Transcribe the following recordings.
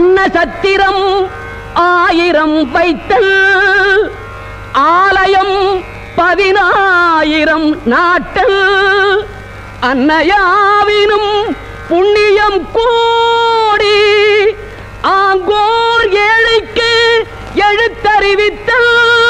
அன்ன சத்திரம் ஆயிரம் வைத்தல் ஆலயம் பதினாயிரம் நாட்டல் அன்னையாவினும் புண்ணியம் கோடி ஆங்கோர் ஏழைக்கு எழுத்தறிவித்தல்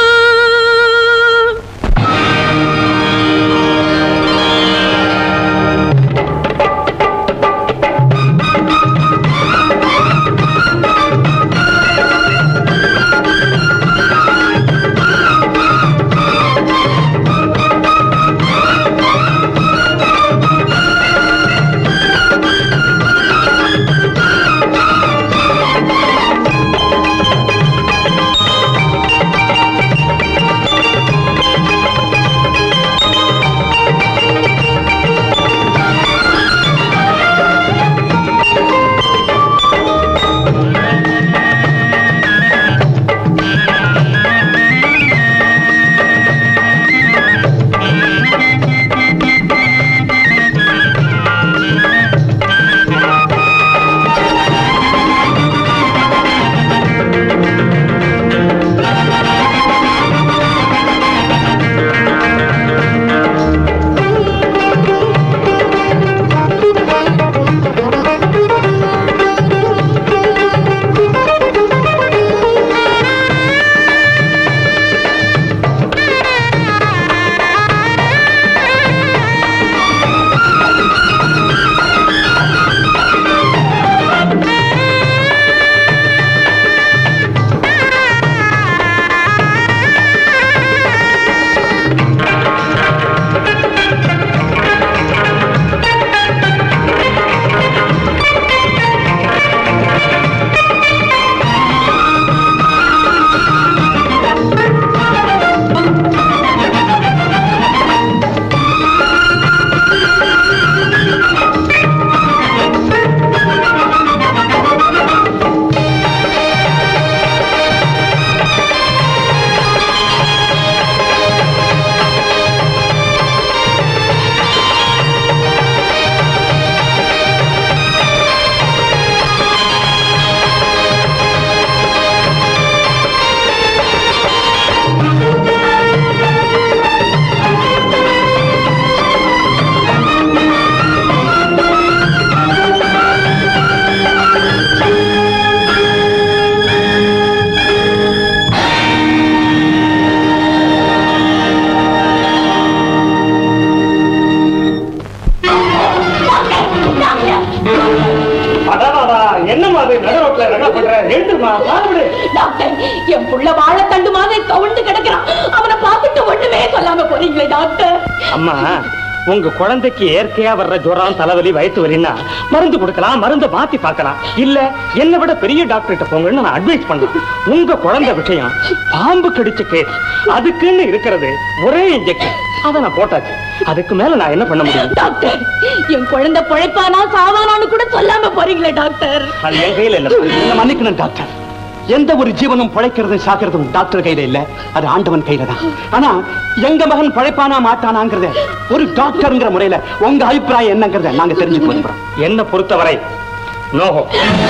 என்னம்மா அது நடு ரோட்ல ரகலை பண்ற எழுந்துருமா பாருடு டாக்டர் என் புள்ள வாழைத்தண்டு மாதிரி கவுண்டு கிடக்குறான் அவனை பார்த்துட்டு ஒண்ணுமே சொல்லாம போறீங்களே டாக்டர் அம்மா உங்க குழந்தைக்கு இயற்கையா வர்ற ஜுரம் தலைவலி வயிற்று வலின்னா மருந்து கொடுக்கலாம் மருந்து மாத்தி பார்க்கலாம் இல்ல என்னை விட பெரிய டாக்டர் கிட்ட போங்கன்னு நான் அட்வைஸ் பண்ணலாம் உங்க குழந்தை விஷயம் பாம்பு கடிச்ச கேஸ் அதுக்குன்னு இருக்கிறது ஒரே இன்ஜெக்ஷன் அதை நான் போட்டாச்சு அதுக்கு மேல நான் என்ன பண்ண முடியும் டாக்டர் என் குழந்தை பிழைப்பானா சாவானான்னு கூட சொல்லாம போறீங்களே டாக்டர் அது என் கையில இல்ல என்ன மன்னிக்கணும் டாக்டர் எந்த ஒரு ஜீவனும் பிழைக்கிறதும் சாக்கிறதும் டாக்டர் கையில இல்ல அது ஆண்டவன் கையில தான் ஆனா எங்க மகன் பிழைப்பானா மாட்டானாங்கிறத ஒரு டாக்டர்ங்கிற முறையில உங்க அபிப்பிராயம் என்னங்கிறத நாங்க தெரிஞ்சுக்க விரும்புறோம் என்ன பொறுத்தவரை நோகோ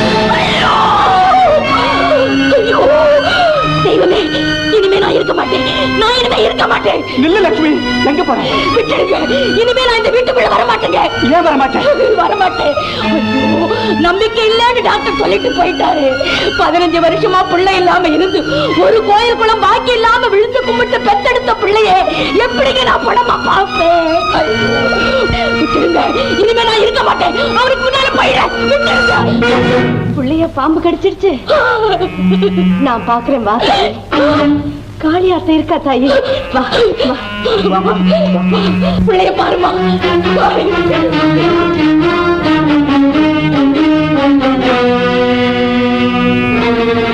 ஐயோ தெய்வமே இனிமே நான் இருக்க மாட்டேன் நான் இனிமே இருக்க மாட்டேன் நில்லு லட்சுமி எங்க போற விட்டுடுங்க இனிமே நான் இந்த வீட்டுக்குள்ள வர மாட்டேங்க ஏன் வர மாட்டேன் வர மாட்டேன் ஐயோ நம்பிக்கை இல்லைன்னு டாக்டர் சொல்லிட்டு போயிட்டாரு பதினஞ்சு வருஷமா பிள்ளை இல்லாம இருந்து ஒரு கோயில் குளம் பாக்கி இல்லாம விழுந்து கும்பிட்டு பெத்தெடுத்த பிள்ளையே எப்படிங்க நான் படமா பார்ப்பேன் ஐயோ, விட்டுடுங்க இனிமே நான் இருக்க மாட்டேன் அவருக்கு முன்னால போயிடுறேன் விட்டுடுங்க புள்ளைய பாம்பு கடிச்சிருச்சு நான் பாக்குறேன் வா தாயி. காளி அத்தை இருக்கா தாயி வா வா பிள்ளைய பாருமா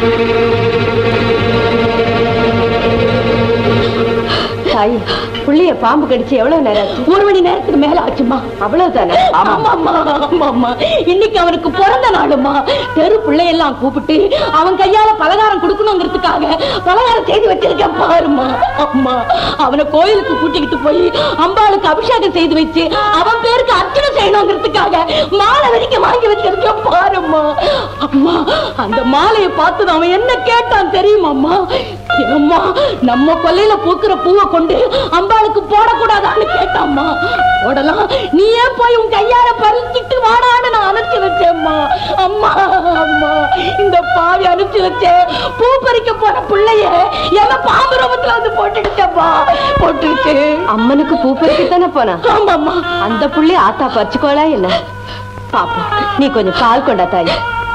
தாயி புள்ளைய பாம்பு கடிச்சு எவ்வளவு நேரம் ஆச்சு ஒரு மணி நேரத்துக்கு மேல ஆச்சுமா அவ்வளவுதானே ஆமாம்மா ஆமாம்மா இன்னைக்கு அவனுக்கு பிறந்த நாளுமா தெரு பிள்ளையெல்லாம் கூப்பிட்டு அவன் கையால பலகாரம் கொடுக்கணுங்கிறதுக்காக பலகாரம் செய்து வச்சிருக்கேன் பாருமா அம்மா அவனை கோயிலுக்கு கூட்டிக்கிட்டு போய் அம்பாளுக்கு அபிஷேகம் செய்து வச்சு அவன் பேருக்கு அர்ச்சனை செய்யணுங்கிறதுக்காக மாலை வரைக்கும் வாங்கி வச்சிருக்கேன் பாருமா அம்மா அந்த மாலையை பார்த்து அவன் என்ன கேட்டான் தெரியுமாம்மா அம்மா நம்ம கொல்லையில பூக்குற பூவை கொண்டு அம்பாளுக்கு போடக்கூடாதான்னு கேட்டாம்மா போடலாம் நீ ஏன் போய் உன் கையால பறிச்சிட்டு வாடான்னு நான் அனுப்பிச்சு வச்சேம்மா அம்மா அம்மா இந்த பாவி அனுப்பிச்சு வச்சேன் பூ பறிக்க போன பிள்ளைய என்ன பாம்பு ரூபத்துல வந்து போட்டுடுச்சம்மா போட்டுடுச்சு அம்மனுக்கு பூ பறிக்கத்தானே போனா ஆமாம்மா அந்த புள்ளி ஆத்தா பறிச்சுக்கோளா என்ன பாப்பா நீ கொஞ்சம் பால் கொண்டா தாய்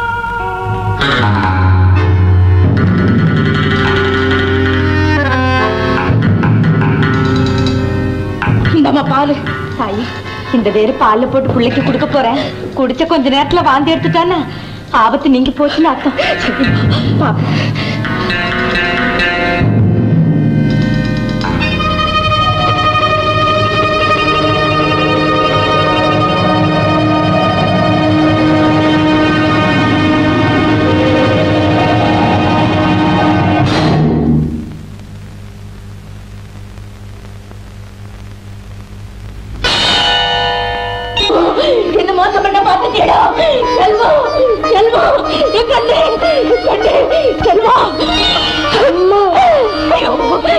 இந்தம்மா பாலு தாயி இந்த வேறு பால்ல போட்டு பிள்ளைக்கு கொடுக்க போறேன் குடிச்ச கொஞ்ச நேரத்துல வாந்தி எடுத்துட்டானா ஆபத்து நீங்க போச்சுன்னு அர்த்தம் பாப்பா என்ன மோசம் பண்ண பாத்துட்டீடா செல்வம் செல்வம் என் கண்ணே என் கண்ணே செல்வம் அம்மா ஐயோ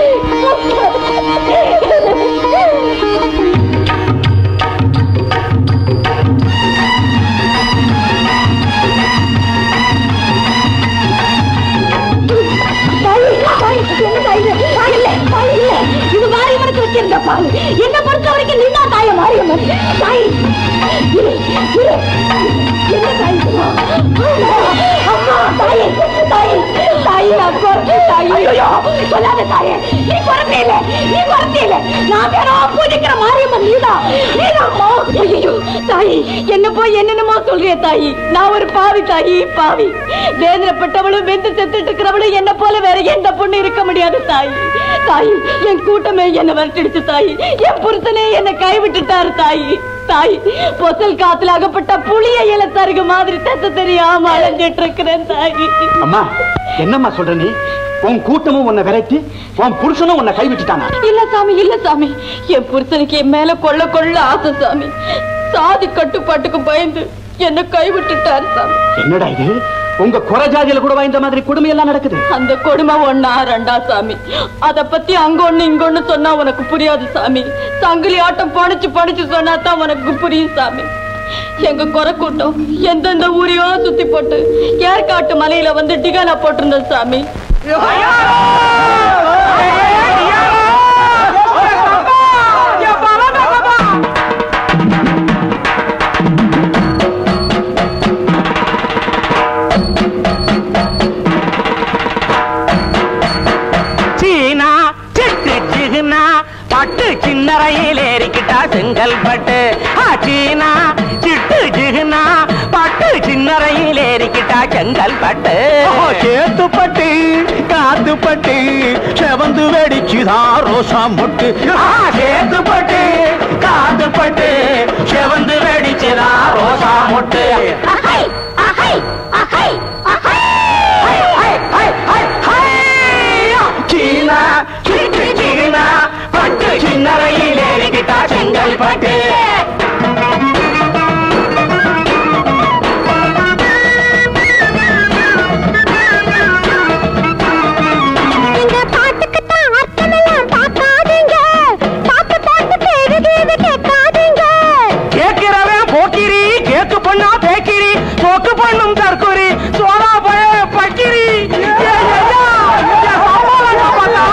இது மாரியம்மனுக்கு வச்சிருந்த பால் என்ன பொறுத்த வரைக்கும் நீ தான் தாய மாரியம்மன் தாய் இரு, இரு. என்ன தாய் இதுவா? அம்மா, தாயே, தாயே, தாயே, அப்பா, தாயே. ஐயோ, சொல்லாத தாயே. நீ பிறந்தே இல்ல, நீ பிறந்தே இல்ல. நான் வேணும் பூஜிக்கிற மாரியம்மன் நீதான். நீதான்மா. ஐயையோ, தாயே, என்ன போய் என்னென்னமோ சொல்றிய தாயி நான் ஒரு பாவி தாயி பாவி வேதனைப்பட்டவளும் வெந்து செத்துட்டு இருக்கிறவளும் என்ன போல வேற எந்த பொண்ணு இருக்க முடியாது தாய் தாய் என் கூட்டமே என்ன விரட்டிடுச்சு தாய் என் புருஷனே என்ன கைவிட்டுட்டாரு தாய் தாய் பொசல் காத்துல அகப்பட்ட புளிய இல தருகு மாதிரி தத்த தெரியாம அலைஞ்சிட்டு இருக்கிறேன் தாய் அம்மா என்னம்மா சொல்ற நீ உன் கூட்டமும் உன்னை விரட்டி உன் புருஷனும் உன்னை கைவிட்டுட்டானா இல்ல சாமி இல்ல சாமி என் புருஷனுக்கு என் மேல கொள்ள கொள்ள ஆசை சாமி சாதி கட்டுப்பாட்டுக்கு பயந்து என்ன கைவிட்டுட்டாரு சாமி என்னடா இது உங்க குறை ஜாதியில கூடவா இந்த மாதிரி கொடுமை எல்லாம் நடக்குது அந்த கொடுமை ஒண்ணா ரெண்டா சாமி அத பத்தி அங்க ஒண்ணு இங்க ஒண்ணு சொன்னா உனக்கு புரியாது சாமி சங்கிலி ஆட்டம் படிச்சு படிச்சு சொன்னா தான் உனக்கு புரியும் சாமி எங்க குறை கூட்டம் எந்தெந்த ஊரையோ சுத்தி போட்டு ஏற்காட்டு மலையில வந்து டிகானா போட்டிருந்தோம் சாமி சீனா சிட்டு சிகுனா பட்டு சின்னறையில் ஏறிக்கிட்டா செங்கல் பட்டு ஆ, சீனா சிட்டு சிகுனா பட்டு சின்னறையில் ஏறிக்கிட்டா செங்கல் பட்டு சேத்துப்பட்டு காத்துப்பட்டு செவந்து வெடிச்சுதான் ரோசா முட்டு சேத்துப்பட்டு காத்துப்பட்டு செவந்து வெடிச்சுதா ரோசா மொட்டு சீனா சிட்டு சீனா பட்டு சின்னறையில் ஏறிக்கிட்டா செங்கல் பட்டு இந்த பாட்டுக்கு தான் அர்த்தமெல்லாம் பார்க்காதீங்க பாட்டு பாட்டு பெருகியது கேட்காதீங்க கேட்கிறவன் போக்கிரி கேக்கு பண்ணா பேக்கிரி சோக்கு பண்ணும் தற்கொரி சோழா பய பக்கிரி ஏ, ஐயா, என் சாப்பாடு பண்ணா.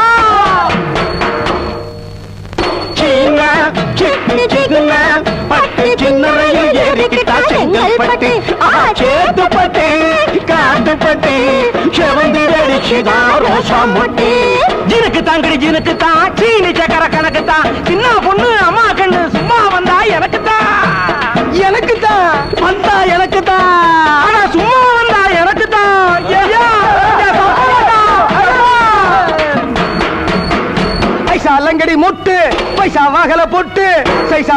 சீனா சிட்டு சிகுனா பட்டு சின்னறையில் ஏறிக்கிட்டா செங்கல் பட்டு சேத்துப்பட்டு காத்துப்பட்டு செவந்து வெடிச்சுதான் ரோசா முட்டு ஜினுக்கு தாங்கடி ஜினுக்கு தான் சீனி சக்கர கணக்கு தான் சின்ன பொண்ணு அம்மா கண்ணு சும்மா வந்தா எனக்கு தான் எனக்கு தான் வந்தா எனக்கு தான் ஆனா சும்மா வந்தா எனக்கு தான் ஐயா, என் சப்போட்டா. பைசா லங்கடி முட்டு பைசா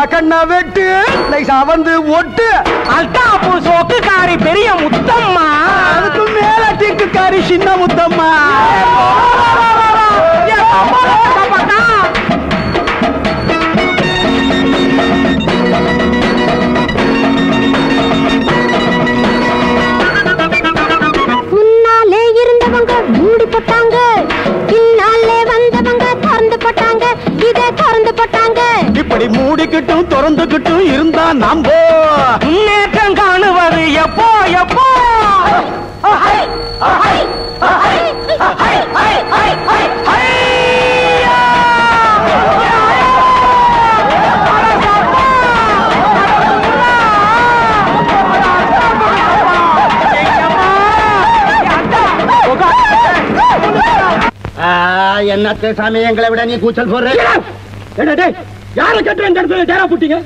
கண்ண வெட்டு லைசா வந்து ஒட்டு அல்தாப்பு சோக்குக்காரி பெரிய முத்தம்மா அதுக்கு மேல டிக்குக்காரி சின்ன முத்தம்மா முன்னாலே இருந்தவங்க மூடி போட்டாங்க பின்னாலே வந்தவங்க திறந்து போட்டாங்க இதை திறந்து போட்டாங்க இப்படி மூடிக்கிட்டும் திறந்துக்கிட்டும் இருந்தா நம்போ முன்னேற்றம் காணுவது எப்போ எப்போ என்ன சாமி எங்களை விட நீ கூச்சல் போடுற யார கட்டுற இந்த இடத்துல ஜேரா புட்டிங்க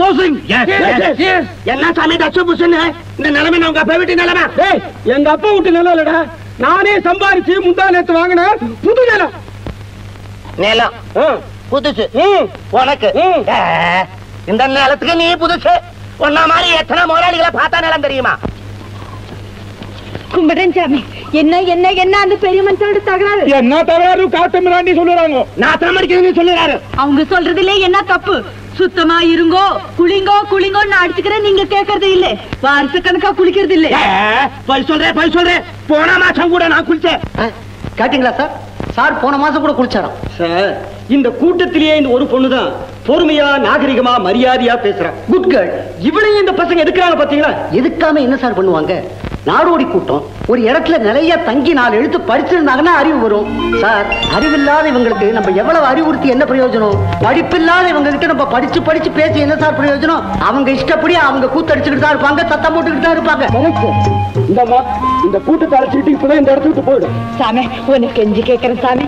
என்ன சாமி டச்சு புசுன்னு இந்த நிலைமை நான் உங்க அப்பா வீட்டு நிலைமை எங்க அப்பா வீட்டு நிலம் இல்லடா நானே சம்பாரிச்சு முந்தா நேத்து வாங்கின புது நிலம் நிலம் புதுசு உனக்கு ஏ, இந்த நிலத்துக்கு நீ புதுசு உன்ன மாதிரி எத்தனை முதலாளிகளை பார்த்தா நிலம் தெரியுமா கும்பிடுறேன் சாமி என்ன என்ன என்ன அந்த பெரிய மனுஷனோட தகராறு என்ன தகராறு காட்டு மிராண்டி சொல்லுறாங்க நான் தமிழ்க்கிறேன்னு சொல்லுறாரு அவங்க சொல்றதுல என்ன தப்பு சுத்தமா இருங்கோ குளிங்கோ குளிங்கோன்னு அடிச்சுக்கிறேன் நீங்க கேக்குறது இல்ல வருஷ கணக்கா குளிக்கிறது இல்ல போய் சொல்றேன் போய் சொல்றேன் போன மாசம் கூட நான் குளிச்சேன் கேட்டீங்களா சார் சார் போன மாசம் கூட குளிச்சாராம் சார் இந்த கூட்டத்திலேயே இந்த ஒரு பொண்ணுதான் பொறுமையா நாகரிகமா மரியாதையா பேசுறா குட் கேர்ள் இவளையும் இந்த பசங்க எடுக்கிறாங்க பாத்தீங்களா எதுக்காம என்ன சார் பண்ணுவாங்க நாடோடி கூட்டம் ஒரு இடத்துல நிலைய தங்கி நாலு எழுத்து படிச்சிருந்தாங்கன்னா அறிவு வரும் சார் அறிவில்லாத இவங்களுக்கு நம்ம எவ்வளவு அறிவுறுத்தி என்ன பிரயோஜனம் படிப்பில்லாத இவங்க கிட்ட நம்ம படிச்சு படிச்சு பேசி என்ன சார் பிரயோஜனம் அவங்க இஷ்டப்படி அவங்க கூத்தடிச்சுக்கிட்டு தான் இருப்பாங்க சத்தம் போட்டுக்கிட்டு தான் இருப்பாங்க இந்தம்மா இந்த கூட்டத்தை அழைச்சிட்டு இப்பதான் இந்த இடத்துக்கு போயிடும் சாமி உனக்கு கெஞ்சி கேக்குறேன் சாமி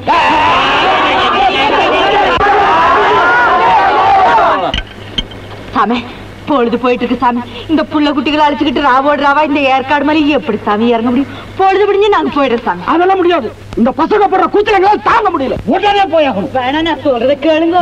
சாமி பொழுது போயிட்டு இருக்கு சாமி இந்த புள்ள குட்டிகளை அழைச்சுக்கிட்டு ராவோடு ராவா இந்த ஏற்காடு மேலே எப்படி சாமி இறங்க முடியும் பொழுது முடிஞ்சு நாங்க போயிடுறோம் சாமி அதெல்லாம் முடியாது இந்த பசங்க போடுற கூச்சலங்களால் தாங்க முடியல உடனே போயாகணும் வேணா நான் சொல்றத கேளுங்க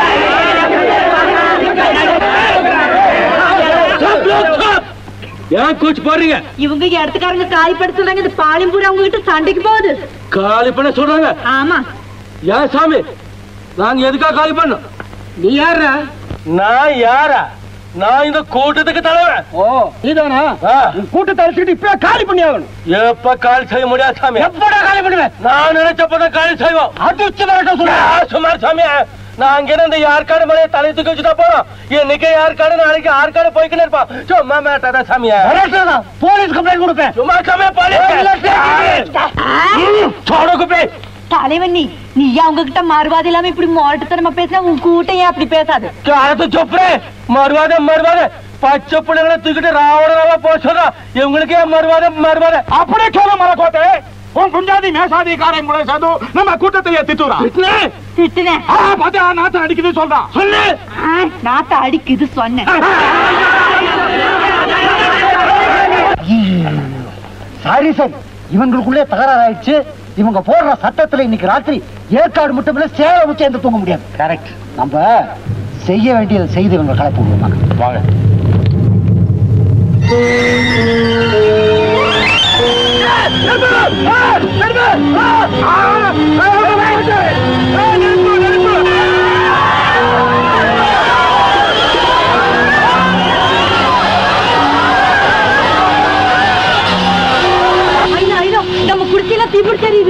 ஏன் கூச்சு போடுறீங்க இவங்க இடத்துக்காரங்க காய்பட சொல்றாங்க இந்த பாலிம்பூர் அவங்க கிட்ட சண்டைக்கு போகுது காலி பண்ண சொல்றாங்க ஆமா ஏன் சாமி நாங்க எதுக்கா காலி பண்ணோம் நீ யாரா நான் யாரா நான் இந்த கூட்டத்துக்கு தலைவன் ஓ நீதானா கூட்டத்தை அழைச்சிட்டு இப்ப காலி பண்ணி ஆகணும் எப்ப காலி செய்ய முடியாது சாமி எப்படா காலி பண்ணுவேன் நான் நினைச்சப்பதான் காலி செய்வோம் அடிச்சு வரட்டும் சொல்ல சுமார் சாமி நான் அங்க இருந்து யாருக்காடு மேலே தலை தூக்கி வச்சுட்டா போறோம் இன்னைக்கு யாருக்காடு நாளைக்கு யாருக்காடு போய்க்கின்னு இருப்பான் சும்மா மேட்டாதா சாமியா போலீஸ் கம்ப்ளைண்ட் கொடுப்பேன் சும்மா சாமியா போலீஸ் சோடக்கு போய் தலைவன் நீ நீ அவங்க கிட்ட மறுவாதி இல்லாம இப்படி மோட்டத்தனமா பேசினா உன் கூட்டம் ஏன் அப்படி பேசாது காலத்து சொப்புறே மறுவாத மறுவாத பச்சை பிள்ளைங்களை தூக்கிட்டு ராவண ராவா போச்சதா இவங்களுக்கே மறுவாத மறுவாத அப்படியே சொல்ல மரக்கோட்டை உன் குஞ்சாதி மேசாதிக்காரன் கூட சேர்ந்து நம்ம கூட்டத்தை திட்டுறா திட்டுனேன் பார்த்தா நாத்தம் அடிக்குது சொல்றான் சொல்லு ஆ, நாத்த அடிக்குது சொன்னேன் சாரி சார் இவங்களுக்குள்ளே தகராறு ஆயிடுச்சு இவங்க போடுற சட்டத்துல இன்னைக்கு ராத்திரி ஏற்காடு மட்டும் இல்ல சேலம் வச்சு எந்த தூங்க முடியாது கரெக்ட் நம்ம செய்ய வேண்டியதை செய்து இவங்க கலப்பு விடுவாங்க வாங்க ஐயோ ஐயோ நம்ம குடிச்செல்லாம் தீபிடி தெரியுது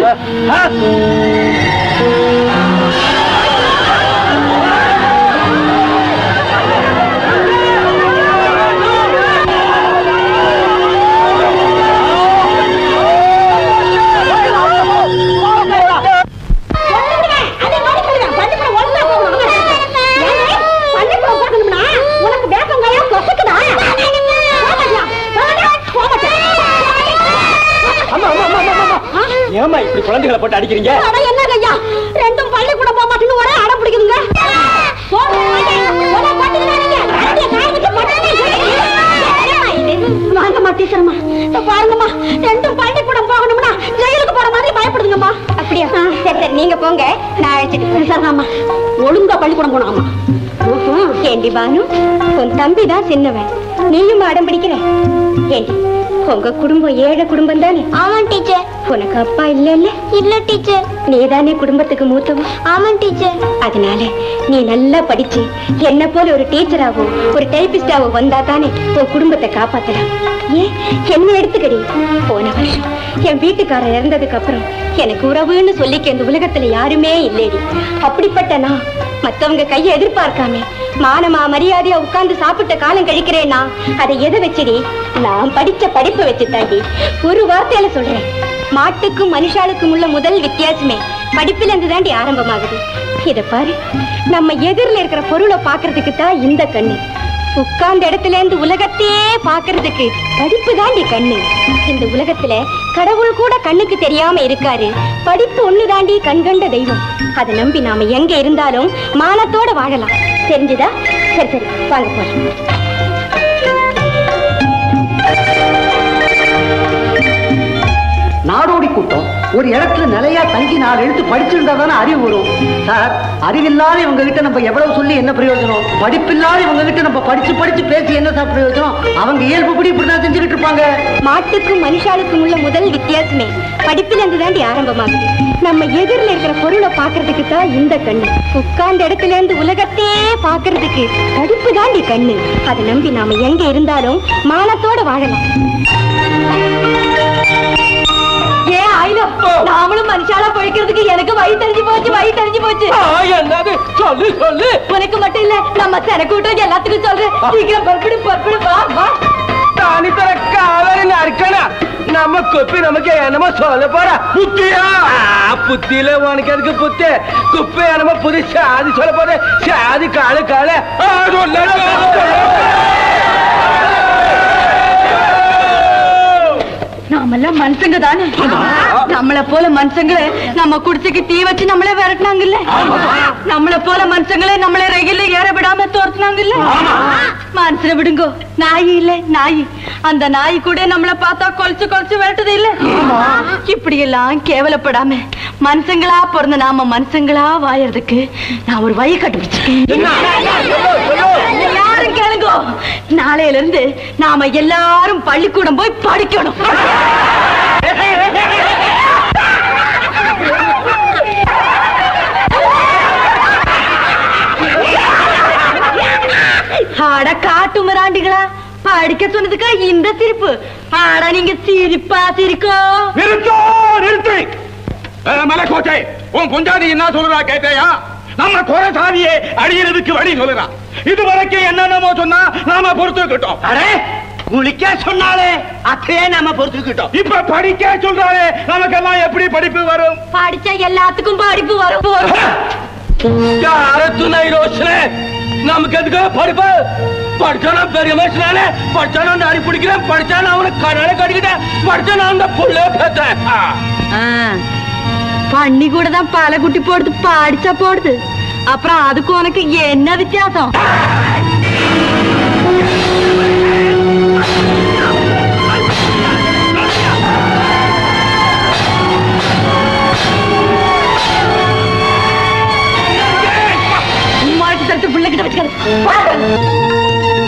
உனக்கு வேப்பங்காயா கொசக்குதா ஏமா இப்படி குழந்தைகளை போட்டு அடிக்கிறீங்க அட என்னங்க ஐயா ரெண்டும் பள்ளிக்கூடம் போக மாட்டேன்னு ஒரே அடம் பிடிக்குதுங்க வாங்கம்மா டீச்சர்மா பாருங்கம்மா ரெண்டும் பள்ளிக்கூடம் போகணும்னா ஜெயிலுக்கு போற மாதிரி பயப்படுதுங்கம்மா அப்படியா சரி சரி நீங்க போங்க நான் அழைச்சிட்டு சரிங்கம்மா ஒழுங்கா பள்ளிக்கூடம் போனாங்கம்மா ஏண்டி பானு உன் தம்பி தான் சின்னவன் நீயும் அடம் பிடிக்கிற ஏண்டி உங்க குடும்பம் ஏழை குடும்பம் தானே ஆமா டீச்சர் உனக்கு அப்பா இல்ல இல்ல இல்ல டீச்சர் நீதானே குடும்பத்துக்கு மூத்தவன் ஆமா டீச்சர் அதனால நீ நல்லா படிச்சு என்ன போல ஒரு டீச்சராவோ ஒரு டைபிஸ்டாவோ வந்தா தானே உன் குடும்பத்தை காப்பாத்தலாம் ஏன் என்ன எடுத்துக்கடி போன வருஷம் என் வீட்டுக்காரர் இறந்ததுக்கு அப்புறம் எனக்கு உறவுன்னு சொல்லிக்க இந்த உலகத்துல யாருமே இல்லைடி அப்படிப்பட்ட நான் மத்தவங்க கையை எதிர்பார்க்காம மானமா மரியாதையா உட்கார்ந்து சாப்பிட்ட காலம் கழிக்கிறேன்னா அதை எதை வச்சுடி நான் படிச்ச படிப்பை வச்சு தாண்டி ஒரு வார்த்தையில சொல்றேன் மாட்டுக்கும் மனுஷாளுக்கும் உள்ள முதல் வித்தியாசமே படிப்புல இருந்து தாண்டி ஆரம்பமாகுது இத பாரு நம்ம எதிரில் இருக்கிற பொருளை பாக்குறதுக்கு தான் இந்த கண்ணு உட்கார்ந்த இடத்துல இருந்து உலகத்தையே பாக்குறதுக்கு படிப்பு தாண்டி கண்ணு இந்த உலகத்துல கடவுள் கூட கண்ணுக்கு தெரியாம இருக்காரு படிப்பு ஒண்ணு தாண்டி கண்கண்ட தெய்வம் அதை நம்பி நாம எங்க இருந்தாலும் மானத்தோட வாழலாம் தெரிஞ்சுதா சரி சரி வாங்க போறோம் நாடோடி கூட்டம் ஒரு இடத்துல நிலையா தங்கி நாலு எழுத்து படிச்சிருந்தா தானே அறிவு வரும் சார் அறிவில்லாத இவங்க கிட்ட நம்ம எவ்வளவு சொல்லி என்ன பிரயோஜனம் படிப்பில்லாத இவங்க கிட்ட நம்ம படிச்சு படிச்சு பேசி என்ன சார் பிரயோஜனம் அவங்க இயல்புப்படி இப்படிதான் செஞ்சுக்கிட்டு இருப்பாங்க மாட்டுக்கும் மனுஷாளுக்கும் உள்ள முதல் வித்தியாசமே படிப்புல இருந்து தாண்டி ஆரம்பமாகுது நம்ம எதிரில் இருக்கிற பொருளை பாக்குறதுக்கு தான் இந்த கண்ணு உட்கார்ந்த இடத்துல இருந்து உலகத்தையே பாக்குறதுக்கு படிப்பு தாண்டி கண்ணு அதை நம்பி நாம எங்க இருந்தாலும் மானத்தோட வாழலாம் ஏன் ஆயிரம் நாமளும் மனுஷாலா பொழைக்கிறதுக்கு எனக்கு வழி தெரிஞ்சு போச்சு வழி தெரிஞ்சு போச்சு என்னது சொல்லு சொல்லு உனக்கு மட்டும் இல்ல நம்ம கூட்டம் எல்லாத்துக்கும் சொல்றேன் சீக்கிரம் பொறுப்பிடு பொறுப்பிடு வா வா தானி தர காவேரி அறுக்கணா நம்ம குப்பி நமக்கு என்னமோ சொல்ல போற புத்தியா புத்தியில உனக்கு எதுக்கு புத்தி குப்பை என்னமோ புது சாதி சொல்ல போற சாதி காலு கால நாமெல்லாம் மனுஷங்க தானே நம்மள போல மனுஷங்களே நம்ம குடிசைக்கு தீ வச்சு நம்மளே விரட்டினாங்கல்ல நம்மள போல மனுஷங்களே நம்மள ரயில்ல ஏற விடாம தோர்த்தினாங்கல்ல மனுஷனை விடுங்கோ நாய் இல்ல நாய் அந்த நாய் கூட நம்மள பார்த்தா கொலைச்சு கொலைச்சு விரட்டுது இல்ல இப்படி எல்லாம் கேவலப்படாம மனுஷங்களா பிறந்த நாம மனுஷங்களா வாயறதுக்கு நான் ஒரு வழி கண்டுபிடிச்சிருக்கேன் யாரும் கேளுங்க நாளையில இருந்து நாம எல்லாரும் பள்ளிக்கூடம் போய் படிக்கணும் ஆட காட்டு மிராண்டிகளா படிக்க சொன்னதுக்கு இந்த சிரிப்பு ஆட நீங்க சிரிப்பா சிரிக்கோ நிறுத்தோ நிறுத்து மலைக்கோட்டை உன் பொஞ்சாதி என்ன சொல்றா கேட்டையா நம்ம குறை சாதியை அழியறதுக்கு வழி சொல்லுறா இது வரைக்கும் என்னென்னமோ சொன்னா நாம பொறுத்துக்கிட்டோம் அரே குளிக்க சொன்னாலே அத்தையே நாம பொறுத்துக்கிட்டோம் இப்ப படிக்க சொல்றாரு நமக்கெல்லாம் எப்படி படிப்பு வரும் படிச்சா எல்லாத்துக்கும் படிப்பு வரும் யார துணை ரோஷனே நமக்கு எதுக்கு படிப்பு படிச்சானா பெரிய மனுஷனானே படிச்சானா நாடி பிடிக்கிறேன் படிச்சானா அவனை கண்ணால கட்டிக்கிட்டேன் படிச்சானா அந்த புள்ள பேத்தேன் பண்ணி கூட தான் பல குட்டி போடுது படிச்சா போடுது அப்புறம் அதுக்கு உனக்கு என்ன வித்தியாசம் உம்மாளுக்கு தடுத்து பிள்ளைகிட்ட வச்சுக்காது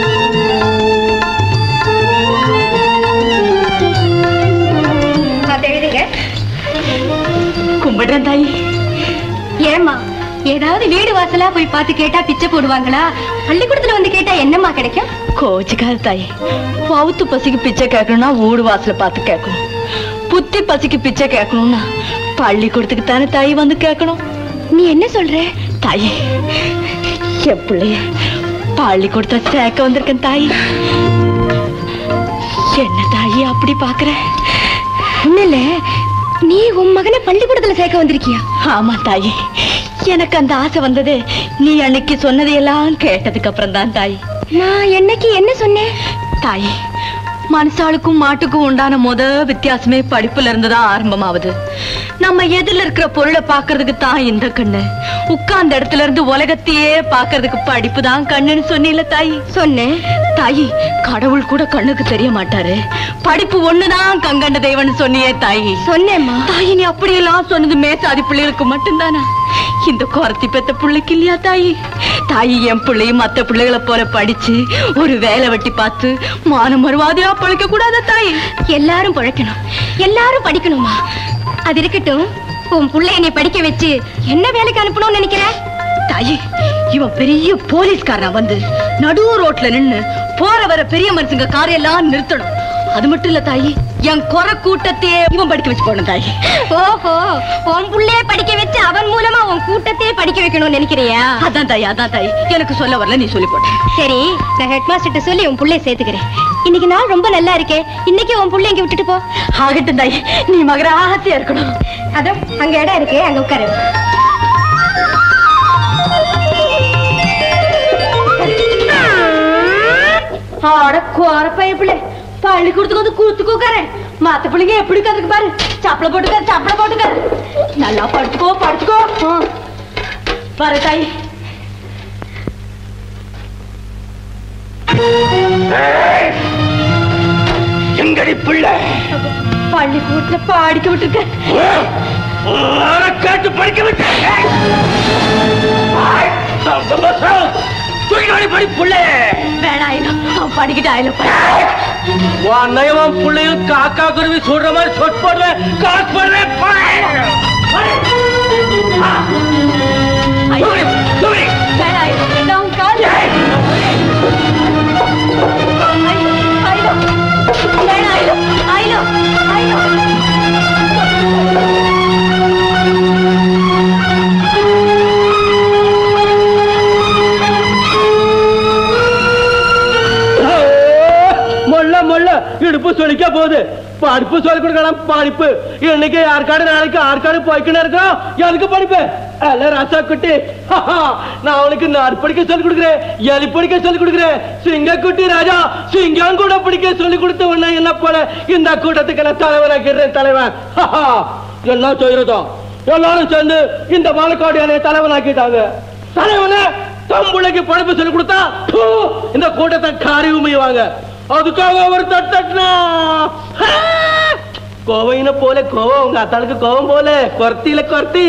எழுதுங்க கும்பிடுறேன் தாயி ஏம்மா ஏதாவது வீடு வாசலா போய் பார்த்து கேட்டா பிச்சை போடுவாங்களா பள்ளிக்கூடத்துல வந்து கேட்டா என்னம்மா கிடைக்கும் கோச்சுக்காத தாயி பவுத்து பசிக்கு பிச்சை கேட்கணும்னா ஊடு வாசல பார்த்து கேட்கணும் புத்தி பசிக்கு பிச்சை கேட்கணும்னா பள்ளிக்கூடத்துக்கு தானே தாய் வந்து கேட்கணும் நீ என்ன சொல்ற தாயி என் பிள்ளைய பள்ளிக்கூடத்தை சேர்க்க வந்திருக்கேன் தாயி என்ன தாயி அப்படி பாக்குற இல்ல நீ உன் மகனை பள்ளிக்கூடத்துல சேர்க்க வந்திருக்கியா ஆமா தாயி எனக்கு அந்த ஆசை வந்தது நீ அன்னைக்கு சொன்னதையெல்லாம் கேட்டதுக்கு அப்புறம் தான் தாய் நான் என்னைக்கு என்ன சொன்னேன் தாய் மனுஷாளுக்கும் மாட்டுக்கும் உண்டான முத வித்தியாசமே படிப்புல இருந்து தான் ஆரம்பமாகுது நம்ம எதிரில் இருக்கிற பொருளை பாக்குறதுக்கு தான் இந்த கண்ணு உட்கார்ந்த இடத்துல இருந்து உலகத்தையே பாக்குறதுக்கு படிப்பு தான் கண்ணுன்னு சொன்னீல தாய் சொன்னேன் தாயி கடவுள் கூட கண்ணுக்கு தெரிய மாட்டாரு படிப்பு ஒண்ணுதான் கங்கண்ட தெய்வம்னு சொன்னியே தாயி சொன்னேம்மா தாயி நீ அப்படியெல்லாம் சொன்னது மேசாதி பிள்ளைகளுக்கு மட்டும்தானா இந்த குரத்தி பெத்த பிள்ளைக்கு இல்லையா தாயி தாயி என் பிள்ளையும் மத்த பிள்ளைகளை போல படிச்சு ஒரு வேலை வெட்டி பார்த்து மான மறுவாதையா பழிக்க கூடாதா தாயி எல்லாரும் பழைக்கணும் எல்லாரும் படிக்கணுமா அது இருக்கட்டும் உன் புள்ள என்னை படிக்க வச்சு என்ன வேலைக்கு அனுப்பணும்னு நினைக்கிற தாயி இவன் பெரிய போலீஸ்காரனா வந்து நடு ரோட்ல நின்னு போற வர பெரிய மனுஷங்க காரையெல்லாம் நிறுத்தணும் அது மட்டும் இல்ல தாயி என் குறை கூட்டத்தையே இவன் படிக்க வச்சு போன தாயி ஓஹோ உன் புள்ளைய படிக்க வச்சு அவன் மூலமா உன் கூட்டத்தையே படிக்க வைக்கணும்னு நினைக்கிறியா அதான் தாயி அதான் தாயி எனக்கு சொல்ல வரல நீ சொல்லி போட்ட சரி நான் ஹெட் மாஸ்டர்ட்ட சொல்லி உன் புள்ளைய சேர்த்துக்கிறேன் இன்னைக்கு நாள் ரொம்ப நல்லா இருக்கே இன்னைக்கு உன் புள்ளை இங்க விட்டுட்டு போ ஆகட்டும் தாயி நீ மகராசியா இருக்கணும் அதோ அங்க இடம் இருக்கு அங்க உட்காரு ஆட கோர பையப்பிள்ளை பள்ளிக்கூடத்துக்கு வந்து கூத்துக்கு உட்காரேன் மத்த பிள்ளைங்க எப்படி உட்காந்துருக்கு பாரு சப்பளை போட்டுக்க சப்பளை போட்டுக்க நல்லா படுத்துக்கோ படுத்துக்கோ ஆ. பாரு தாய் எங்கடி பிள்ளை பள்ளிக்கூடத்துல பாடிக்க விட்டுருக்க கேட்டு படிக்க விட்டேன் தூக்கினாடி படி புள்ளே வேணாம் ஆயிலும் அவன் படிக்கிட்டு ஆயிலும் நயவம் புள்ளையும் காக்கா குருவி சொல்ற மாதிரி சொட் போடுவேன் காசு போடுவேன் வேணாம் ஆயிலும் நான் உன் கால் வேணாம் ஆயிலும் ஆயிலும் ஆயிலும் மொல்ல மொல்ல இடுப்பு சொலிக்க போகுது படிப்பு சொல்லி கொடுக்கலாம் படிப்பு இன்னைக்கு யாருக்காடு நாளைக்கு ஆற்காடு போய்க்கினே இருக்கோம் எனக்கு படிப்பு அல்ல ராசா குட்டி நான் அவனுக்கு நார் படிக்க சொல்லி கொடுக்குறேன் எலி படிக்க சொல்லி கொடுக்குறேன் சிங்க குட்டி ராஜா சிங்கம் கூட படிக்க சொல்லி கொடுத்த உடனே என்ன போல இந்த கூட்டத்துக்கு நான் தலைவனாக்கிறேன் தலைவன் என்ன செய்யறதோ எல்லாரும் சேர்ந்து இந்த பாலக்காடு என்னை தலைவனாக்கிட்டாங்க தலைவனே தம்புளைக்கு படிப்பு சொல்லி கொடுத்தா தூ, இந்த கூட்டத்தை காரி உமையுவாங்க அதுக்காக ஒரு தட்டா கோவையின போல கோவம் உங்க அத்தாளுக்கு கோவம் போல கொர்த்தியில கொர்த்தி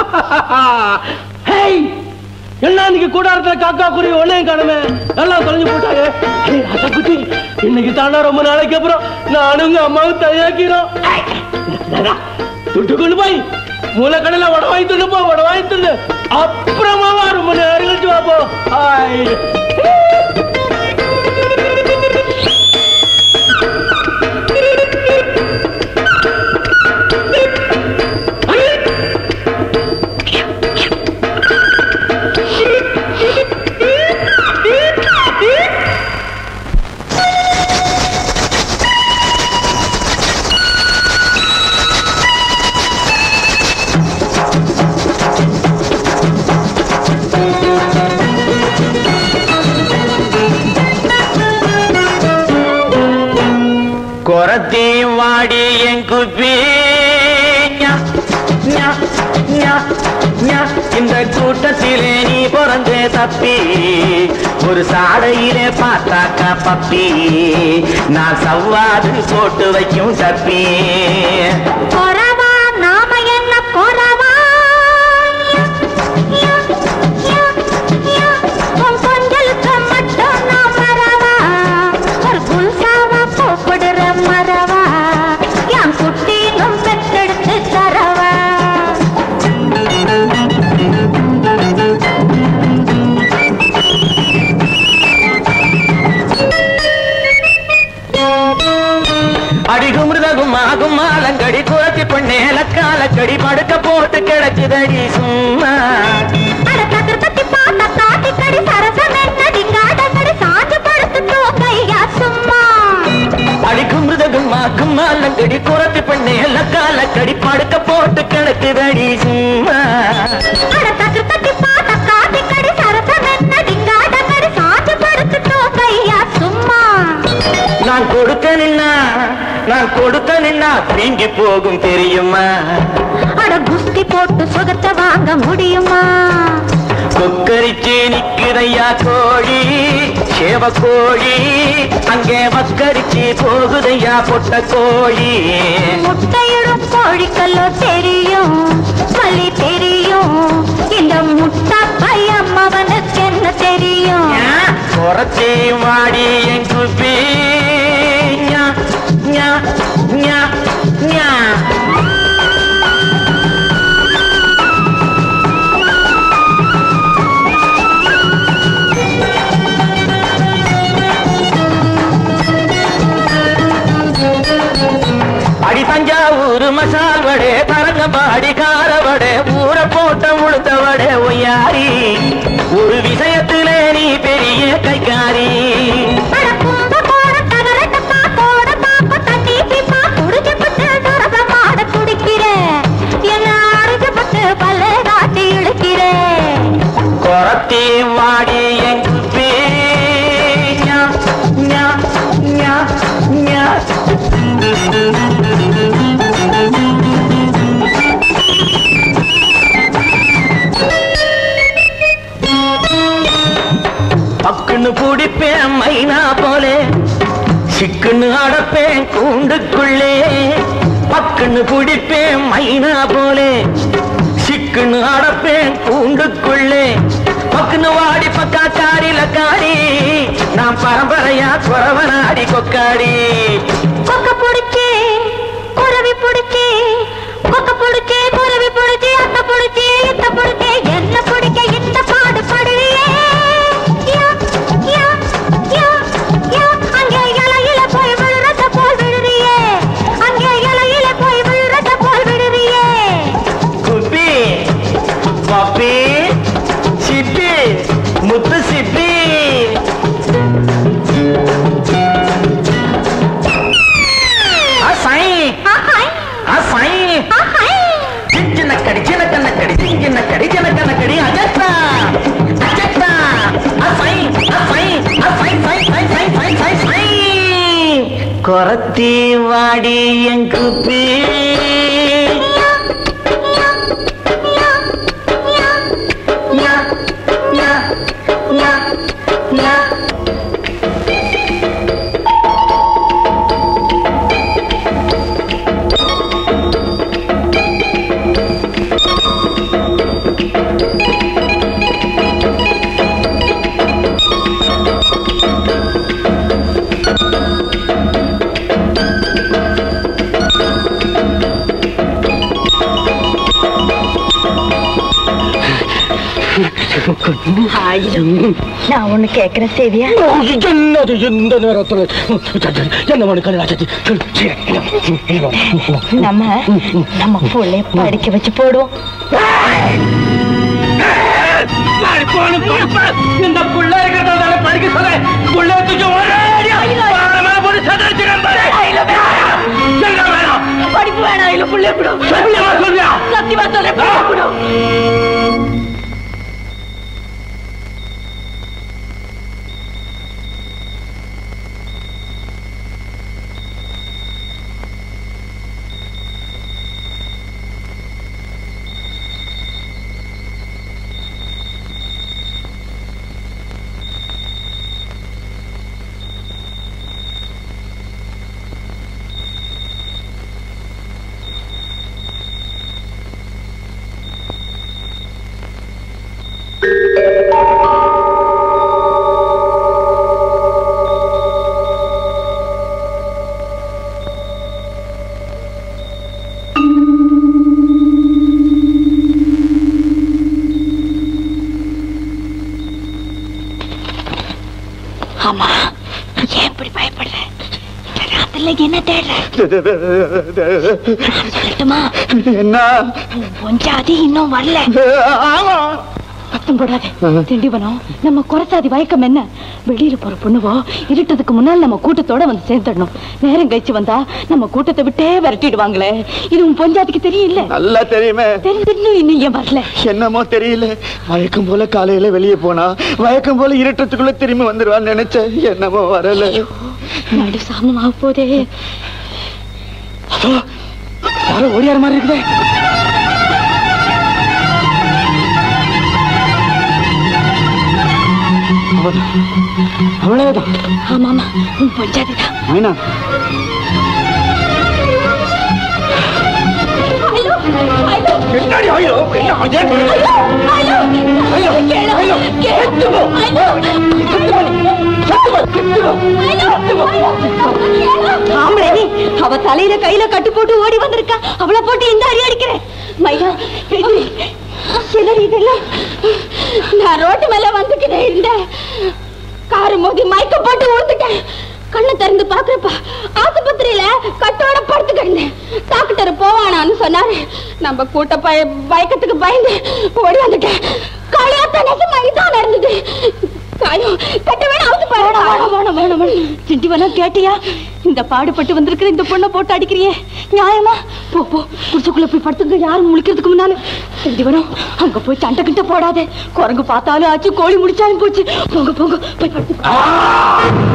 ஹேய் எல்லாம் இன்னைக்கு கூடாரத்துல காக்கா குருவி ஒன்னையும் காணுமே எல்லாம் தொலைஞ்சு போட்டாங்க ஏய், ராசா குட்டி இன்னைக்கு தாண்டா ரொம்ப நாளைக்கு அப்புறம் நானும் உங்க அம்மாவும் தயாக்கிறோம் துட்டு கொண்டு போய் மூலக்கடையில உடவாய் துண்டு போ உடவாய் துண்டு அப்புறமா வா, ரொம்ப நேரம் கழிச்சு வா போ ஹாய் குரத்தி வாடி என் குப்பி ஞா, ஞா, ஞா, ஞா. இந்த கூட்டத்திலே நீ பிறந்தே தப்பி ஒரு சாடையிலே பார்த்தாக்கா பப்பி நான் சவ்வாது போட்டு வைக்கும் தப்பி கொரவா நாம என்ன கொரவா உன் கொஞ்சலுக்கு மட்டும் நான் மறவா ஒரு குல்சாவா கூப்பிடுற மறவா என் குட்டினும் பெத்தெடுத்து தரவா அடிகுமிருதகும் ஆகும் ஆலங்கடி குரத்தி பொண்ணே லக்காலக்கடி படுக்க போட்டு கிடக்குதடி சும்மா அட தகர்பத்தி பாத்த காட்டி கடி சரசம் என்ன டிங்காட கடி சாஞ்சு படுத்து தூங்கையா சும்மா அடிகுமிருதகும் ஆகும் ஆலங்கடி குரத்தி பொண்ணே லக்காலக்கடி படுக்க போட்டு கிடக்குதடி சும்மா அட தகர்பத்தி பாத்த காட்டி கடி சரசம் என்ன டிங்காட கடி சாஞ்சு படுத்து தூங்கையா சும்மா நான் கொடுக்க நின்னா நான் கொடுக்க நின்னா தீங்கி போகும் தெரியுமா அட குஸ்தி போட்டு சுகத்தை வாங்க முடியுமா கொக்கரிச்சு நிக்குதையா கோழி சேவ கோழி அங்கே வக்கரிச்சு போகுதையா பொட்ட கோழி முட்டையிடும் கோழிக்கல்லோ தெரியும் மல்லி தெரியும் இந்த முட்டா பையன் அவனுக்கு என்ன தெரியும் குறைச்சி வாடி என் குப்பி ஞா, ஞா, ஞா, ஞா. அடி தஞ்சாவூர் மசால் வடை தரங்கம்பாடி கார வடை ஊற போட்ட உளுத்த வடை ஒய்யாரி ஒரு விஷயத்துல நீ பெரிய கைக்காரி அட கும்ப போட தகரட்டப்பா போட பாப்ப தட்டி பிப்பா குடிச்சு பட்டு சரசமாட குடிக்கிற என்ன அரைச்சு பட்டு பல்ல காட்டி இழுக்கிற குரத்தி வாடி என் குப்பி ஞா, ஞா, ஞா, ஞா. பக்குன்னு பிடிப்பேன் மைனா போலே சிக்குன்னு அடப்பேன் கூண்டுக்குள்ளே பக்குன்னு பிடிப்பேன் மைனா போலே சிக்குன்னு அடப்பேன் கூண்டுக்குள்ளே பக்குன்னு வாடி பக்கா காரில காடி நான் பரம்பரையா குறவனாடி கொக்காடி கொக்க புடிச்சு குறவி புடிச்சு கொக்க புடிச்சு குறவி புடிச்சு அத்த புடிச்சு இத்த புடிச்சு என்ன பிடிக்க இந்த பாடு படுறியே யா, யா, யா, யா. அங்கே இலையில போய் விழுறத போல் விழுறியே அங்கே இலையில போய் விழுறத போல் விழுறியே குப்பி பப்பி சிப்பி முத்து சிப்பி அசை ஆஹாய், அசை ஆஹாய். சின்ன கடி சின்ன கண்ண கடி சின்ன கடி சின்ன கண்ண கடி அஜத்தா அஜத்தா அசை அசை அசை சை சை சை சை சை சை கொரத்தி வாடி என் குப்பி ஞா, ஞா, ஞா, ஞா. நான் ஒண்ணு கேக்குறேன் சரியா என்னது இந்த நேரத்துல என்ன மணி கல்யாணம் நம்ம நம்ம புள்ளைய படிக்க வச்சு போடுவோம் இந்த புள்ள இருக்கிறதால படிக்க சொல்ல புள்ள தூக்கி ஒரேடியா வாழை மேல போட்டு சதறிச்சிடும் பாரு. என்ன வேணும்? படிப்பு வேணாம் இல்ல புள்ளைய விடும் சத்தியமா சொல்றியா? சத்தியமா சொல்றேன் புள்ளைய விடும் ஆமா ஏன் இப்படி பயப்படுற இந்த ராத்திரில என்ன தேடுற நான் சொல்லட்டுமா என்ன பொஞ்சாதி இன்னும் வரல சத்தம் போடாதே திண்டிவனம் நம்ம குறைச்சாதி வயக்கம் என்ன வெளியில போற பொண்ணுவோ இருட்டதுக்கு முன்னால் நம்ம கூட்டத்தோட வந்து சேர்ந்துடணும் நேரம் கழிச்சு வந்தா நம்ம கூட்டத்தை விட்டே விரட்டிடுவாங்களே இது உன் பொஞ்சாதிக்கு தெரியல நல்லா தெரியுமே தெரிஞ்சிருந்தும் இன்னும் ஏன் வரல என்னமோ தெரியல மயக்கம் போல காலையில வெளியே போனா மயக்கம் போல இருட்டத்துக்குள்ள திரும்பி வந்துருவான்னு நினைச்சேன் என்னமோ வரல நடு சாமமாக போதே யாரோ ஓடியார மாதிரி இருக்குதே அவ்வளவுதான் ஆமா ஆமா உன் பொஞ்சாதி தான் மைனா ஐயோ ஐயோ என்னடி ஐயோ என்ன அஜய்? ஐயோ ஆம்பளை அவ தலையில கையில கட்டு போட்டு ஓடி வந்திருக்கா அவளை போட்டு இந்த அடி அடிக்கிறேன் மையா எதிரி சிலர் இதெல்லாம் நான் ரோட்டு மேல வந்துக்கிட்டே இருந்தேன் காரு மோதி மயக்க போட்டு ஊத்துட்டேன் கண்ணை திறந்து பாக்குறப்ப ஆஸ்பத்திரியில கட்டோட படுத்து கிடந்தேன் டாக்டர் போவானான்னு சொன்னாரு நம்ம கூட்ட பய பயக்கத்துக்கு பயந்து ஓடி வந்துட்டேன் காளியாத்தா நெசமா இதான் நடந்தது காயம் கட்ட வேணா அவுத்து பாரு வேணாம் வேணாம் வேணாம் வேணாம் சிண்டி வேணா கேட்டியா இந்த பாடுபட்டு வந்திருக்கிற இந்த பொண்ணை போட்டு அடிக்கிறியே நியாயமா போ போ குடிச்சுக்குள்ள போய் படுத்துங்க யாரும் முழிக்கிறதுக்கு முன்னால சிண்டி வரும் அங்க போய் சண்டை கிட்ட போடாதே குரங்கு பார்த்தாலும் ஆச்சு கோழி முடிச்சாலும் போச்சு போங்க போங்க போய் படுத்து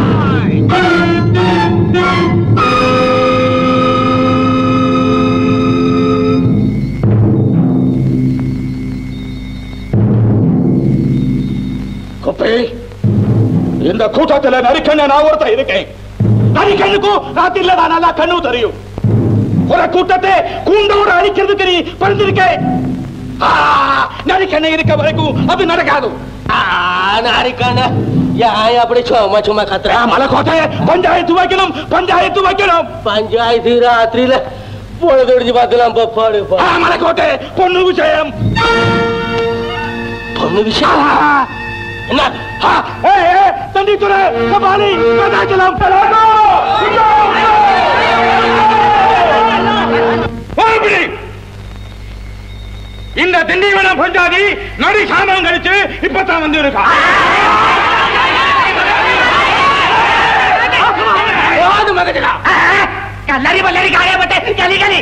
குப்பை இந்த கூட்டத்துல நரிக்கண்ண நான் ஒருத்தன் இருக்கேன் நரிக்கண்ணுக்கும் ராத்திரில தான் நல்லா கண்ணு தெரியும் ஒரு கூட்டத்தை கூண்டோட அழிக்கிறதுக்கு நீ படுத்திருக்க நரிக்கண்ண இருக்க வரைக்கும் அது நடக்காது நாரிக்கான ஏன் அப்படி சும்மா சும்மா கத்துற மலைக்கோட்டை பஞ்சாயத்து வைக்கணும் பஞ்சாயத்து வைக்கணும் பஞ்சாயத்து ராத்திரியில பொழுதுடிச்சு பார்க்கலாம் போ, பாடு போ. ஆ, மலைக்கோட்டை பொண்ணு விஷயம் பொண்ணு விஷயம் என்ன ஆ, ஏய், ஏய், தண்டித்துறை கபாலி கதாச்சலம் மறுபடி இந்த திண்டிவனம் பஞ்சாதி நடி சாமம் கழிச்சு இப்பதான் வந்து இருக்கா போது மகதிலா கல்லறி பல்லறி காயப்பட்டு கலி கலி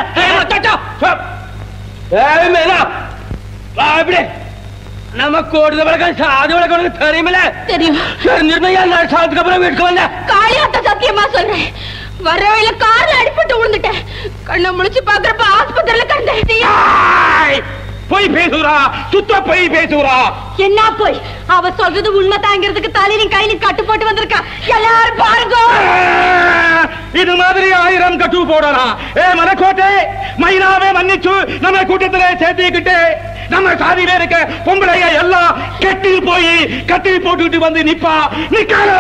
ஏய் மேனா வா இப்படி நமக்கு ஓடுத வழக்கம் சாதி வழக்கம் உனக்கு தெரியுமில்ல தெரியும் தெரிஞ்சிருந்தா ஏன் நான் சாதத்துக்கு அப்புறம் வீட்டுக்கு வந்தேன் காளியாத்த சத்தியமா சொல்றேன் வர வழியில கார்ல அடிபட்டு விழுந்துட்டேன் கண்ணை முழிச்சு பாக்குறப்ப ஆஸ்பத்திரியில கண்டேன் பொய் பேசுறா சுத்த பொய் பேசுறா என்ன போய் அவ சொல்றது உண்மை தாங்கிறதுக்கு தலையிலும் கையிலும் கட்டு போட்டு வந்திருக்கா எல்லாரும் பாருங்க இது மாதிரி ஆயிரம் கட்டு போடலாம் ஏ மலைக்கோட்டை மைனாவே மன்னிச்சு நம்ம கூட்டத்துல சேர்த்துக்கிட்டு நம்ம சாதியில இருக்க பொம்பளைய எல்லாம் கெட்டில் போய் கட்டில் போட்டுக்கிட்டு வந்து நிப்பா நிக்கால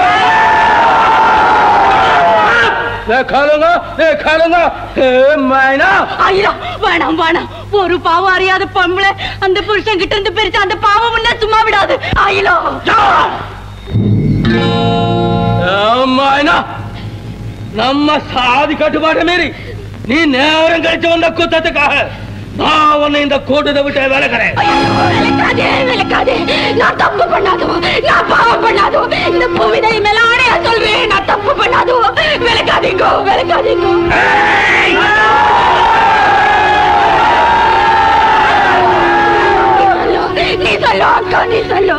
காலுங்க காலுங்க மைனா ஐயோ வேணாம் வேணாம் ஒரு பாவம் அறியாத பொம்பளை அந்த புருஷன் கிட்ட இருந்து பிரிச்சு அந்த பாவம் முன்ன சும்மா விடாது ஐயோ மைனா நம்ம சாதி கட்டுப்பாடு மீறி நீ நேரம் கழிச்சு வந்த குத்தத்துக்காக நான் உன்னை இந்த கூட்டத்தை விட்டு விலகிறேன் விளக்காதே விளக்காதே நான் தப்பு பண்ணாதோ நான் பாவம் பண்ணாதோ இந்த பூவிதை மேல ஆணையா சொல்றேன் நான் தப்பு பண்ணாதோ விளக்காதீங்கோ விளக்காதீங்கோ நீ சொல்லு அக்கா நீ சொல்லு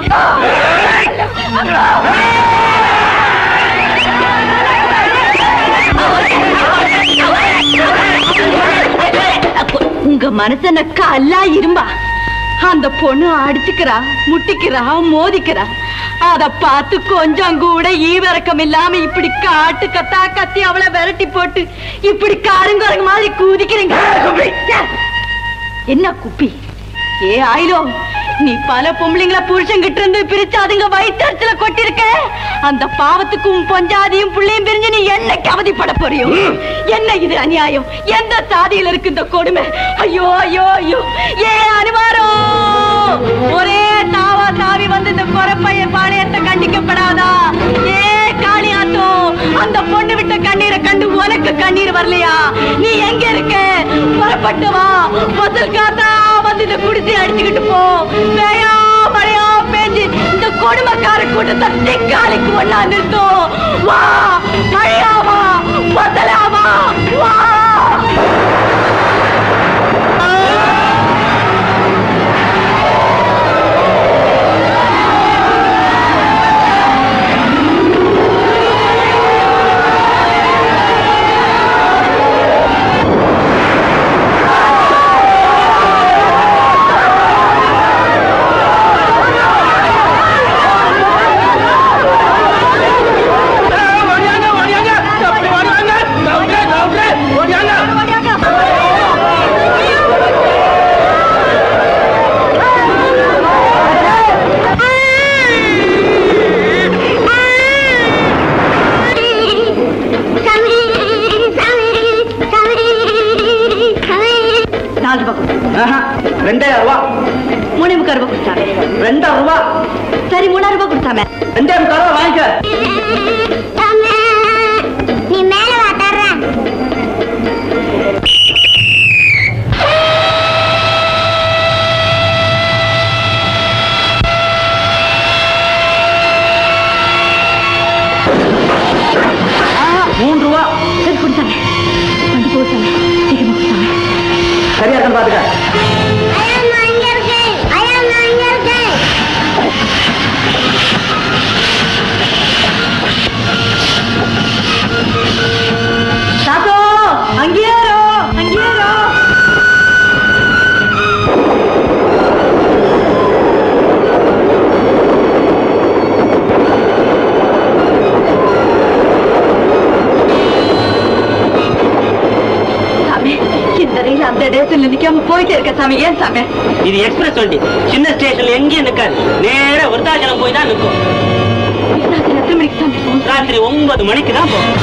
உங்க மனசன கல்லா இரும்பா அந்த பொண்ணு அடிச்சுக்கிறா முட்டிக்கிறா மோதிக்கிறா அத பார்த்து கொஞ்சம் கூட ஈவிரக்கம் இல்லாம இப்படி காட்டு கத்தா கத்தி அவளை விரட்டி போட்டு இப்படி காருங்கரங்க மாதிரி கூதிக்கிறீங்க என்ன குப்பி ஏ ஆயிலோ நீ பல பொம்பளைங்கள புருஷங்கிட்ட இருந்து பிரிச்சு அதுங்க வயிற்றுல கொட்டிருக்க அந்த பாவத்துக்கும் பொஞ்சாதியும் புள்ளையும் பிரிஞ்சு நீ என்னைக்கு அவதிப்பட போறியோ என்ன இது அநியாயம் எந்த சாதியில இருக்கு இந்த கொடுமை ஐயோ ஐயோ ஐயோ ஏ அனுமாரம் ஒரே தாவா தாவி வந்து இந்த குறப்பைய பாளையத்தை கண்டிக்கப்படாதா ஏ காளியாத்தோ அந்த பொண்ணு விட்ட கண்ணீரை கண்டு உனக்கு கண்ணீர் வரலையா நீ எங்க இருக்க புறப்பட்டு வா முதல் காத்தா வந்து இந்த குடிசை அடிச்சுக்கிட்டு போ பேயா மழையா பேஞ்சு இந்த கொடுமைக்கார கூட்டத்தை திக்காலிக்கு ஒண்ணா நிறுத்தும் வா மழையா வா முதலா வா வா வாடியாங்க, வாடியாங்க. தப்பி வாடியாங்க. நாலு ரூபாய் கொடுத்து ஆஹா, ரெண்டாயிரம் ரூபா மூணே முக்கால் ரூபாய் கொடுத்தாங்க ரெண்டாயிரம் ரூபா சரி மூணாயிரம் ரூபாய் கொடுத்தாங்க ரெண்டே முக்கால் ரூபா வாங்கிக்க நீ மேல வா தர்றேன் மூணு ரூபா சரி கொடுத்தாங்க வண்டி போட்டாங்க சீக்கிரமா கொடுத்தாங்க சரியா இருக்கான்னு பாத்துக்க ஐயா நான் இங்க இருக்கேன் ஐயா நான் இங்க இருக்கேன் தாத்தோ அங்கேயே இரு, அங்கேயே இரு. சாமி இந்த ரயில் அந்த டேஷன்ல நிக்காம போயிட்டே இருக்க சாமி ஏன் சாமி இது எக்ஸ்பிரஸ் வண்டி சின்ன ஸ்டேஷன்ல எங்கேயும் நிக்காது நேரா விருத்தாச்சலம் போய் தான் நிற்கும் ராத்திரி எத்தனை மணிக்கு சாமி போகும்? ராத்திரி ஒன்பது மணிக்கு தான் போகும்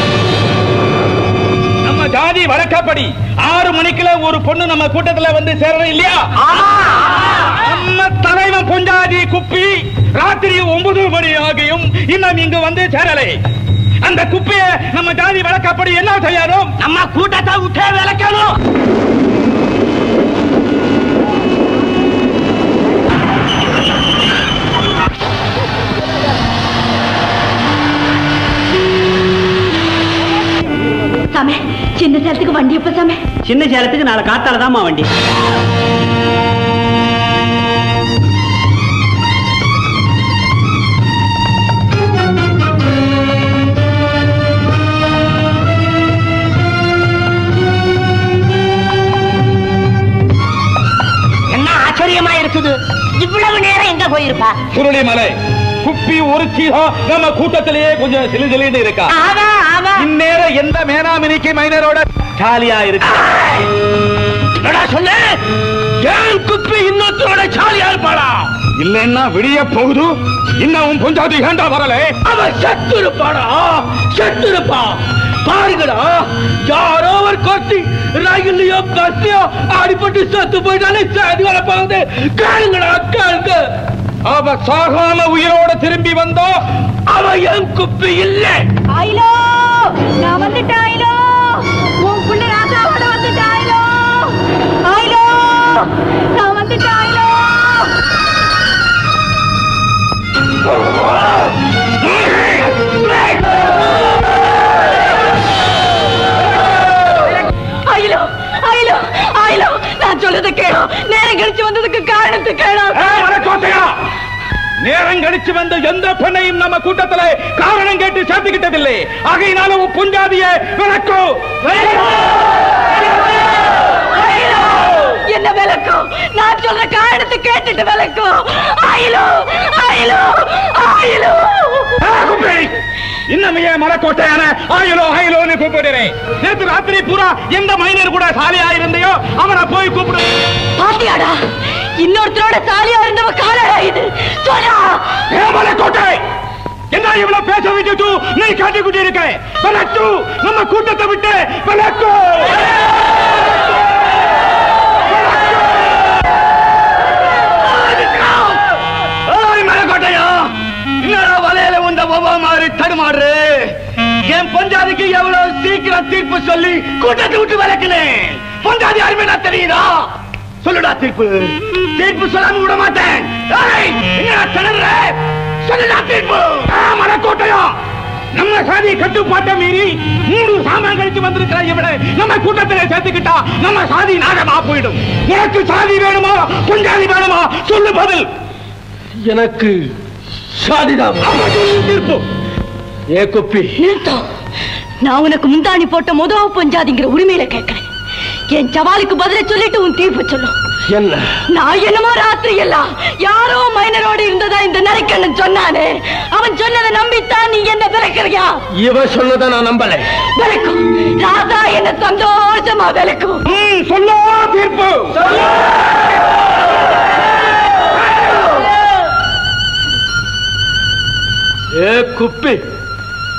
நம்ம ஜாதி வழக்கப்படி ஆறு மணிக்குல ஒரு பொண்ணு நம்ம கூட்டத்துல வந்து சேரணும் இல்லையா நம்ம தலைவன் பொஞ்சாதி குப்பி ராத்திரி ஒன்பது மணி ஆகியும் இன்னும் இங்கு வந்து சேரலை அந்த குப்பைய நம்ம ஜாதி வழக்கப்படி என்ன செய்யணும் நம்ம கூட்டத்தை விட்டே விளக்கணும் சாமி சின்ன சேலத்துக்கு வண்டி எப்ப சாமி சின்ன சேலத்துக்கு நாளை காத்தால தான்மா வண்டி என்ன ஆச்சரியமா இருக்குது இவ்வளவு நேரம் எங்க போயிருப்பா சுருளிமலை குப்பி ஒரு சீகா நம்ம கூட்டத்திலேயே கொஞ்சம் சிலு சிலுன்னு இருக்கா ஆமா ஆமா இந்நேரம் எந்த மேனாமினிக்கு மைனரோட ஜாலியா இருக்கு என்னடா சொன்ன ஏன் குப்பி இன்னொருத்தரோட ஜாலியா இருப்பாளா இல்லன்னா விடிய போகுது இன்னும் கொஞ்சாது ஏண்டா வரல அவ செத்து இருப்பாடா செத்து இருப்பா பாருங்கடா யாரோ ஒரு கொத்தி ரயிலையோ பஸ்லயோ அடிபட்டு செத்து போயிட்டாலே சாதி வர போகுது கேளுங்கடா கேளுங்க அவ சாகாம உயிரோட திரும்பி வந்தா அவ என் குப்பி இல்லை ஆயிலோ நான் வந்துட்டேன் ஆயிலோ உன் புள்ள ராஜாவோட வந்துட்டேன் ஆயிலோ ஆயிலோ நான் வந்துட்டேன் ஆயிலோ ஆயிலோ ஆயிலோ ஆயிலோ நான் சொல்றத கேளு நேரம் கழிச்சு வந்ததுக்கு காரணத்தை கேளு ஏய், மலைக்கோட்டையா! நேரம் கழிச்சு வந்த எந்த பெண்ணையும் நம்ம கூட்டத்துல காரணம் கேட்டு சேர்த்துக்கிட்டதில்லை ஆகையினால உன் புஞ்சாதிய விளக்கு என்ன விளக்கும் நான் சொல்ற காரணத்தை கேட்டுட்டு விளக்கும் ஆயிலோ ஆயிலோ ஆயிலோ இன்னமைய மலைக்கோட்டையான ஆயிலோ ஆயிலோன்னு கூப்பிடுறேன் நேற்று ராத்திரி பூரா எந்த மைனர் கூட சாலியா இருந்தையோ அவனை போய் கூப்பிடு பாத்தியாடா இன்னொருத்தரோட சாலியா இருந்தவ காலடா இது சொன்னா ஏ மலைக்கோட்டை என்ன இவ்வளவு பேச விட்டுட்டு நீ காட்டிக்கிட்டு இருக்க விளக்கு நம்ம கூட்டத்தை விட்டு விளக்கு ஏய், மலைக்கோட்டையா என்னடா வலையில உந்த ஒவ்வொரு மாதிரி தடுமாறு என் பஞ்சாதிக்கு எவ்வளவு சீக்கிரம் தீர்ப்பு சொல்லி கூட்டத்தை விட்டு விளக்குனேன் பஞ்சாதி அருமையா தெரியுதா சொல்லுடா தீர்ப்பு தீர்ப்பு சொல்லாம விட மாட்டேன் ஏய், என்னடா திணற சொல்லுடா தீர்ப்பு ஆ, மலைக்கோட்டையா நம்ம சாதி கட்டுப்பாட்டை மீறி மூணு சாமான் கழிச்சு வந்திருக்கிற இவனை நம்ம கூட்டத்திலே சேர்த்துக்கிட்டா நம்ம சாதி நாகமா போயிடும் உனக்கு சாதி வேணுமா புஞ்சாதி வேணுமா சொல்லு பதில் எனக்கு சாதிதான் ஆமா, சொல்லு தீர்ப்பு ஏ குப்பி நிறுத்தம் நான் உனக்கு முந்தாணி போட்ட முதல் பஞ்சாதிங்கிற உரிமையில கேட்கிறேன் என் சவாலுக்கு பதில சொல்லிட்டு உன் தீர்ப்பு சொல்லும் என்ன நான் என்னமோ ராத்திரி எல்லாம் யாரோ மைனரோடு இருந்ததா இந்த நரைக்கண்ணன் சொன்னானே அவன் சொன்னதை நம்பித்தான் நீ என்ன விளக்குறியா இவ சொன்னதை நான் நம்பல விளக்கும் ராதா என்ன சந்தோஷமா விளக்கும் ம், சொல்லோ தீர்ப்பு ஏ குப்பி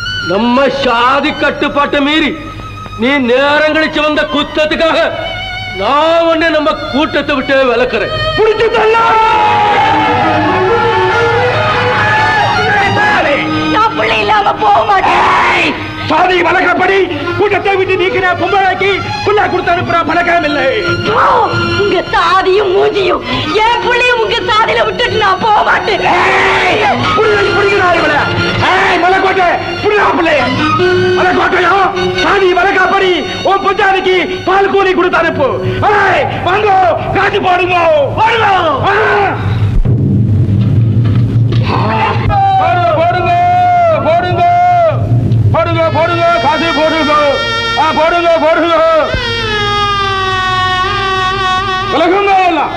நம்ம சாதி கட்டுப்பாட்டை மீறி நீ நேரம் கழிச்சு வந்த குத்தத்துக்காக நான் உன்னை நம்ம கூட்டத்தை விட்டு விளக்குறேன் புடிச்சு தள்ளு நான் பிள்ளை இல்லாம போக மாட்டேன் சாதி வழக்கப்படி கூட்டத்தை விட்டு நீக்கிற பொம்பளைக்கு புள்ள கொடுத்து அனுப்புற பழக்கம் இல்லை ஐயோ, உங்க சாதியும் மூஞ்சியும் என் பிள்ளையும் உங்க சாதியில விட்டுட்டு நான் போக மாட்டேன் புள்ளை புடிக்கிறார் இவள ஏய் மலைக்கோட்டை புள்ளா பிள்ளை மலைக்கோட்டையோ சாதி வழக்கப்படி உன் பொஞ்சாதிக்கு பால் கூலி கொடுத்து அனுப்பு ஏய் வாங்கோ காசு போடுங்க போடுங்க போடுங்க போடுங்க போடுங்க போடுங்க போடுங்க காசு போடுங்க ஆ போடுங்க போடுங்க விலகுங்க எல்லாம்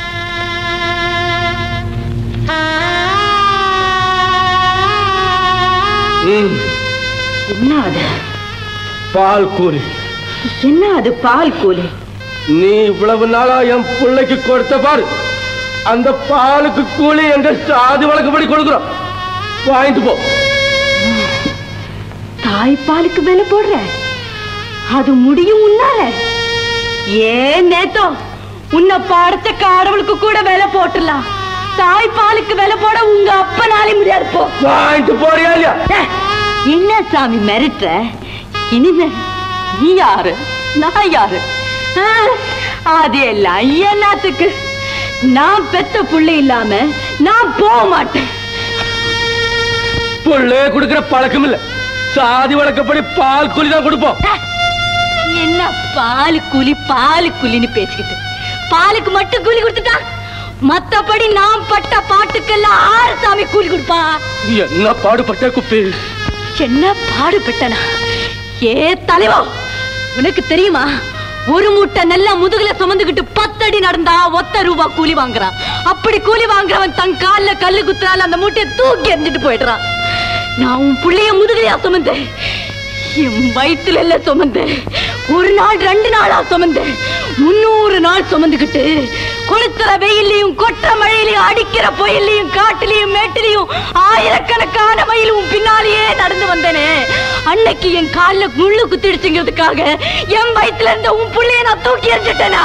ம், என்ன அது பால் கூலி என்ன அது பால் கூலி நீ இவ்வளவு நாளா என் பிள்ளைக்கு கொடுத்த பாரு அந்த பாலுக்கு கூலி என்ற சாதி வழக்கப்படி கொடுக்குறோம் வாங்கிட்டு போ தாய்ப்பாலுக்கு விலை போடுற அது முடியும் உன்னால ஏன் நேத்தோ உன்னை படைச்ச கடவுளுக்கு கூட விலை போட்டுடலாம் தாய்ப்பாலுக்கு விலை போட உங்க அப்பனாலே முடியாது போ வாங்கிட்டு போறியா இல்லையா ஏ, என்ன சாமி மிரட்டுற இனிமே நீ யாரு நான் யாரு ஆ, அதெல்லாம் என்னத்துக்கு நான் பெத்த புள்ளை இல்லாம நான் போக மாட்டேன் பிள்ளைய கொடுக்கிற பழக்கம் இல்ல சாதி வழக்கப்படி பால் கூலி தான் கொடுப்போம் என்ன பால் கூலி பால் கூலின்னு பேசிக்கிட்டு பாலுக்கு மட்டும் கூலி கொடுத்துட்டா மத்தபடி நான் பட்ட பாட்டுக்கெல்லாம் ஆறு சாமி கூலி கொடுப்பா என்ன பாடுபட்ட குப்பி என்ன பாடுபட்டனா ஏ தலைவா உனக்கு தெரியுமா ஒரு மூட்டை நல்லா முதுகுல சுமந்துகிட்டு பத்தடி நடந்தா ஒத்த ரூபா கூலி வாங்குறான் அப்படி கூலி வாங்குறவன் தன் கால்ல கல்லு குத்துறால அந்த மூட்டையை தூக்கி எறிஞ்சிட்டு போயிடுறான் நான் உன் புள்ளைய முதுகுலையா சுமந்தேன் என் வயிற்றுல இல்ல சுமந்தேன் ஒரு நாள் ரெண்டு நாளா சுமந்தேன் முன்னூறு நாள் சுமந்துகிட்டு கொளுத்துற வெயிலையும் கொற்ற மழையிலையும் அடிக்கிற புயல்லையும் காட்டுலயும் மேட்டிலையும் ஆயிரக்கணக்கான மைல் உன் பின்னாலேயே நடந்து வந்தேனே அன்னைக்கு என் கால்ல முள்ளு குத்திடுச்சுங்கிறதுக்காக என் வயித்துல இருந்த உன் புள்ளைய நான் தூக்கி எறிஞ்சிட்டேனா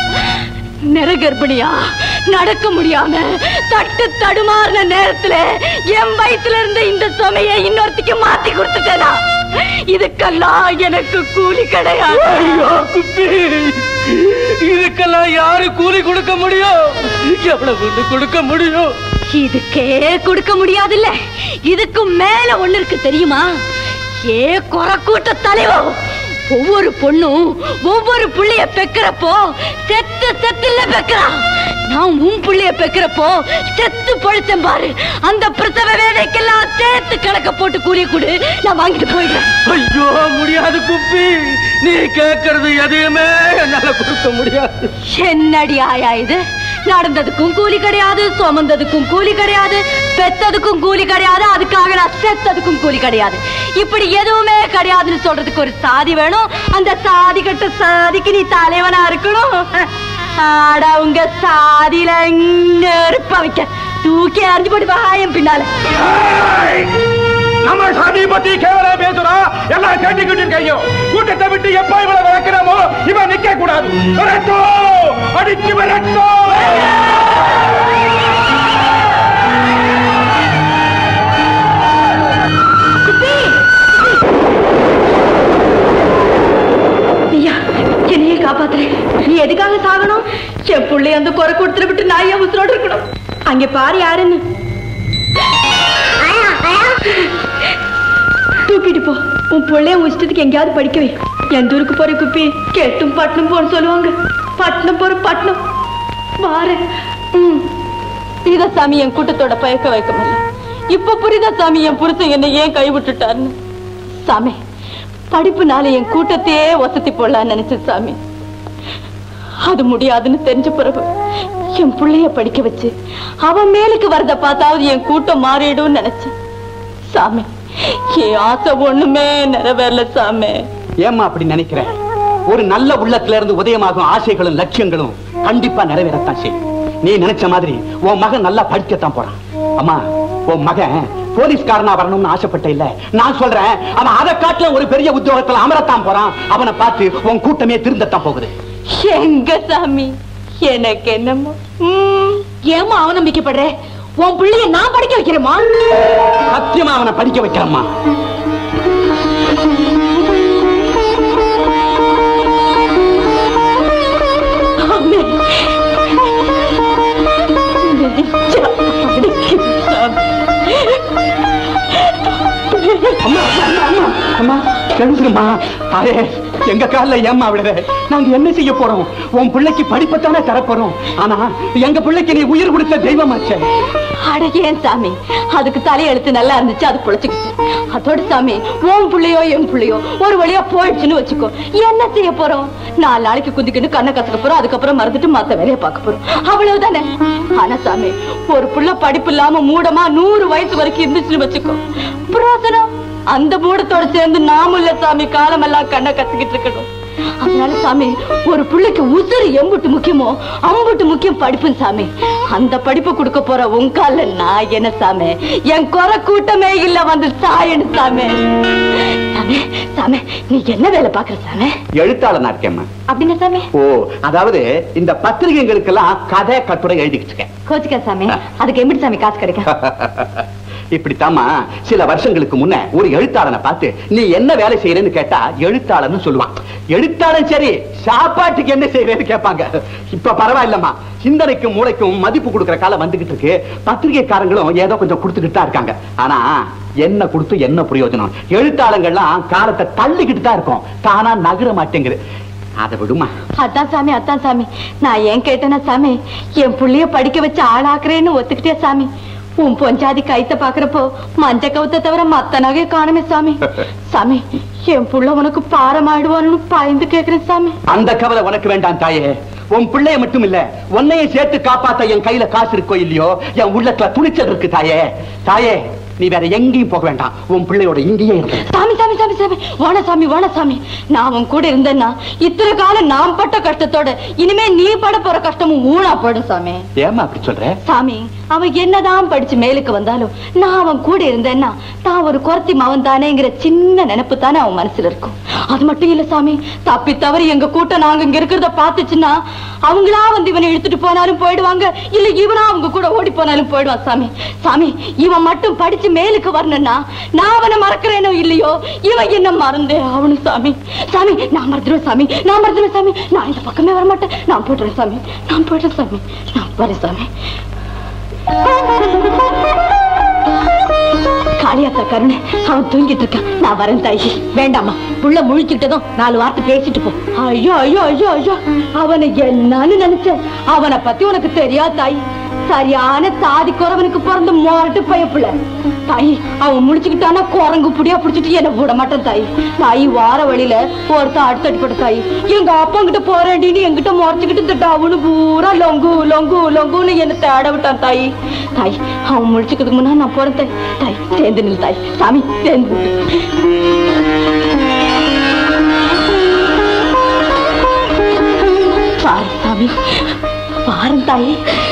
நிறகர்ப்பிணியா நடக்க முடியாம தட்டு தடுமாறின நேரத்துல என் வயித்துல இருந்த இந்த சுமைய இன்னொருத்திக்கு மாத்தி கொடுத்துட்டேனா இதுக்கெல்லாம் எனக்கு கூலி கிடையாது ஐயோ குப்பி இதுக்கெல்லாம் யாரு கூலி கொடுக்க முடியும் எவ்வளவு கொடுக்க முடியும் இதுக்கே கொடுக்க முடியாதுல்ல இதுக்கு மேல ஒண்ணு இருக்கு தெரியுமா ஏ குறக்கூட்ட தலைவன் ஒவ்வொரு பொண்ணும் ஒவ்வொரு புள்ளைய பெக்கிறப்போ செத்து செத்துல பெக்கிறான் நான் உன் புள்ளைய பெக்கிறப்போ செத்து பொழைச்சேன் பாரு அந்த பிரசவ வேலைக்கெல்லாம் சேர்த்து கணக்க போட்டு கூலிய கொடு நான் வாங்கிட்டு போயிடுறேன் ஐயோ முடியாது குப்பி நீ கேட்கறது எதையுமே என்னால கொடுக்க முடியாது என்னடி ஆயா இது நடந்ததுக்கும் கூலி கிடையாது சுமந்ததுக்கும் கூலி கிடையாது பெத்ததுக்கும் கூலி கிடையாது அதுக்காக நான் செத்ததுக்கும் கூலி கிடையாது இப்படி எதுவுமே கிடையாதுன்னு சொல்றதுக்கு ஒரு சாதி வேணும் அந்த சாதி கட்ட சாதிக்கு நீ தலைவனா இருக்கணும் ஆடா உங்க சாதியில நெருப்ப வைக்க தூக்கி அறிஞ்சு போட்டு வாயம் பின்னால நம்ம சாதி பத்தி கேவலம் பேசுறோம் எல்லாம் கேட்டுக்கிட்டு இருக்கையும் கூட்டத்தை விட்டு எப்ப இவளை வளர்க்கிறோமோ இவன் நிக்க கூடாது விரட்டோ அடிச்சு விரட்டோ ஐயா என்னையே காப்பாத்துறேன் நீ எதுக்காக சாகணும் என் புள்ளை அந்த குறை கொடுத்துட்டு விட்டு நான் ஏன் உசுரோடு இருக்கணும் அங்க பாரு யாருன்னு தூக்கிட்டு போ உன் பிள்ளைய உன் இஷ்டத்துக்கு எங்கேயாவது படிக்க வை எந்த ஊருக்கு போற குப்பி கெட்டும் பட்டணம் போன்னு சொல்லுவாங்க பட்டணம் போற பட்டணம் வார புரியுதா சாமி என் கூட்டத்தோட பயக்க வைக்க முடியல இப்ப புரியுதா சாமி என் புருஷன் என்னை ஏன் கைவிட்டுட்டாருன்னு சாமி படிப்புனால என் கூட்டத்தையே வசதி போடலான்னு நினைச்சேன் சாமி அது முடியாதுன்னு தெரிஞ்ச பிறகு என் புள்ளைய படிக்க வச்சு அவன் மேலுக்கு வரத பார்த்தாவது என் கூட்டம் மாறிடும்னு நினைச்சேன் சாமி என் ஆசை ஒண்ணுமே நிறைவேறல சாமி ஏம்மா அப்படி நினைக்கிற ஒரு நல்ல உள்ளத்துல இருந்து உதயமாகும் ஆசைகளும் லட்சியங்களும் கண்டிப்பா நிறைவேறத்தான் செய்யும் நீ நினைச்ச மாதிரி உன் மகன் நல்லா படிக்கத்தான் போறான் அம்மா உன் மகன் போலீஸ்காரனா வரணும்னு ஆசைப்பட்ட இல்ல நான் சொல்றேன் அவன் அதை காட்டில ஒரு பெரிய உத்தியோகத்துல அமரத்தான் போறான் அவனை பார்த்து உன் கூட்டமே திருந்தத்தான் போகுது எங்க சாமி எனக்கு என்னமோ ம், ஏம்மா அவநம்பிக்கைப்படுற உன் பிள்ளைய நான் படிக்க வைக்கிறேமா சத்தியமா அவனை படிக்க வைக்கிறம்மா அம்மா அம்மா, அம்மா அம்மா எழுந்துருமா தாயே எங்க கால்ல ஏம்மா விடுற நாங்க என்ன செய்ய போறோம் உன் பிள்ளைக்கு படிப்பத்தானே தரப்போறோம் ஆனா எங்க பிள்ளைக்கு நீ உயிர் கொடுத்த தெய்வமாச்சே அட ஏன் சாமி அதுக்கு தலையெழுத்து நல்லா இருந்துச்சு அது பொழைச்சுக்கிச்சு அதோட சாமி உன் புள்ளையோ என் புள்ளையோ ஒரு வழியா போயிடுச்சுன்னு வச்சுக்கோ என்ன செய்ய போறோம் நாலு நாளைக்கு குதிக்கிட்டு கண்ணை கத்துக்க போறோம் அதுக்கப்புறம் மறந்துட்டு மத்த வேலையை பார்க்க போறோம் அவ்வளவுதானே ஆனா சாமி ஒரு புள்ள படிப்பு இல்லாம மூடமா நூறு வயசு வரைக்கும் இருந்துச்சுன்னு வச்சுக்கோ புரோசனம் அந்த மூடத்தோட சேர்ந்து நாமும் இல்ல சாமி காலமெல்லாம் கண்ணை கத்துக்கிட்டு இருக்கணும் அதனால சாமி ஒரு பிள்ளைக்கு உசுறு எம்புட்டு முக்கியமோ அம்புட்டு முக்கியம் படிப்புன்னு சாமி அந்த படிப்பு கொடுக்க போற உங்கால நான் என்ன சாமி என் குறை கூட்டமே இல்ல வந்து சாயனு சாமி சாமி சாமி நீ என்ன வேலை பாக்குற சாமி எழுத்தாளனா இருக்கேம்மா அப்படின்னா சாமி ஓ அதாவது இந்த பத்திரிகைகளுக்கெல்லாம் கதை கட்டுரை எழுதிக்கிட்டு இருக்கேன் கோச்சிக்க சாமி அதுக்கு எப்படி சாமி காசு கிடைக்கும் இப்படித்தாம்மா சில வருஷங்களுக்கு முன்ன ஒரு எழுத்தாளனை பார்த்து நீ என்ன வேலை செய்யறேன்னு கேட்டா எழுத்தாளன்னு சொல்லுவான் எழுத்தாளன் சரி சாப்பாட்டுக்கு என்ன செய்யறேன்னு கேட்பாங்க இப்ப பரவாயில்லம்மா சிந்தனைக்கும் மூளைக்கும் மதிப்பு கொடுக்கிற காலம் வந்துகிட்டு இருக்கு பத்திரிகைக்காரங்களும் ஏதோ கொஞ்சம் கொடுத்துக்கிட்டு தான் இருக்காங்க ஆனா என்ன கொடுத்து என்ன பிரயோஜனம் எழுத்தாளங்கள்லாம் காலத்தை தள்ளிக்கிட்டு தான் இருக்கும் தானா நகர மாட்டேங்குது அதை விடுமா அதான் சாமி அதான் சாமி நான் ஏன் கேட்டேன்னா சாமி என் புள்ளைய படிக்க வச்சு ஆளாக்குறேன்னு ஒத்துக்கிட்டே சாமி உன் பொஞ்சாதி கைத்த பாக்குறப்போ மஞ்ச கவுத்த தவிர மத்த நகை காணுமே சாமி சாமி என் புள்ள உனக்கு பாரமாயிடுவான்னு பயந்து கேக்குறேன் சாமி அந்த கவலை உனக்கு வேண்டாம் தாயே உன் பிள்ளைய மட்டும் இல்ல உன்னையும் சேர்த்து காப்பாத்த என் கையில காசு இருக்கோ இல்லையோ என் உள்ளத்துல துணிச்சல் இருக்கு தாயே தாயே நீ வேற எங்கேயும் போக வேண்டாம் உன் பிள்ளையோட இங்கேயே இருக்கு சாமி சாமி சாமி சாமி வாண சாமி வாண சாமி நான் உன் கூட இருந்தேன்னா இத்தனை காலம் நான் பட்ட கஷ்டத்தோட இனிமே நீ பட போற கஷ்டமும் ஊனா போடும் சாமி ஏமா அப்படி சொல்ற சாமி அவன் என்னதான் படிச்சு மேலுக்கு வந்தாலும் நான் அவன் கூட இருந்தேன்னா தான் ஒரு குரத்தி மவன் தானேங்கிற சின்ன நினைப்பு தானே அவன் மனசுல இருக்கும் அது மட்டும் இல்ல சாமி தப்பி தவறி எங்க கூட்டம் நாங்க இங்க இருக்கிறத பார்த்துச்சுன்னா அவங்களா வந்து இவனை இழுத்துட்டு போனாலும் போயிடுவாங்க இல்ல இவனா அவங்க கூட ஓடி போனாலும் போயிடுவான் சாமி சாமி இவன் மட்டும் படிச்சு மேலுக்கு வரணும்னா நான் அவனை மறக்கிறேனோ இல்லையோ இவன் என்ன மறந்தே அவனு சாமி சாமி நான் மறந்துடுவேன் சாமி நான் மறந்துடுவேன் சாமி நான் இந்த பக்கமே வர மாட்டேன் நான் போயிடுறேன் சாமி நான் போயிடுறேன் சாமி நான் வரேன் சாமி காளியாத்தா கருணை அவன் தூங்கிட்டு இருக்கான் நான் வரேன் தாயி வேண்டாமா புள்ள முழிச்சுட்டதும் நாலு வார்த்தை பேசிட்டு போ ஐயோ ஐயோ ஐயோ ஐயோ அவனை என்னன்னு நினைச்ச அவனை பத்தி உனக்கு தெரியா தாய் சரியான தாதி குறவனுக்கு பிறந்த மோரட்டு பயப்புல தாய் அவன் முடிச்சுக்கிட்டானா குரங்கு புடியா புடிச்சிட்டு என்ன விட மாட்டான் தாய் தாய் வார வழியில ஒருத்தன் அடுத்தடி போட்ட தாய் எங்க அப்பா கிட்ட போறேன்டின்னு எங்கிட்ட முறைச்சுக்கிட்டு இந்த டவுனு பூரா லொங்கு லொங்கு லொங்குன்னு என்ன தேட விட்டான் தாய் தாய் அவன் முடிச்சுக்கிறதுக்கு முன்னா நான் போறேன் தாய் தாய் சேர்ந்து நில் தாய் சாமி சேர்ந்து நில்லு. பாரு சாமி பாரு தாய்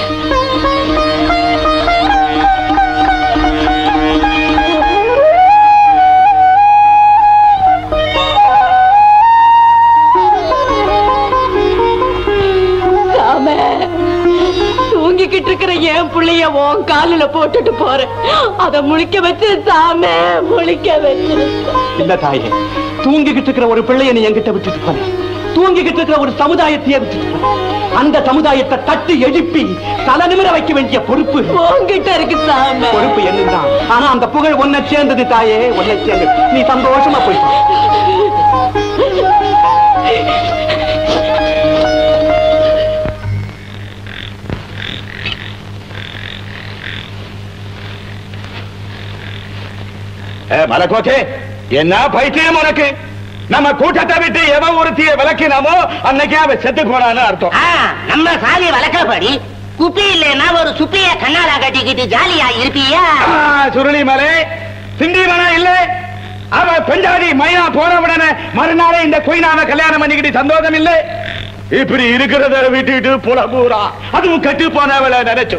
சாமி தூங்கிக்கிட்டு இருக்கிற என் புள்ளைய உன் காலில போட்டுட்டு போறேன் அத முழிக்க வச்சு சாமி முழிக்க வச்சு இல்ல தாயே தூங்கிக்கிட்டு இருக்கிற ஒரு பிள்ளைய நீ என்கிட்ட விட்டுட்டு போன தூங்கிக்கிட்டு இருக்கிற ஒரு சமுதாயத்தையே விட்டுட்டு போன அந்த சமுதாயத்தை தட்டி எழுப்பி தலை நிமிர வைக்க வேண்டிய பொறுப்பு உன்கிட்ட இருக்கு சாமி பொறுப்பு என்னதான் ஆனா அந்த புகழ் ஒன்ன சேர்ந்தது தாயே ஒன்ன சேர்ந்தது நீ சந்தோஷமா போயிட்டு வா. மலக்கோட்டே என்ன பைத்தியம் உனக்கு நம்ம கூட்டத்தை விட்டு எவன் ஒருத்திய விளக்கினாமோ அன்னைக்கே அவன் செத்து போனான்னு அர்த்தம் ஆ, நம்ம சாலி வழக்கப்படி குப்பி இல்லைன்னா ஒரு சுப்பிய கண்ணால கட்டிக்கிட்டு ஜாலியா இருப்பியா ஆ, சுருளி மலை சிந்திவனா இல்ல அவ பெஞ்சாதி மைனா போன உடனே மறுநாளே இந்த குயினாவை கல்யாணம் பண்ணிக்கிட்டு சந்தோஷம் இல்லை இப்படி இருக்கிறத விட்டுட்டு புல பூரா அதுவும் கட்டு போனவளை நினைச்சு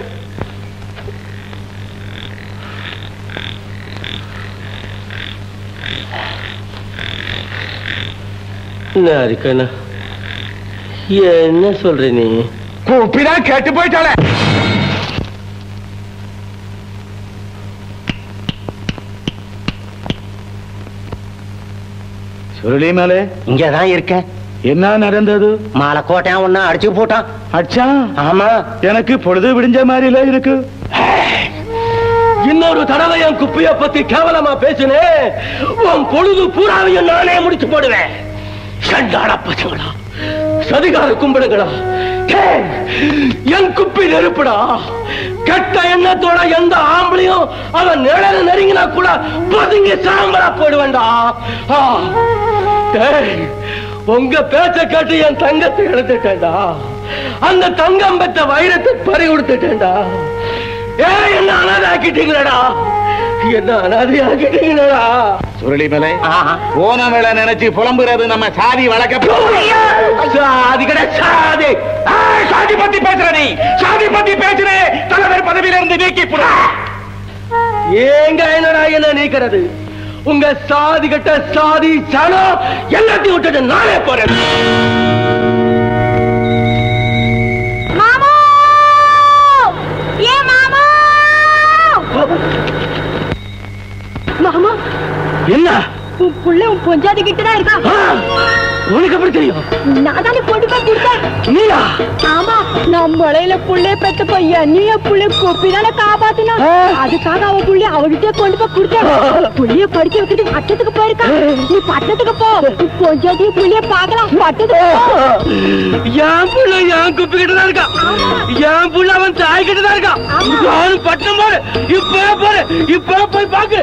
என்ன இருக்கண்ணா என்ன சொல்ற நீ குப்பிதான் கெட்டு போயிட்டாளே சுருளி மேலே இங்கதான் இருக்கேன் என்ன நடந்தது மாலை கோட்டையான் ஒண்ணு அடிச்சு போட்டான் அச்சா ஆமா எனக்கு பொழுது விடிஞ்ச மாதிரில இருக்கு இன்னொரு தடவை என் குப்பைய பத்தி கேவலமா பேசுனே உன் பொழுது பூராவையும் நானே முடிச்சு போடுவேன் சண்டாட பசங்களா சதிகார கும்பிடுங்களா டேய், என் குப்பி நெருப்புடா கெட்ட எண்ணத்தோட எந்த ஆம்பளையும் அவன் நிழல நெருங்கினா கூட பதுங்கி சாம்பலா போடுவேன்டா ஆ. டேய், உங்க பேச்ச கேட்டு என் தங்கத்தை இழந்துட்டேன்டா அந்த தங்கம் பெற்ற வைரத்தை பறி கொடுத்துட்டேன்டா ஏ என்ன அனாதை ஆக்கிட்டீங்களடா என்ன அனாதை ஆக்கிட்டீங்களடா சுருளி மேலே போன வேலை நினைச்சு புலம்புறது நம்ம சாதி வழக்க சாதி கடை சாதி ஏய், சாதி பத்தி பேசுற நீ சாதி பத்தி பேசுற தலைவர் பதவியில இருந்து நீக்கி புடா ஏங்க என்னடா என்ன நீக்கிறது உங்க சாதி கட்ட சாதி சனம் எல்லாத்தையும் விட்டுட்டு நானே போறேன் மாமு ஏ மாமு மாமா என்ன உன் புள்ள உன் பொஞ்சாதி கிட்ட தான் இருக்கா ஆ, உனக்கு எப்படி தெரியும் நான் தானே கொண்டு போய் கொடுத்தேன் நீயா ஆமா நான் முளையில புள்ளைய பெத்த பையன் நீ என் புள்ளைய கொப்பி தானே காப்பாத்தினா அதுக்காக அவ புள்ளைய அவகிட்டே கொண்டு போய் கொடுத்தேன் புள்ளைய படிக்க வைக்கிறது பட்டத்துக்கு போயிருக்கா நீ பட்டத்துக்கு போ பொஞ்சாதி புள்ளைய பார்க்கலாம் பட்டத்துக்கு போ என் புள்ள என் குப்பி கிட்ட தான் இருக்கா என் புள்ள அவன் தாய் கிட்ட தான் இருக்கா நானும் பட்டம் போடு இப்ப போடு இப்ப போய் பாக்கு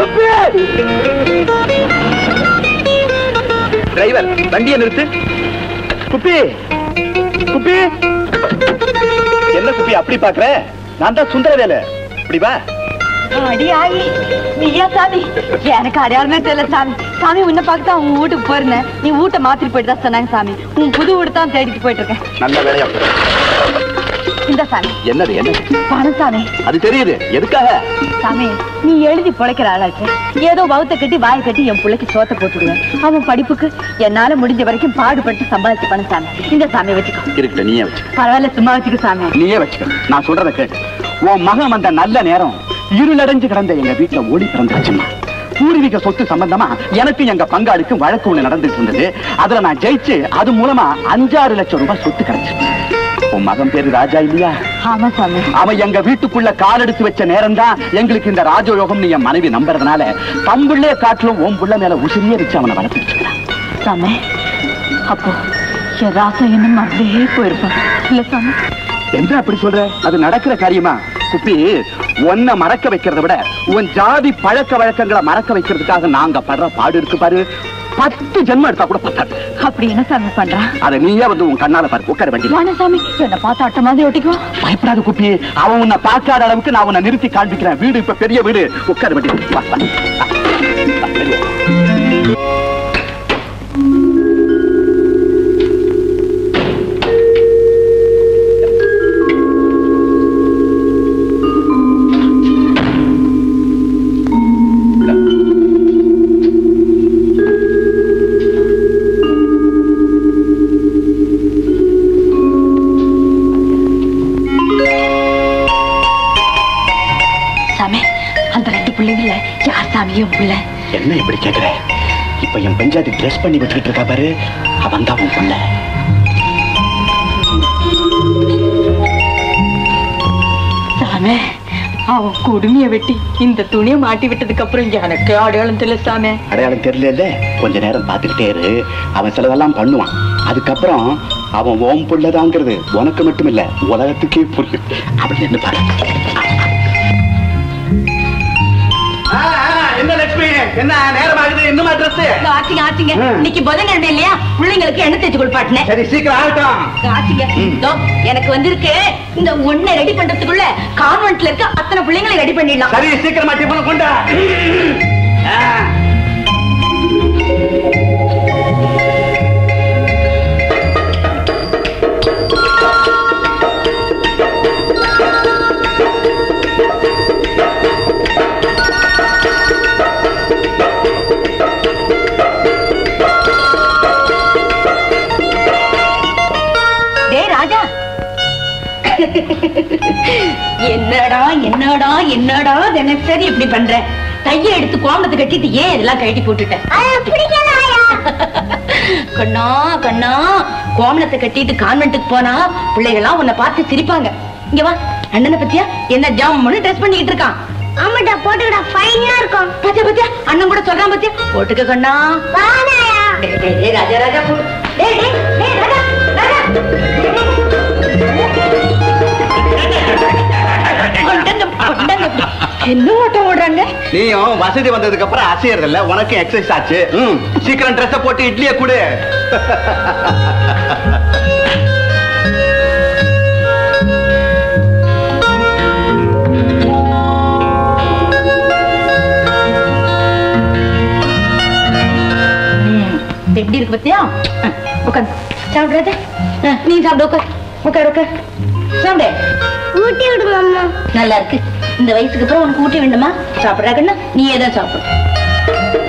டிரைவர் வண்டியை நிறுத்து குப்பி குப்பி என்ன குப்பி அப்படி பாக்குற நான் தான் சுந்தரவேலு இப்படி வா அடி ஆகி நீயா சாமி எனக்கு அடையாளமே தெரியல சாமி சாமி உன்னை பார்க்க தான் உன் வீட்டுக்கு போயிருந்தேன் நீ வீட்டை மாத்திட்டு போயிட்டு தான் சொன்னாங்க சாமி உன் புது வீடு தான் தேடிட்டு போயிட்டு இருக்கேன் நல்ல வேலையா போற. இந்த சாமி என்னது என்ன பணம் சாமி அது தெரியுது எதுக்காக சாமி நீ எழுதி பொழைக்கிற ஆளாச்சு ஏதோ வவுத்த கட்டி வாயை கட்டி என் பிள்ளைக்கு சோத்த போட்டுடுவேன் அவன் படிப்புக்கு என்னால முடிஞ்ச வரைக்கும் பாடுபட்டு சம்பாதிச்சு பண்ண சாமி இந்த சாமி வச்சுக்கோ இருக்கட்டும் நீயே வச்சு பரவாயில்ல சும்மா வச்சுக்கோ சாமி நீயே வச்சுக்க நான் சொல்றத கேட்டு உன் மகன் வந்த நல்ல நேரம் இருளடைஞ்சு கிடந்த எங்க வீட்டுல ஒளி பிறந்துச்சுமா பூர்வீக சொத்து சம்பந்தமா எனக்கு எங்க பங்காளிக்கும் வழக்கு ஒண்ணு நடந்துட்டு இருந்தது அதுல நான் ஜெயிச்சு அது மூலமா அஞ்சாறு லட்சம் ரூபாய் சொத்து கிடைச்சு உன் மகன் பேரு ராஜா இல்லையா ஆமா சாமி அவன் எங்க வீட்டுக்குள்ள கால் எடுத்து வச்ச நேரம் தான் எங்களுக்கு இந்த ராஜயோகம் நீ என் மனைவி நம்புறதுனால தம்புள்ளே காட்டிலும் உன் புள்ள மேல உசிரியே வச்சு அவனை வளர்த்துட்டு சாமி அப்போ என் ராசா இன்னும் அப்படியே போயிருப்பான் இல்ல சாமி என்ன அப்படி சொல்ற அது நடக்கிற காரியமா குப்பி உன்னை மறக்க வைக்கிறத விட உன் ஜாதி பழக்க வழக்கங்களை மறக்க வைக்கிறதுக்காக நாங்க படுற பாடு இருக்கு பாரு பத்து ஜென்மம் எடுத்தா கூட பத்தாது அப்படி என்ன சாமி பண்றான் அதை நீயே வந்து உன் கண்ணால பாரு உட்கார வண்டி வாண சாமி என்ன பார்த்து அட்ட மாதிரி ஒட்டிக்கோ பயப்படாத குப்பி அவன் உன்னை பார்க்காத அளவுக்கு நான் உன்னை நிறுத்தி காண்பிக்கிறேன் வீடு இப்ப பெரிய வீடு உட்கார வண்டி வா, வா. வா, வெளியே வா. சாமி அந்த ரெண்டு பிள்ளைங்கள யார் சாமியும் பிள்ளை என்ன இப்படி கேக்குற இப்ப என் பெஞ்சாதி ட்ரெஸ் பண்ணி வச்சுக்கிட்டு இருக்கா பாரு அவன் தான் உன் பொண்ணு சாமி அவன் கொடுமைய வெட்டி இந்த துணியை மாட்டி விட்டதுக்கு அப்புறம் எனக்கு அடையாளம் தெரியல சாமி அடையாளம் தெரியல கொஞ்ச நேரம் பார்த்துக்கிட்டே இரு அவன் சிலதெல்லாம் பண்ணுவான் அதுக்கப்புறம் அவன் ஓம் புள்ளதாங்கிறது உனக்கு மட்டும் இல்ல உலகத்துக்கே புரியும் அப்படி நின்று பாரு என்ன லட்சுமி என்ன நேரம் ஆகுது இன்னுமா ட்ரெஸ் ஆச்சுங்க ஆச்சுங்க இன்னைக்கு புதன்கிழமை இல்லையா பிள்ளைங்களுக்கு எண்ணெய் தேய்ச்சி குளிப்பாட்டினேன் சரி சீக்கிரம் ஆகட்டும் ஆச்சுங்க இதோ, எனக்கு வந்திருக்கு இந்த ஒண்ணை ரெடி பண்றதுக்குள்ள கான்வென்ட்ல இருக்க அத்தனை பிள்ளைங்களை ரெடி பண்ணிடலாம் சரி சீக்கிரமா டிஃபன் கொண்டா ஆ. என்னடா என்னடா என்னடா தினசரி இப்படி பண்ற கையை எடுத்து கோமணத்தை கட்டிட்டு ஏன் இதெல்லாம் கழட்டி போட்டுட்ட கண்ணா கண்ணா கோமணத்தை கட்டிட்டு கான்வென்ட்டுக்கு போனா பிள்ளைகள்லாம் உன்னை பார்த்து சிரிப்பாங்க இங்க வா அண்ணனை பத்தியா என்ன ஜாமுன்னு ட்ரெஸ் பண்ணிக்கிட்டு இருக்கான் ஆமாடா போட்டுக்கடா ஃபைனா இருக்கும் பாத்தியா பாத்தியா அண்ணன் கூட சொல்றான் பாத்தியா போட்டுக்க கண்ணா வானாயா டேய், டேய், டேய், ராஜா ராஜா போடு டேய் டேய் டேய் ராஜா ராஜா கொண்டங்க, கொண்டங்க இப்படி. என்ன ஓட்டம் ஓடுறாங்க நீயும் வசதி வந்ததுக்கு அப்புறம் அசையறது இல்ல உனக்கு எக்ஸசைஸ் ஆச்சு ம், சீக்கிரம் ட்ரெஸ் போட்டு இட்லியை கொடு எப்படி இருக்கு பத்தியா உட்காந்து சாப்பிடுறது நீ சாப்பிடு உட்கார் உட்கார் உட்கார் சாப்பிடு ஊட்டி விடுங்க அம்மா நல்லா இருக்கு இந்த வயசுக்கு அப்புறம் உனக்கு ஊட்டி வேண்டுமா சாப்பிடுறா கண்ணா நீ ஏதான் சாப்பிடு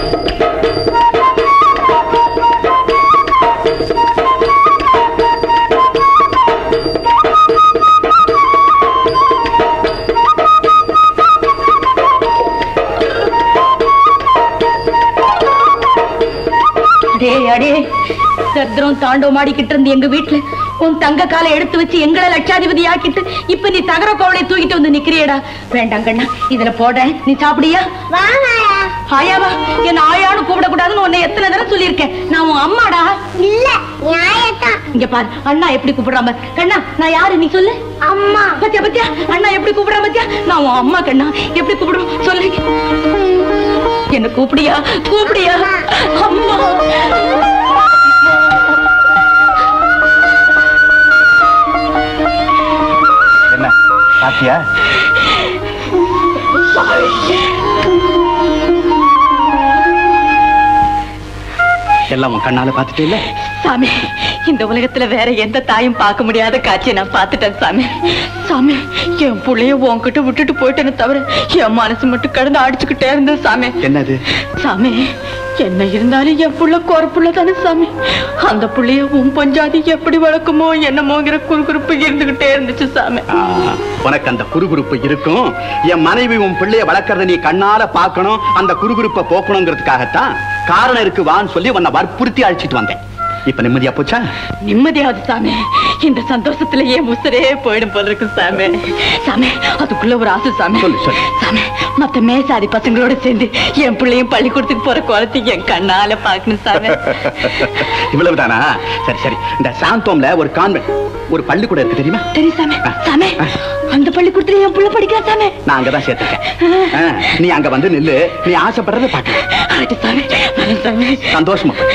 அடே அடே சத்திரம் தாண்டவம் ஆடிக்கிட்டு இருந்து எங்க வீட்டுல உன் தங்க காலை எடுத்து வச்சு எங்களை லட்சாதிபதி ஆக்கிட்டு இப்ப நீ தகர கோவலை தூக்கிட்டு வந்து நிக்கிறியேடா வேண்டாம் கண்ணா இதுல போட நீ சாப்பிடியா வானாயா ஆயாவா என்ன ஆயான்னு கூப்பிடக்கூடாதுன்னு உன்னை எத்தனை தடவை சொல்லியிருக்கேன் நான் உன் அம்மாடா இல்ல நியாயத்தான் இங்க பாரு அண்ணா எப்படி கூப்பிடுறாம கண்ணா நான் யாரு நீ சொல்லு அம்மா பத்தியா பத்தியா அண்ணா எப்படி கூப்பிடுறா பத்தியா நான் உன் அம்மா கண்ணா எப்படி கூப்பிடுவோம் சொல்லு என்ன கூப்பிடியா கூப்பிடியா அம்மா என்ன பாத்தியா எல்லாம் உன் கண்ணால பாத்துட்டு இல்ல சாமி இந்த உலகத்துல வேற எந்த தாயும் பார்க்க முடியாத காட்சியை நான் பார்த்துட்டேன் சாமி சாமி என் புள்ளைய உன்கிட்ட விட்டுட்டு போயிட்டேன்னு தவிர என் மனசு மட்டும் கடந்து அடிச்சுக்கிட்டே இருந்தது சாமி என்னது சாமி என்ன இருந்தாலும் என் புள்ள கோர புள்ள தானே சாமி அந்த புள்ளைய உன் பஞ்சாதி எப்படி வளர்க்குமோ என்னமோங்கிற குறுகுறுப்பு இருந்துகிட்டே இருந்துச்சு சாமி ஆ, உனக்கு அந்த குறுகுறுப்பு இருக்கும் என் மனைவி உன் பிள்ளைய வளர்க்கறத நீ கண்ணால பார்க்கணும் அந்த குறுகுறுப்பை போக்கணுங்கிறதுக்காகத்தான் காரணம் இருக்கு வான்னு சொல்லி உன்னை வற்புறுத்தி அழைச்சிட்டு வந்தேன் இப்ப நிம்மதியா போச்சா நிம்மதியாவது சாமி இந்த சந்தோஷத்துல ஏன் உசுரே போயிடும் போல இருக்கு சாமி சாமி அதுக்குள்ள ஒரு ஆசை சாமி சொல்லு, சொல்லு. சாமி மத்த மேசாதி பசங்களோட சேர்ந்து என் பிள்ளையும் பள்ளிக்கூடத்துக்கு போற குளத்தை என் கண்ணால பாக்கணும் சாமி இவ்வளவுதானா சரி சரி இந்த சாந்தோம்ல ஒரு கான்வென்ட் ஒரு பள்ளிக்கூடம் இருக்கு தெரியுமா சரி சாமி சாமி அந்த பள்ளிக்கூடத்துல என் புள்ள படிக்கிறா சாமி நான் அங்கதான் சேர்த்திருக்கேன் ஆ, நீ அங்க வந்து நில்லு நீ ஆசைப்படுறத பாக்கலாம் ஆட்டு சாமி வரேன் சாமி சந்தோஷமா போ.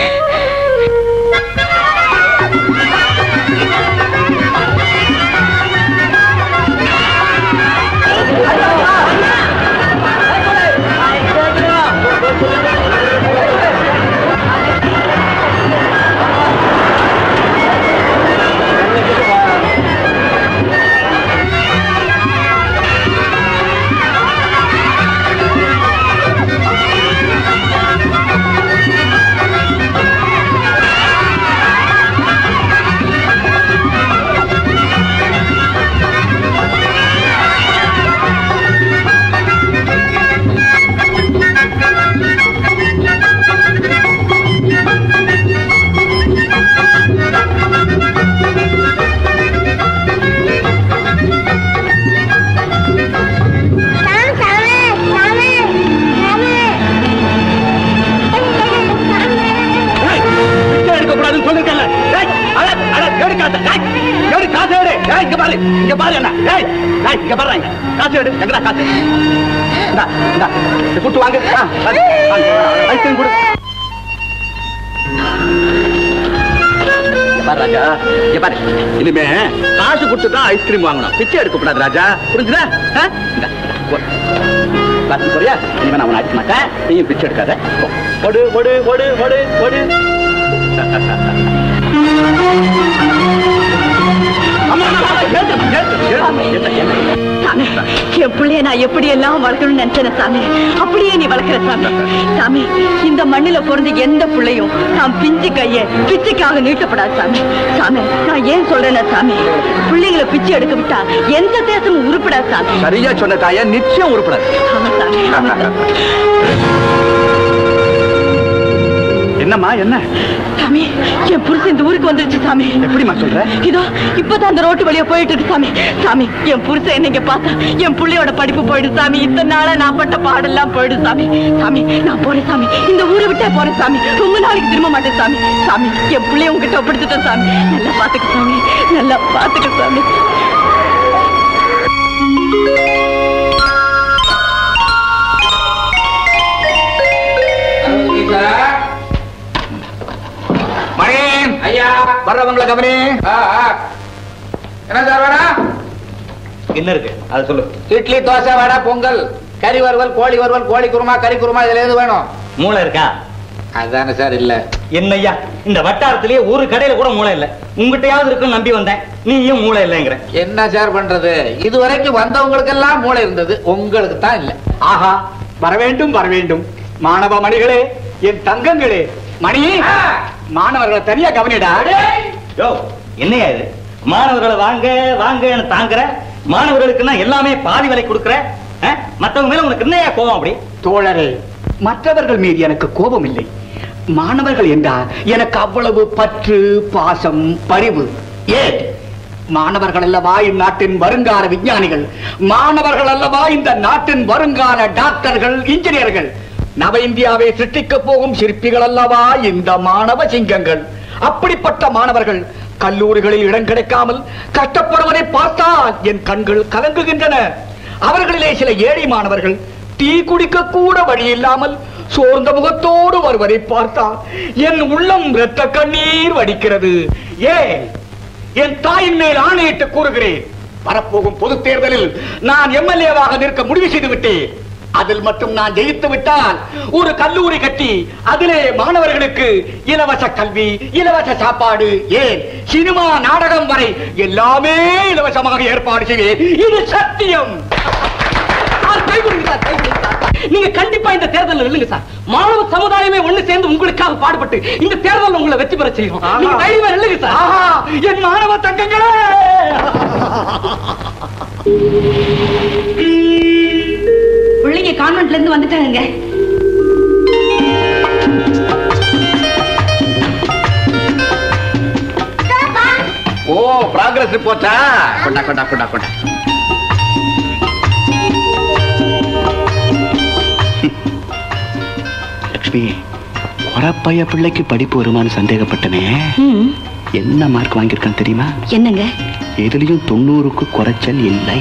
சாமி சாமி சாமி சாமி எடுக்க கூடாதுன்னு சொல்லிருக்கல எடு காசு டேய், எடு காசு எடு டேய், இங்க பாரு இங்க பாரு என்ன டேய் டேய், இங்க பாரு இங்க காசு எடு எங்கடா காசு இந்தா இந்தா இதை கூட்டு வாங்க ஆ, வாங்க, வாங்க. ஐஸ்கிரீம் கொடு இங்க பாரு ராஜா இங்க பாரு இனிமே காசு கொடுத்து தான் ஐஸ்கிரீம் வாங்கணும் பிச்சை எடுக்க கூடாது ராஜா புரிஞ்சுதா ஆ? இந்தா, இந்தா, போ. காசு போறியா இனிமே நான் உன்னை அடிக்க மாட்டேன் நீயும் பிச்சை எடுக்காத போ. ஓடு ஓடு ஓடு ஓடு ஓடு அம்மா, அம்மா, அம்மா, ஏத்து, ஏத்து, ஏத்து, ஏத்து, ஏத்து. சாமி என் பிள்ளைய புள்ளைய நான் எப்படி எல்லாம் வளர்க்கணும்னு நினைச்சேன் சாமி அப்படியே நீ வளர்க்கிற சாமி சாமி இந்த மண்ணுல பிறந்த எந்த பிள்ளையும் நான் பிஞ்சு கைய பிச்சைக்காக நீட்டப்படாது சாமி சாமி நான் ஏன் சொல்றேன்னா சாமி பிள்ளைங்களை பிச்சை எடுக்க விட்டா எந்த தேசமும் உருப்படாது சாமி சரியா சொன்ன தாயா நிச்சயம் உருப்படாது ஆமா சாமி ஆமா சாமி. என்னம்மா என்ன சாமி என் புருஷன் இந்த ஊருக்கு வந்துருச்சு சாமி எப்படிம்மா சொல்ற இதோ இப்பதான் அந்த ரோட்டு வழியா போயிட்டு இருக்கு சாமி சாமி என் புருஷன் என்னைக்கு பார்த்தா என் புள்ளையோட படிப்பு போயிடு சாமி இத்தனை நாளா நான் பட்ட பாடெல்லாம் போயிடு சாமி சாமி நான் போறேன் சாமி இந்த ஊரை விட்டே போறேன் சாமி ரொம்ப நாளைக்கு திரும்ப மாட்டேன் சாமி சாமி என் புள்ளைய உங்ககிட்ட ஒப்படைச்சிட்டேன் சாமி நல்லா பாத்துக்க சாமி நல்லா பாத்துக்க சாமி மணி ஐயா வர்றவங்களை கவனி என்ன சார் வேணா என்ன இருக்கு அதை சொல்லு இட்லி தோசை வடை பொங்கல் கறி வறுவல் கோழி வறுவல் கோழி குருமா கறி குருமா இதுல எது வேணும் மூளை இருக்கா அதானே சார் இல்ல என்னய்யா இந்த வட்டாரத்திலேயே ஒரு கடையில கூட மூளை இல்ல உங்ககிட்டயாவது இருக்குன்னு நம்பி வந்தேன் நீயும் மூளை இல்லைங்கிற என்ன சார் பண்றது இது வரைக்கும் வந்தவங்களுக்கெல்லாம் மூளை இருந்தது உங்களுக்கு தான் இல்ல ஆஹா வர வேண்டும் வர வேண்டும் மாணவ மணிகளே என் தங்கங்களே மணி மாணவர்களை தனியா கவனிடா யோ என்னையா இது மாணவர்களை வாங்க வாங்கன்னு தாங்குற மாணவர்களுக்குன்னா எல்லாமே பாதி விலை கொடுக்குற ஆ? மத்தவங்க மேல உனக்கு என்னையா கோவம் அப்படி தோழரே மற்றவர்கள் மீது எனக்கு கோபம் இல்லை மாணவர்கள் என்றால் எனக்கு அவ்வளவு பற்று பாசம் பரிவு ஏன் மாணவர்கள் அல்லவா இந்நாட்டின் வருங்கால விஞ்ஞானிகள் மாணவர்கள் அல்லவா இந்த நாட்டின் வருங்கால டாக்டர்கள் இன்ஜினியர்கள் நவ இந்தியாவை சிருஷ்டிக்க போகும் சிற்பிகள் அல்லவா இந்த மாணவ சிங்கங்கள் அப்படிப்பட்ட மாணவர்கள் கல்லூரிகளில் இடம் கிடைக்காமல் கஷ்டப்படுவதை பார்த்தால் என் கண்கள் கலங்குகின்றன அவர்களிலே சில ஏழை மாணவர்கள் டீ குடிக்க கூட வழி இல்லாமல் சோர்ந்த முகத்தோடு வருவதை பார்த்தா என் உள்ளம் இரத்த கண்ணீர் வடிக்கிறது ஏன் என் தாயின் மேல் ஆணையிட்டு கூறுகிறேன் வரப்போகும் பொது தேர்தலில் நான் எம்எல்ஏவாக நிற்க முடிவு செய்து விட்டேன் அதில் மட்டும் நான் ஜெயித்து விட்டால் ஒரு கல்லூரி கட்டி அதிலே மாணவர்களுக்கு இலவச கல்வி இலவச சாப்பாடு ஏன் சினிமா நாடகம் வரை எல்லாமே இலவசமாக ஏற்பாடு செய்வேன் இது சத்தியம் கை கொடுங்க சார், கை கொடுங்க சார். நீங்க கண்டிப்பா இந்த தேர்தலில் நில்லுங்க சார் மாணவ சமுதாயமே ஒண்ணு சேர்ந்து உங்களுக்காக பாடுபட்டு இந்த தேர்தலில் உங்களை வெற்றி பெற செய்யும் நீங்க தைரியமா நில்லுங்க சார் ஆஹா என் மாணவ தங்கங்களே பிள்ளைங்க கான்வென்ட்ல இருந்து வந்துட்டாங்க ஓ ப்ராக்ரஸ் ரிப்போர்ட்டா கொண்டா கொண்டா கொண்டா கொண்டா லட்சுமி குறப்பைய பிள்ளைக்கு படிப்பு வருமானு சந்தேகப்பட்டனே என்ன மார்க் வாங்கியிருக்கான் தெரியுமா என்னங்க எதுலயும் தொண்ணூறுக்கு குறைச்சல் இல்லை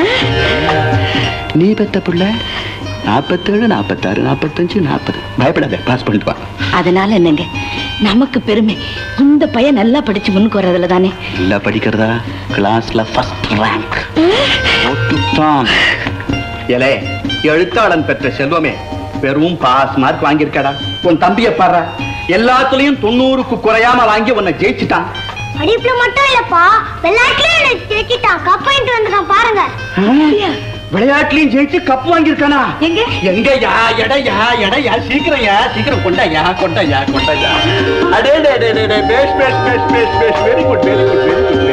நீ பெத்த பிள்ளை நாற்பத்தேழு நாற்பத்தாறு நாற்பத்தஞ்சு நாற்பது பயப்படாத பாஸ் பண்ணிட்டு வா அதனால என்னங்க நமக்கு பெருமை இந்த பையன் நல்லா படிச்சு முன்னுக்கு வர்றதுல தானே நல்லா படிக்கிறதா கிளாஸ்ல ஃபர்ஸ்ட் ரேங்க் ஓட்டுத்தான் ஏலே எழுத்தாளன் பெற்ற செல்வமே வெறும் பாஸ் மார்க் வாங்கியிருக்கடா உன் தம்பிய பாரு எல்லாத்துலயும் தொண்ணூறுக்கு குறையாம வாங்கி உன்னை ஜெயிச்சுட்டான் படிப்புல மட்டும் இல்லப்பா விளையாட்டுலயும் எனக்கு ஜெயிச்சிட்டான் கப் வாங்கிட்டு வந்துட்டான் பாருங்க விளையாட்டுலயும் ஜெயிச்சு கப் வாங்கியிருக்கானா எங்க? எங்கயா எடையா எடையா சீக்கிரம்யா சீக்கிரம் கொண்டாயா கொண்டாயா கொண்டாயா அடே டே டே டே பேஸ் பேஸ் பேஸ் பேஸ் பேஸ் very good very good very good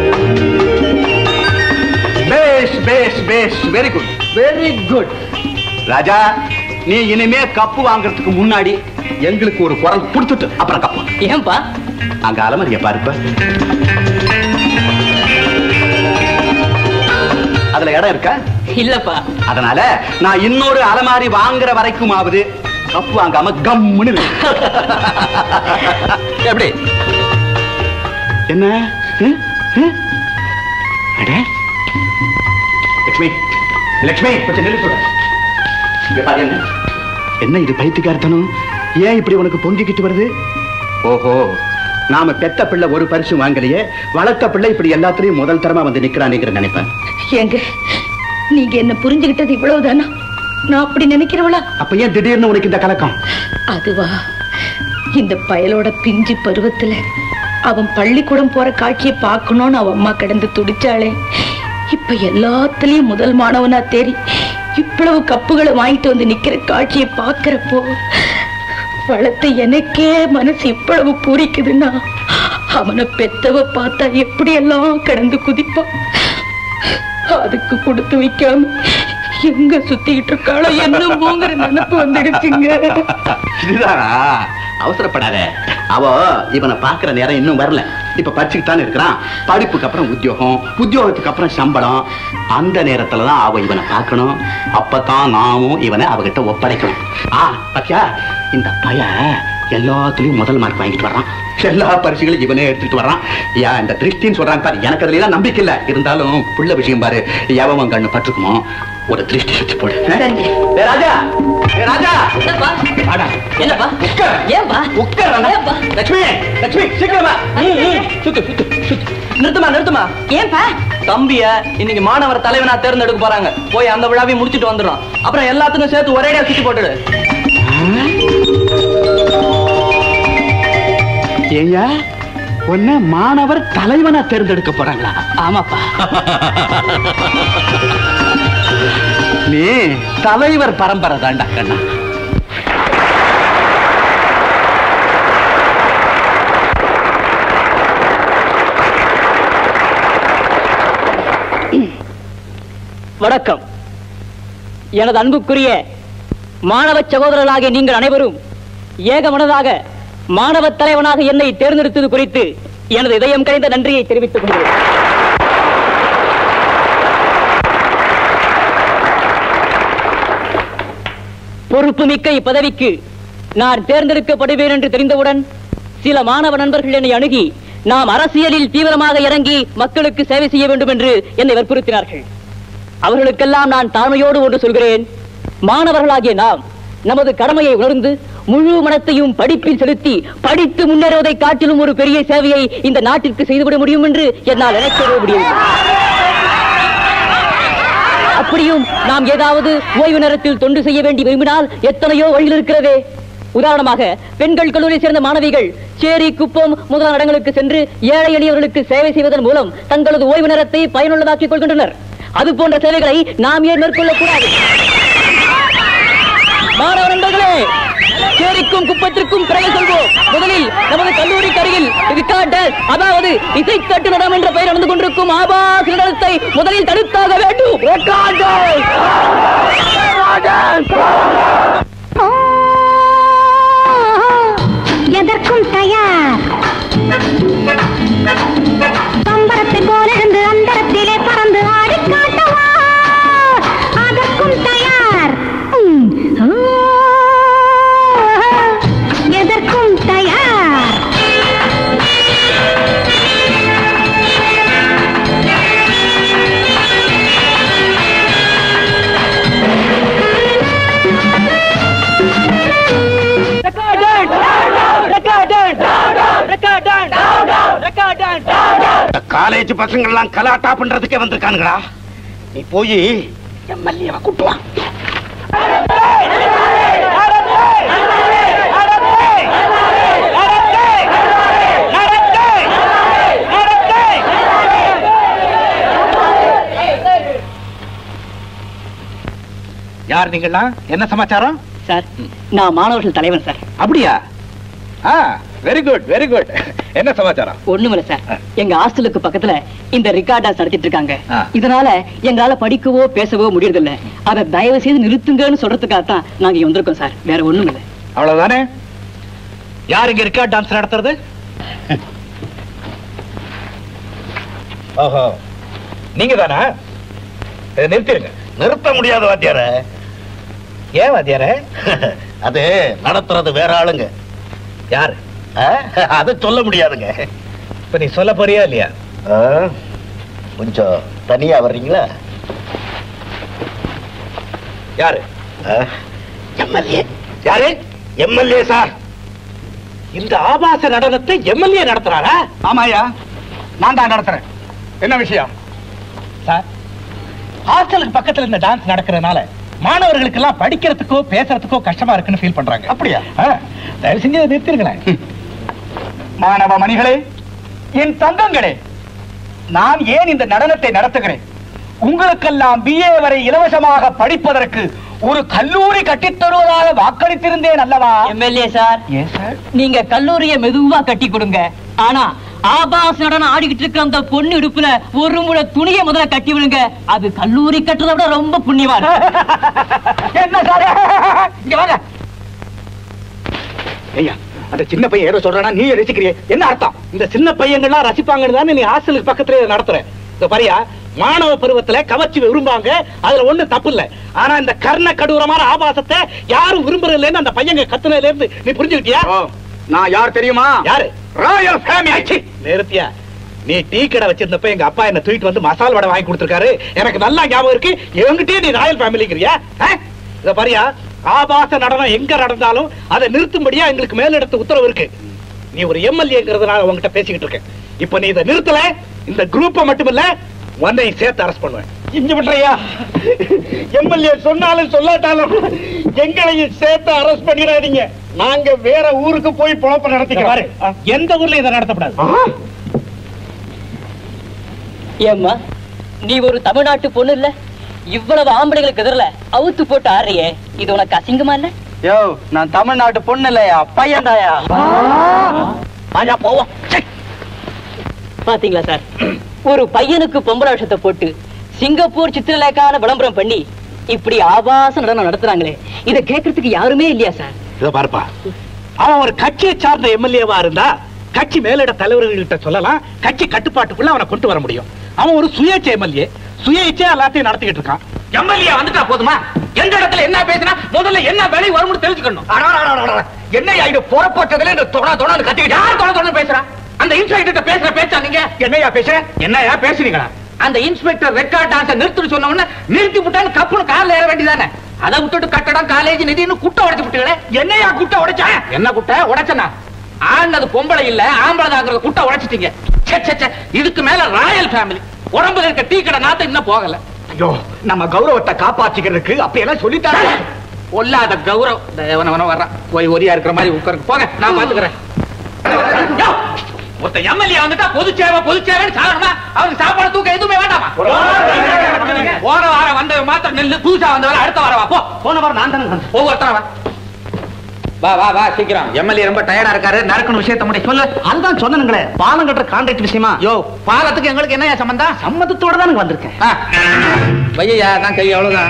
பேஸ் பேஸ் பேஸ் வெரி குட் வெரி குட் ராஜா நீ இனிமே கப்பு வாங்குறதுக்கு முன்னாடி எங்களுக்கு ஒரு குரல் கொடுத்துட்டு அப்புறம் கப்பு வாங்கு. ஏன்பா அங்க அலமதிய பாருப்ப அதுல இடம் இருக்கா இல்லப்பா அதனால நான் இன்னொரு அலமாரி வாங்குற வரைக்குமாவது கப்பு வாங்காம கம்முன்னு இரு. எப்படி என்ன ஹம்? ஹம்? அட லட்சுமி லட்சுமி கொஞ்சம் நில்லு சொல்றேன். இங்க பாரு என்ன என்ன இது பைத்தியக்காரத்தனம் ஏன் இப்படி உனக்கு பொங்கிக்கிட்டு வருது ஓஹோ நாம பெத்த பிள்ளை ஒரு பரிசு வாங்கலையே வளர்த்த பிள்ளை இப்படி எல்லாத்துலயும் முதல் தரமா வந்து நிக்கிறானேங்கிற நினைப்பேன் ஏங்க நீங்க என்ன புரிஞ்சுகிட்டது இவ்வளவுதானா நான் அப்படி நினைக்கிறவளா அப்ப ஏன் திடீர்னு உனக்கு இந்த கலக்கம் அதுவா இந்த பயலோட பிஞ்சு பருவத்துல அவன் பள்ளிக்கூடம் போற காட்சியை பார்க்கணும்னு அவன் அம்மா கிடந்து துடிச்சாளே இப்ப எல்லாத்துலயும் முதல் மாணவனா தேறி இவ்வளவு கப்புகளை வாங்கிட்டு வந்து நிக்கிற காட்சியை பாக்குறப்போ வளர்த்த எனக்கே மனசு இவ்வளவு பூரிக்குதுன்னா அவனை பெத்தவ பார்த்தா எப்படி எல்லாம் கடந்து குதிப்பான் அதுக்கு கொடுத்து வைக்காம எங்க சுத்திட்டு இருக்காளோ என்னமோங்கிற நினைப்பு வந்துடுச்சுங்க இதுதானா அவசரப்படாத அவ இவனை பாக்குற நேரம் இன்னும் வரல இப்ப படிச்சுக்கிட்டு தானே இருக்கிறான் படிப்புக்கு அப்புறம் உத்தியோகம் உத்தியோகத்துக்கு அப்புறம் சம்பளம் அந்த நேரத்துல தான் அவ இவனை பார்க்கணும் அப்பதான் நாமும் இவனை அவகிட்ட ஒப்படைக்கணும் ஆ பாத்தியா இந்த பையன் எல்லாத்துலயும் முதல் மார்க் வாங்கிட்டு வர்றான் எல்லா பரிசுகளும் இவனே எடுத்துட்டு வர்றான் ஏன் இந்த திருஷ்டின்னு சொல்றாங்க பாரு எனக்கு அதுல எல்லாம் நம்பிக்கை இல்ல இருந்தாலும் புள்ள விஷயம் பாரு எவன் கண்ணு பட்டுக்குமோ ஒரு திருஷ்டி சுத்தி போடு சரிங்க. ஏ ராஜா ஏ ராஜா என்னப்பா வாடா. என்னப்பா உட்கார். ஏன்பா உட்கார் ஏன்பா? லட்சுமி லட்சுமி சீக்கிரமா ம், ம். சுத்து சுத்து சுத்து நிறுத்துமா நிறுத்துமா ஏன்பா தம்பிய இன்னைக்கு மாணவர் தலைவனா தேர்ந்தெடுக்க போறாங்க போய் அந்த விழாவையும் முடிச்சிட்டு வந்துடும் அப்புறம் எல்லாத்துக்கும் சேர்த்து ஒரேடியா சுத்தி போட்டுடு ஏயா உன்ன மாணவர் தலைவனா தேர்ந்தெடுக்க போறாங்களா ஆமாப்பா நீ தலைவர் பரம்பரை தாண்டா கண்ணா வணக்கம் எனது அன்புக்குரிய மாணவ சகோதரர்களாகிய நீங்கள் அனைவரும் ஏகமனதாக மாணவ தலைவனாக என்னை தேர்ந்தெடுத்தது குறித்து எனது இதயம் கரைந்த நன்றியை தெரிவித்துக் கொள்கிறேன் பொறுப்புமிக்க இப்பதவிக்கு நான் தேர்ந்தெடுக்கப்படுவேன் என்று தெரிந்தவுடன் சில மாணவ நண்பர்கள் என்னை அணுகி நாம் அரசியலில் தீவிரமாக இறங்கி மக்களுக்கு சேவை செய்ய வேண்டும் என்று என்னை வற்புறுத்தினார்கள் அவர்களுக்கெல்லாம் நான் தாழ்மையோடு ஒன்று சொல்கிறேன் மாணவர்களாகிய நாம் நமது கடமையை உணர்ந்து முழு மனத்தையும் படிப்பில் செலுத்தி படித்து முன்னேறுவதை காட்டிலும் ஒரு பெரிய சேவையை இந்த நாட்டிற்கு செய்துவிட முடியும் என்று என்னால் நினைக்கவே முடியும் அப்படியும் நாம் ஏதாவது ஓய்வு நேரத்தில் தொண்டு செய்ய வேண்டி விரும்பினால் எத்தனையோ வழிகள் இருக்கிறதே உதாரணமாக பெண்கள் கல்லூரியை சேர்ந்த மாணவிகள் சேரி குப்பம் முதலான இடங்களுக்கு சென்று ஏழை எளியவர்களுக்கு சேவை செய்வதன் மூலம் தங்களது ஓய்வு நேரத்தை பயனுள்ளதாக்கிக் கொள்கின்றனர் அது போன்ற சேவைகளை நாம் ஏன் மேற்கொள்ளக் கூடாது மாணவ நண்பர்களே சேரிக்கும் குப்பத்திற்கும் பிறகு சொல்வோம் முதலில் நமது கல்லூரிக்கு அருகில் ரிகார்டர் அதாவது இசை தட்டுநடம் என்ற பெயர் நடந்து கொண்டிருக்கும் ஆபாச நடனத்தை முதலில் தடுத்தாக வேண்டும் ரிகார்டர்! எதற்கும் தயார் பம்பரத்தை போல இருந்து அந்தரத்திலே பறந்து ஆடி காட்டவா அதற்கும் தயார் ம். ஆ, எதற்கும் தயார் காலேஜ் பசங்க எல்லாம் கலாட்டா பண்றதுக்கே வந்திருக்கானுங்களா நீ போய் எம்எல்ஏவை கூட்டு வா யார் நீங்களா என்ன சமாச்சாரம் சார் நான் மாணவர்கள் தலைவன் சார் அப்படியா ஆ வெரி குட் வெரி குட் என்ன சமாச்சாரம் ஒண்ணுமில்ல சார் எங்க ஹாஸ்டலுக்கு பக்கத்துல இந்த ரிகார்டாஸ் நடத்திட்டு இருக்காங்க ஆ. இதனால எங்களால படிக்கவோ பேசவோ முடியறதில்ல அதை தயவு செய்து நிறுத்துங்கன்னு சொல்றதுக்காக தான் நாங்க இங்க வந்திருக்கோம் சார் வேற ஒண்ணும் இல்ல அவ்வளவுதானே யார் இங்க இருக்கா டான்ஸ் நடத்துறது ஓஹோ நீங்க தானா இதை நிறுத்திருங்க நிறுத்த முடியாத வாத்தியார ஏன் வாத்தியார அது நடத்துறது வேற ஆளுங்க யாரு ஆ? அது சொல்ல முடியாதுங்க இப்ப நீ சொல்ல போறியா இல்லையா ஆ? கொஞ்சம் தனியா வர்றீங்களா யாரு எம்எல்ஏ யாரு எம்எல்ஏ சார் இந்த ஆபாச நடனத்தை எம்எல்ஏ நடத்துறாரா ஆமாயா நான் தான் நடத்துறேன் என்ன விஷயம் சார் ஹாஸ்டலுக்கு பக்கத்துல இந்த டான்ஸ் நடக்கிறதுனால மாணவர்களுக்கு எல்லாம் படிக்கிறதுக்கோ பேசுறதுக்கோ கஷ்டமா இருக்குன்னு ஃபீல் பண்றாங்க அப்படியா ஆ, தயவு செஞ்சு இதை நிறுத்திருங்களேன் மாணவ மணிகளே என் தங்கங்களே நான் ஏன் இந்த நடனத்தை நடத்துகிறேன் உங்களுக்கெல்லாம் பிஏ வரை இலவசமாக படிப்பதற்கு ஒரு கல்லூரி கட்டித் தருவதாக வாக்களித்திருந்தேன் அல்லவா எம்எல்ஏ சார் ஏன் சார் நீங்க கல்லூரிய மெதுவா கட்டி கொடுங்க ஆனா ஆபாச நடனம் ஆடிக்கிட்டு இருக்கிற அந்த பொண்ணு இடுப்புல ஒரு முழ துணியை முதல்ல கட்டி விடுங்க அது கல்லூரி கட்டுறதை விட ரொம்ப புண்ணியவான் என்ன சார் இங்க வாங்க ஐயா அந்த சின்ன பையன் ஏதோ சொல்றானா நீ ரசிக்கிறிய என்ன அர்த்தம் இந்த சின்ன பையங்கள்லாம் ரசிப்பாங்கன்னு தானே நீ ஹாஸ்டலுக்கு பக்கத்துல இதை நடத்துற இந்த பாரியா மாணவ பருவத்துல கவர்ச்சி விரும்பாங்க அதுல ஒண்ணு தப்பு இல்ல ஆனா இந்த கர்ண கடூரமான ஆபாசத்தை யாரும் விரும்புறது இல்லைன்னு அந்த பையங்க கத்துனதுல இருந்து நீ புரிஞ்சுக்கிட்டியா நான் யார் தெரியுமா யாரு ராயல் ஃபேமிலி நிறுத்தியா நீ டீ கடை வச்சிருந்தப்ப எங்க அப்பா என்ன தூக்கிட்டு வந்து மசால் வடை வாங்கி கொடுத்திருக்காரு எனக்கு நல்லா ஞாபகம் இருக்கு என்கிட்டயே நீ ராயல் ஃபேமிலிங்கிறியா இத பாரியா ஆபாச நடனம் எங்க நடந்தாலும் அதை நிறுத்தும்படியா எங்களுக்கு மேலிடத்து உத்தரவு இருக்கு நீ ஒரு எம்எல்ஏங்கிறதுனால உங்ககிட்ட பேசிக்கிட்டு இருக்கேன் இப்ப நீ இதை நிறுத்தல இந்த குரூப்பை மட்டும் இல்ல உன்னை சேர்த்து அரெஸ்ட் பண்ணுவேன் இங்க பண்றியா எம்எல்ஏ சொன்னாலும் சொல்லாட்டாலும் எங்களையும் சேர்த்து அரெஸ்ட் பண்ணிடாதீங்க நாங்க வேற ஊருக்கு போய் பொழப்ப நடத்திக்கிறோம் எந்த ஊர்ல இதை நடத்தப்படாது ஏம்மா நீ ஒரு தமிழ்நாட்டு பொண்ணு இல்ல இவ்வளவு ஆம்பளைங்களுக்கு எதிரில அவுத்து போட்டு ஆடுறியே இது உனக்கு அசிங்கமா இல்ல யோ நான் தமிழ்நாட்டு பொண்ணு இல்லையா பையன்தாயா வாயா போவோம் பாத்தீங்களா சார் ஒரு பையனுக்கு பொம்பளை விஷத்தை போட்டு சிங்கப்பூர் சித்திரலேக்கான விளம்பரம் பண்ணி இப்படி ஆபாச நடனம் நடத்துறாங்களே இத கேட்கறதுக்கு யாருமே இல்லையா சார் இத பாருப்பா அவன் ஒரு கட்சியை சார்ந்த எம்எல்ஏவா இருந்தா கட்சி மேலிட தலைவர்கள்கிட்ட சொல்லலாம் கட்சி கட்டுப்பாட்டுக்குள்ள அவனை கொண்டு வர முடியும் அவன் ஒரு சுயேட்சை எம்எல்ஏ சுயேட்சை எல்லாத்தையும் நடத்திக்கிட்டு இருக்கான் எம்எல்ஏ வந்துட்டா போதுமா எந்த இடத்துல என்ன பேசினா முதல்ல என்ன வேலை வரும்னு தெரிஞ்சுக்கணும் என்ன இது புறப்பட்டதுல இந்த தொண தொணன்னு கத்திக்கிட்டு யார் தொண தொணன்னு பேசுறா அந்த இன்ஸ்பெக்டர் பேசுற பேச்சா நீங்க என்னையா பேசுற என்னையா பேசுறீங்களா அந்த இன்ஸ்பெக்டர் ரெக்கார்ட் டான்ஸ் நிறுத்துன்னு சொன்ன உடனே நிறுத்தி விட்டான்னு கப்புன்னு கார்ல ஏற வேண்டியதானே அதை விட்டுட்டு கட்டடம் காலேஜ் நிதினு குட்டை உடைச்சு விட்டுங்களே என்னையா குட்டை உடைச்சா என்ன குட்டை உடைச்சனா ஆனது பொம்பளை இல்ல ஆம்பளை தாங்கிறத குட்டை உடைச்சிட்டீங்க ச்சே, ச்சே, ச்சே. இதுக்கு மேல ராயல் ஃபேமிலி உடம்புல இருக்க டீ கடை நாத்த இன்னும் போகல ஐயோ நம்ம கௌரவத்தை காப்பாத்திக்கிறதுக்கு அப்படியெல்லாம் சொல்லிட்டாங்க பொல்லாத கௌரவ் தேவனவன வர்றான் போய் ஒரியா இருக்கிற மாதிரி உட்காருக்கு போங்க நான் பாத்துக்கிறேன் யோ, ஒருத்த எம்எல்ஏ வந்துட்டா பொது சேவை பொது சேவைன்னு சாகணுமா அவருக்கு சாப்பாடு தூக்க எதுவுமே வேண்டாமா போன வாரம் வந்தவன் மாத்திரம் நெல்லு புதுசா வந்தவன் அடுத்த வாரம் வா போ போன வாரம் நான் தானே ஒவ்வொருத்தர வா வா வா வா சீக்கிரம் எம்எல்ஏ ரொம்ப டயர்டா இருக்காரு நடக்கணும் விஷயத்த முடிய சொல்லு அதுதான் சொன்னனுங்களே பாலம் கட்டுற கான்ட்ராக்ட் விஷயமா யோ பாலத்துக்கு எங்களுக்கு என்ன சம்பந்தம் சம்மதத்தோட தானுங்க வந்திருக்கேன் ஆ. வையா தான் கை அவ்வளவுதான்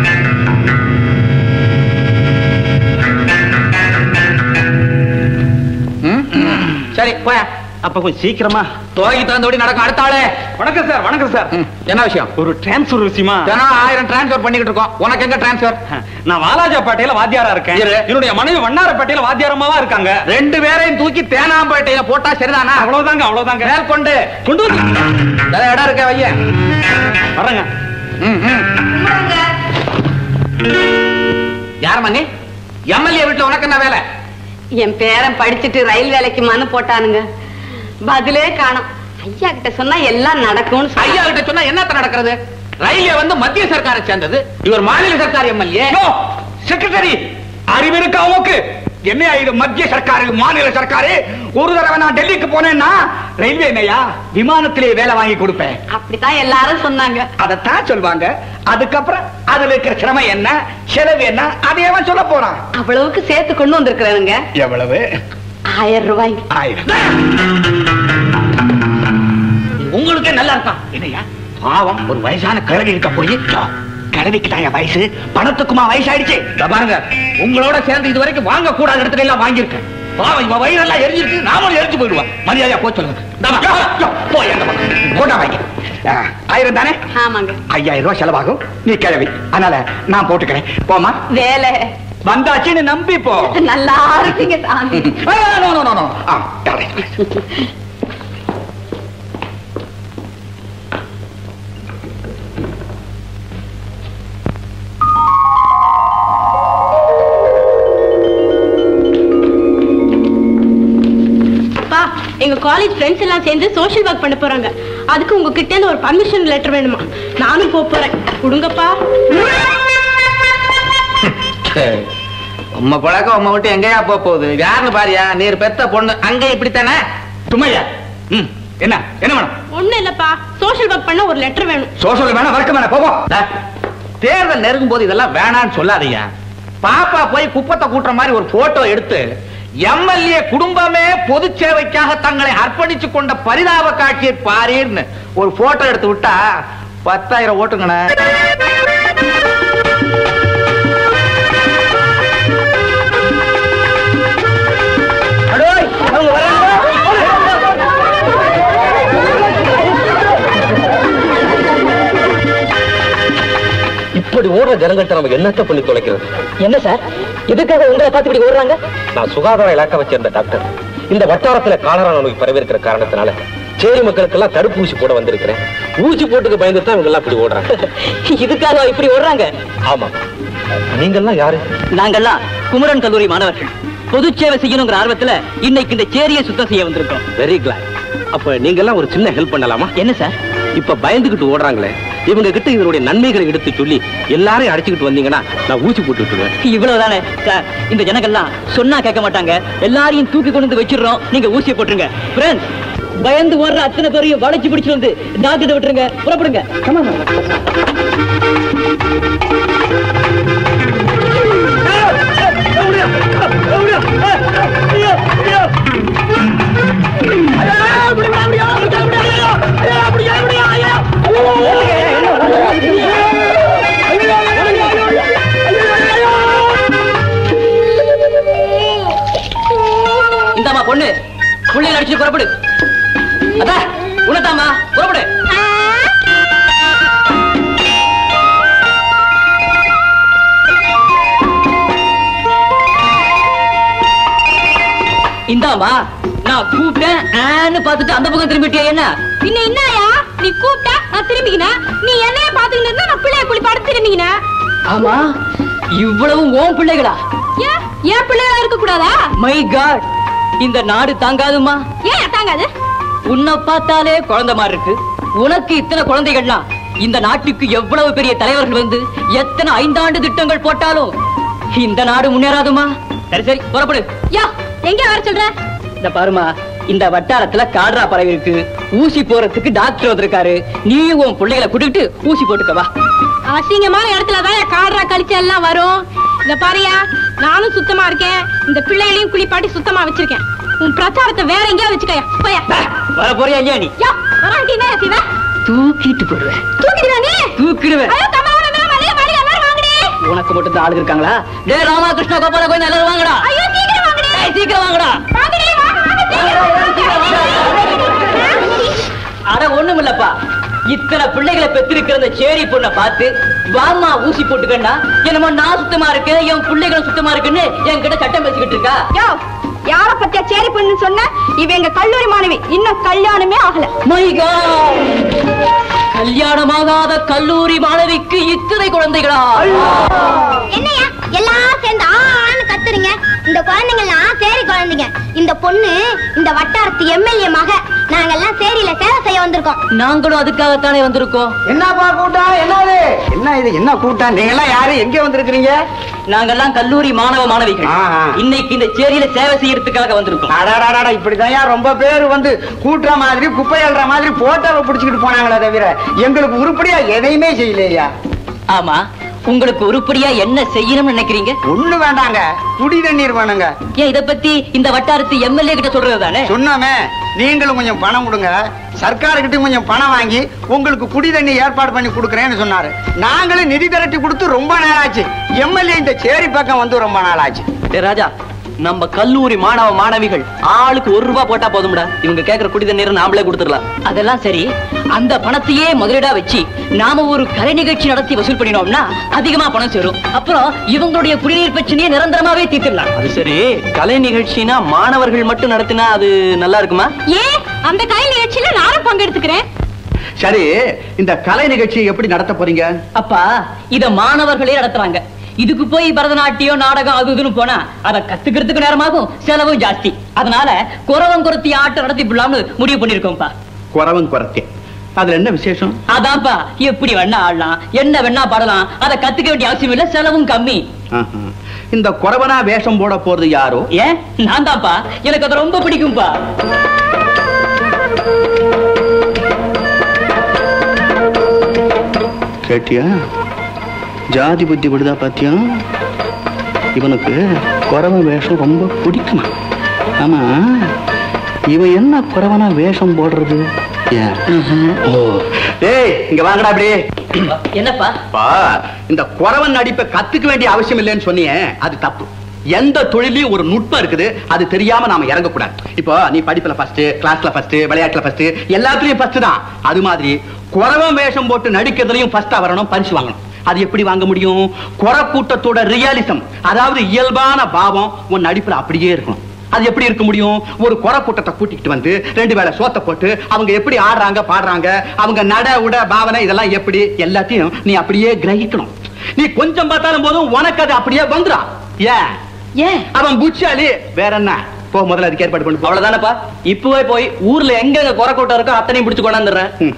ம்? சரி போய அப்ப கொஞ்சம் சீக்கிரமா துவங்கி தந்தோடி நடக்கும் அடுத்த ஆளு வணக்கம் சார் வணக்கம் சார் ம், என்ன விஷயம் ஒரு டிரான்ஸ்ஃபர் விஷயமா தினம் ஆயிரம் டிரான்ஸ்ஃபர் பண்ணிக்கிட்டு இருக்கோம் உனக்கு எங்க டிரான்ஸ்ஃபர் நான் வாலாஜாப்பேட்டையில வாத்தியாரா இருக்கேன் இரு. என்னுடைய மனைவி வண்ணாரப்பேட்டையில வாத்தியாரமாவா இருக்காங்க ரெண்டு பேரையும் தூக்கி தேனாம்பேட்டையில போட்டா சரிதானா அவ்வளவுதாங்க அவ்வளவுதாங்க மேற்கொண்டு கொண்டு வந்து வேற இடம் இருக்க வைய வரேங்க ம், ம். யார் மணி எம்எல்ஏ வீட்டுல உனக்கு என்ன வேலை என் பேரன் படிச்சுட்டு ரயில் வேலைக்கு மனு போட்டானுங்க பதிலே காணோம் ஐயா கிட்ட சொன்னா எல்லாம் நடக்கும்னு சொன்னா. ஐயா கிட்ட சொன்னா என்னத்த நடக்கிறது ரயில்வே வந்து மத்திய சர்க்காரை சேர்ந்தது இவர் மாநில சர்க்கார் எம்எல்ஏ செக்ரட்டரி அறிவு இருக்கா உமக்கு என்னையா இது மத்திய சர்க்காரு மாநில சர்க்காரு ஒரு தடவை நான் டெல்லிக்கு போனேன்னா ரயில்வே என்னையா விமானத்திலே வேலை வாங்கி கொடுப்பேன் அப்படித்தான் எல்லாரும் சொன்னாங்க அதைத்தான் சொல்லுவாங்க அதுக்கப்புறம் அதுல இருக்கிற சிரமம் என்ன செலவு என்ன அதையவன் சொல்ல போறான் அவ்வளவுக்கு சேர்த்து கொண்டு வந்திருக்கிறானுங்க எவ்வளவு ஆயிரம் ரூபாய் ஆயிரம் உங்களுக்கே நல்லா இருக்கான் என்னையா பாவம் ஒரு வயசான கிழவி இருக்க போய் கிழவிக்கு தான் வயசு பணத்துக்குமா வயசாயிடுச்சு இதோ பாருங்க உங்களோட சேர்ந்து இது வரைக்கும் வாங்க கூடாத இடத்துல எல்லாம் வாங்கியிருக்கேன் பாவம் இவன் வயிறெல்லாம் எரிஞ்சிருக்கு நாமளும் எரிஞ்சு போயிடுவான் மரியாதையா போய் சொல்லுங்க இந்தா வா. யோ, யோ, போய் அந்த பக்கம். கொண்டா வாங்கி ஆ, ஆயிரம் தானே ஆமாங்க ஐயாயிரம் ரூபாய் செலவாகும் நீ கிழவி அதனால நான் போட்டுக்கிறேன் போமா வேலை வந்தாச்சுன்னு நம்பி போ நல்லா இருக்கீங்க சாமி ஆ, no, no, no, no. ஆ, தரேன். அப்பா எங்க காலேஜ் ஃப்ரெண்ட்ஸ் எல்லாம் சேர்ந்து சோஷியல் ஒர்க் பண்ண போறாங்க அதுக்கு உங்ககிட்ட இருந்து ஒரு பர்மிஷன் லெட்டர் வேணுமா நானும் போப் போறேன் கொடுங்கப்பா உம்ம பழக்கம் உம்ம விட்டு எங்கேயா போக போகுது யாருன்னு பாரியா நீர் பெத்த பொண்ணு அங்க இப்படித்தானே சுமையா ம் என்ன என்ன வேணும் ஒண்ணு இல்லப்பா சோஷியல் ஒர்க் பண்ண ஒரு லெட்டர் வேணும் சோஷல் வேணா வர்க்க வேணா போவோம் தேர்தல் நெருங்கும் போது இதெல்லாம் வேணான்னு சொல்லாதீங்க பாப்பா போய் குப்பத்தை கூட்டுற மாதிரி ஒரு போட்டோ எடுத்து எம்எல்ஏ குடும்பமே பொது சேவைக்காக தங்களை அர்ப்பணித்துக் கொண்ட பரிதாப காட்சியை பாரீர்னு ஒரு போட்டோ எடுத்து விட்டா பத்தாயிரம் ஓட்டுங்கண்ணே அடோய், அவங்க இப்படி ஓடுற ஜனங்கள்ட்ட நம்ம என்னத்த பண்ணி தொலைக்கிறது என்ன சார் எதுக்காக உங்களை பார்த்து இப்படி ஓடுறாங்க நான் சுகாதார இலாக்காவை சேர்ந்த டாக்டர் இந்த வட்டாரத்துல காலரா நோய் பரவிருக்கிற காரணத்தினால சேரி மக்களுக்கெல்லாம் தடுப்பூசி போட வந்திருக்கிறேன் ஊசி போட்டுக்கு பயந்து தான் இவங்க எல்லாம் இப்படி ஓடுறாங்க இதுக்காக இப்படி ஓடுறாங்க ஆமா நீங்கெல்லாம் யாரு நாங்கெல்லாம் குமரன் கல்லூரி மாணவர்கள் பொது சேவை செய்யணுங்கிற ஆர்வத்துல இன்னைக்கு இந்த சேரியை சுத்தம் செய்ய வந்திருக்கோம் வெரி கிளாட் அப்ப நீங்கெல்லாம் ஒரு சின்ன ஹெல்ப் பண்ணலாமா என்ன சார் இப்ப பயந்துகிட்டு ஓடுறாங்களே இவங்க கிட்ட இதனுடைய நன்மைகளை எடுத்து சொல்லி எல்லாரையும் அடிச்சுக்கிட்டு வந்தீங்கன்னா நான் ஊசி போட்டு விட்டுருவேன் இவ்வளவுதானே சார் இந்த ஜனங்கள்லாம் சொன்னா கேட்க மாட்டாங்க எல்லாரையும் தூக்கி கொண்டு வந்து வச்சிடுறோம் நீங்க ஊசியை போட்டுருங்க ஃப்ரெண்ட்ஸ் பயந்து ஓடுற அத்தனை பேரையும் வளைச்சு பிடிச்சு வந்து டாக்டர் விட்டுருங்க புறப்படுங்க Come on. இந்தாம்மா பொண்ணு புள்ளைய அடிச்சு புறப்படு அதான் உனதாம்மா புறப்படு இந்தாம்மா நான் கூப்பிட்டேன் ஆன்னு பார்த்துட்டு அந்த பக்கம் திரும்பிட்டியா என்ன பின்ன என்னயா நீ கூப்பிட்டா நான் திரும்பிக்கினேன் நீ என்னைய பாத்துக்கிட்டு இருந்தா நான் பிள்ளைய குளிப்பாடு திரும்பிக்கினேன் ஆமா இவ்வளவு ஓன் பிள்ளைகளா ஏன் என் பிள்ளைகளா இருக்க கூடாதா மை காட் இந்த நாடு தாங்காதுமா ஏன் தாங்காது உன்னை பார்த்தாலே குழந்தை மாதிரி இருக்கு உனக்கு இத்தனை குழந்தைகள்லாம் இந்த நாட்டுக்கு எவ்வளவு பெரிய தலைவர்கள் வந்து எத்தனை ஐந்தாண்டு திட்டங்கள் போட்டாலும் இந்த நாடு முன்னேறாதுமா சரி சரி புறப்படு யா எங்க வர சொல்ற இந்த பாருமா இந்த வட்டாரத்துல காட்ரா பறவை இருக்கு ஊசி போறதுக்கு டாக்டர் வந்திருக்காரு நீயும் உன் பிள்ளைகளை கூட்டிட்டு ஊசி போட்டுக்க வா அசிங்கமான இடத்துல தான் காடுறா கழிச்சு எல்லாம் வரும் இந்த பாரியா நானும் சுத்தமா இருக்கேன் இந்த பிள்ளைகளையும் குளிப்பாட்டி சுத்தமா வச்சிருக்கேன் உன் பிரச்சாரத்தை வேற எங்கேயா வச்சுக்கயா போயா வர போறியா இல்லையா நீ யா வராட்டி என்ன செய்வ தூக்கிட்டு போடுவேன் தூக்கிடுவா நீ தூக்கிடுவேன் ஐயோ தமாவன மேல மலைய மலைய எல்லாரும் வாங்கடி உனக்கு மட்டும் தான் ஆளுங்க இருக்காங்களா டே ராமகிருஷ்ண கோபால கொஞ்சம் எல்லாரும் வாங்கடா ஐயோ சீக்கிரம் வாங்கடி ஏய், சீக்கிரம் வாங்கடா வாங்கடி வாங்க வாங்க அட ஒண்ணும் இல்லப்பா இத்தனை பிள்ளைகளை பெற்றிருக்கிற அந்த சேரி பொண்ணை பார்த்து வாமா ஊசி போட்டுக்கண்டா என்னமோ நான் சுத்தமா இருக்கேன் என் பிள்ளைகளும் சுத்தமா இருக்குன்னு என்கிட்ட சட்டம் பேசிக்கிட்டு இருக்கா யோ யார பத்தியா சேரி பொண்ணு சொன்ன இவ எங்க கல்லூரி மாணவி இன்னும் கல்யாணமே ஆகல மை கல்யாணமாகாத கல்லூரி மாணவிக்கு இத்தனை குழந்தைகளா என்னையா எல்லாம் சேர்ந்து ஆன்னு கத்துறீங்க இந்த குழந்தைங்கலாம் சேரி குழந்தைங்க இந்த பொண்ணு இந்த வட்டாரத்து எம்எல்ஏ மக நாங்கெல்லாம் சேரியில சேவை செய்ய வந்திருக்கோம் நாங்களும் அதுக்காகத்தானே வந்திருக்கோம் என்னப்பா கூட்டம் என்னது என்ன இது என்ன கூட்டம் நீங்க எல்லாம் யாரு எங்க வந்திருக்கிறீங்க நாங்கெல்லாம் கல்லூரி மாணவ மாணவிகள் ஆஹா. இன்னைக்கு இந்த சேரியில சேவை செய்யறதுக்காக வந்திருக்கோம் அடாடாடா இப்படிதான் ரொம்ப பேர் வந்து கூட்டுற மாதிரி குப்பை அள்ளுற மாதிரி போட்டோவை பிடிச்சிக்கிட்டு போனாங்களே தவிர எங்களுக்கு உருப்படியா எதையுமே செய்யலையா ஆமா உங்களுக்கு உருப்படியா என்ன செய்யணும்னு நினைக்கிறீங்க ஒண்ணு வேண்டாங்க குடி தண்ணீர் வேணுங்க ஏன் இத பத்தி இந்த வட்டாரத்து எம்எல்ஏ கிட்ட சொல்றது தானே சொன்னோமே நீங்களும் கொஞ்சம் பணம் கொடுங்க சர்க்காருக்கிட்ட கொஞ்சம் பணம் வாங்கி உங்களுக்கு குடி தண்ணி ஏற்பாடு பண்ணி கொடுக்குறேன்னு சொன்னாரு நாங்களும் நிதி திரட்டி கொடுத்து ரொம்ப நாளாச்சு எம்எல்ஏ இந்த சேரி பக்கம் வந்து ரொம்ப நாளாச்சு டேய் ராஜா நம்ம கல்லூரி மாணவ மாணவிகள் ஆளுக்கு ஒரு ரூபாய் போட்டா போதும்டா இவங்க கேக்குற குடி தண்ணீர் நாமளே கொடுத்துடலாம் அதெல்லாம் சரி அந்த பணத்தையே முதலீடா வச்சு நாம ஒரு கலை நிகழ்ச்சி நடத்தி வசூல் பண்ணினோம்னா அதிகமா பணம் சேரும் அப்புறம் இவங்களுடைய குடிநீர் பிரச்சனையை நிரந்தரமாவே தீர்த்திடலாம் அது சரி கலை நிகழ்ச்சினா மாணவர்கள் மட்டும் நடத்தினா அது நல்லா இருக்குமா ஏன் அந்த கலை நிகழ்ச்சியில நானும் பங்கெடுத்துக்கிறேன் சரி இந்த கலை நிகழ்ச்சியை எப்படி நடத்த போறீங்க அப்பா இத மாணவர்களே நடத்துறாங்க இதுக்கு போய் பரதநாட்டியம் நாடகம் அது இதுன்னு போனா அத கத்துக்கிறதுக்கு நேரமாகும் செலவும் ஜாஸ்தி அதனால குறவம் குறத்தி ஆட்டம் நடத்தி விடலாம்னு முடிவு பண்ணிருக்கோம்ப்பா குறவன் குறத்தே அதுல என்ன விசேஷம் அதான்ப்பா எப்படி வேணா ஆடலாம் என்ன வேணா பாடலாம் அத கத்துக்க வேண்டிய அவசியம் இல்ல செலவும் கம்மி ஆஹா. இந்த குறவனா வேஷம் போட போறது யாரோ ஏன் நான் தான்ப்பா எனக்கு அது ரொம்ப பிடிக்கும்பா கேட்டியா ஜாதி புத்தி விடுதா பாத்தியா இவனுக்கு குறவ வேஷம் ரொம்ப பிடிக்குமா ஆமா இவன் என்ன குறவனா வேஷம் போடுறது ஏன்? ஓ ஏய் இங்க வாங்கடா அப்படியே என்னப்பா பா இந்த குறவன் நடிப்பை கத்துக்க வேண்டிய அவசியம் இல்லைன்னு சொன்னியே அது தப்பு எந்த தொழிலையும் ஒரு நுட்பம் இருக்குது அது தெரியாம நாம இறங்கக்கூடாது இப்போ நீ படிப்புல ஃபர்ஸ்ட் கிளாஸ்ல ஃபர்ஸ்ட் விளையாட்டுல ஃபர்ஸ்ட் எல்லாத்துலயும் ஃபர்ஸ்ட் தான் அது மாதிரி குறவன் வேஷம் போட்டு நடிக்கிறதுலயும் ஃபர்ஸ்டா வரணும் பரிசு வாங்கணும் அது எப்படி வாங்க முடியும் குற கூட்டத்தோட ரியாலிசம் அதாவது இயல்பான பாவம் உன் நடிப்புல அப்படியே இருக்கணும் அது எப்படி இருக்க முடியும் ஒரு குறை கூட்டத்தை கூட்டிக்கிட்டு வந்து ரெண்டு வேளை சோத்த போட்டு அவங்க எப்படி ஆடுறாங்க பாடுறாங்க அவங்க நட உட பாவனை இதெல்லாம் எப்படி எல்லாத்தையும் நீ அப்படியே கிரகிக்கணும் நீ கொஞ்சம் பார்த்தாலும் போதும் உனக்கு அது அப்படியே வந்துடும் ஏன் ஏன் அவன் புச்சாலி வேற என்ன போ முதல்ல அதுக்கு ஏற்பாடு பண்ணு அவ்வளவுதானப்பா இப்பவே போய் ஊர்ல எங்க எங்க குறை கூட்டம் இருக்கோ அத்தனையும் பிடிச்சு கொண்டாந்துடுறேன் ம்.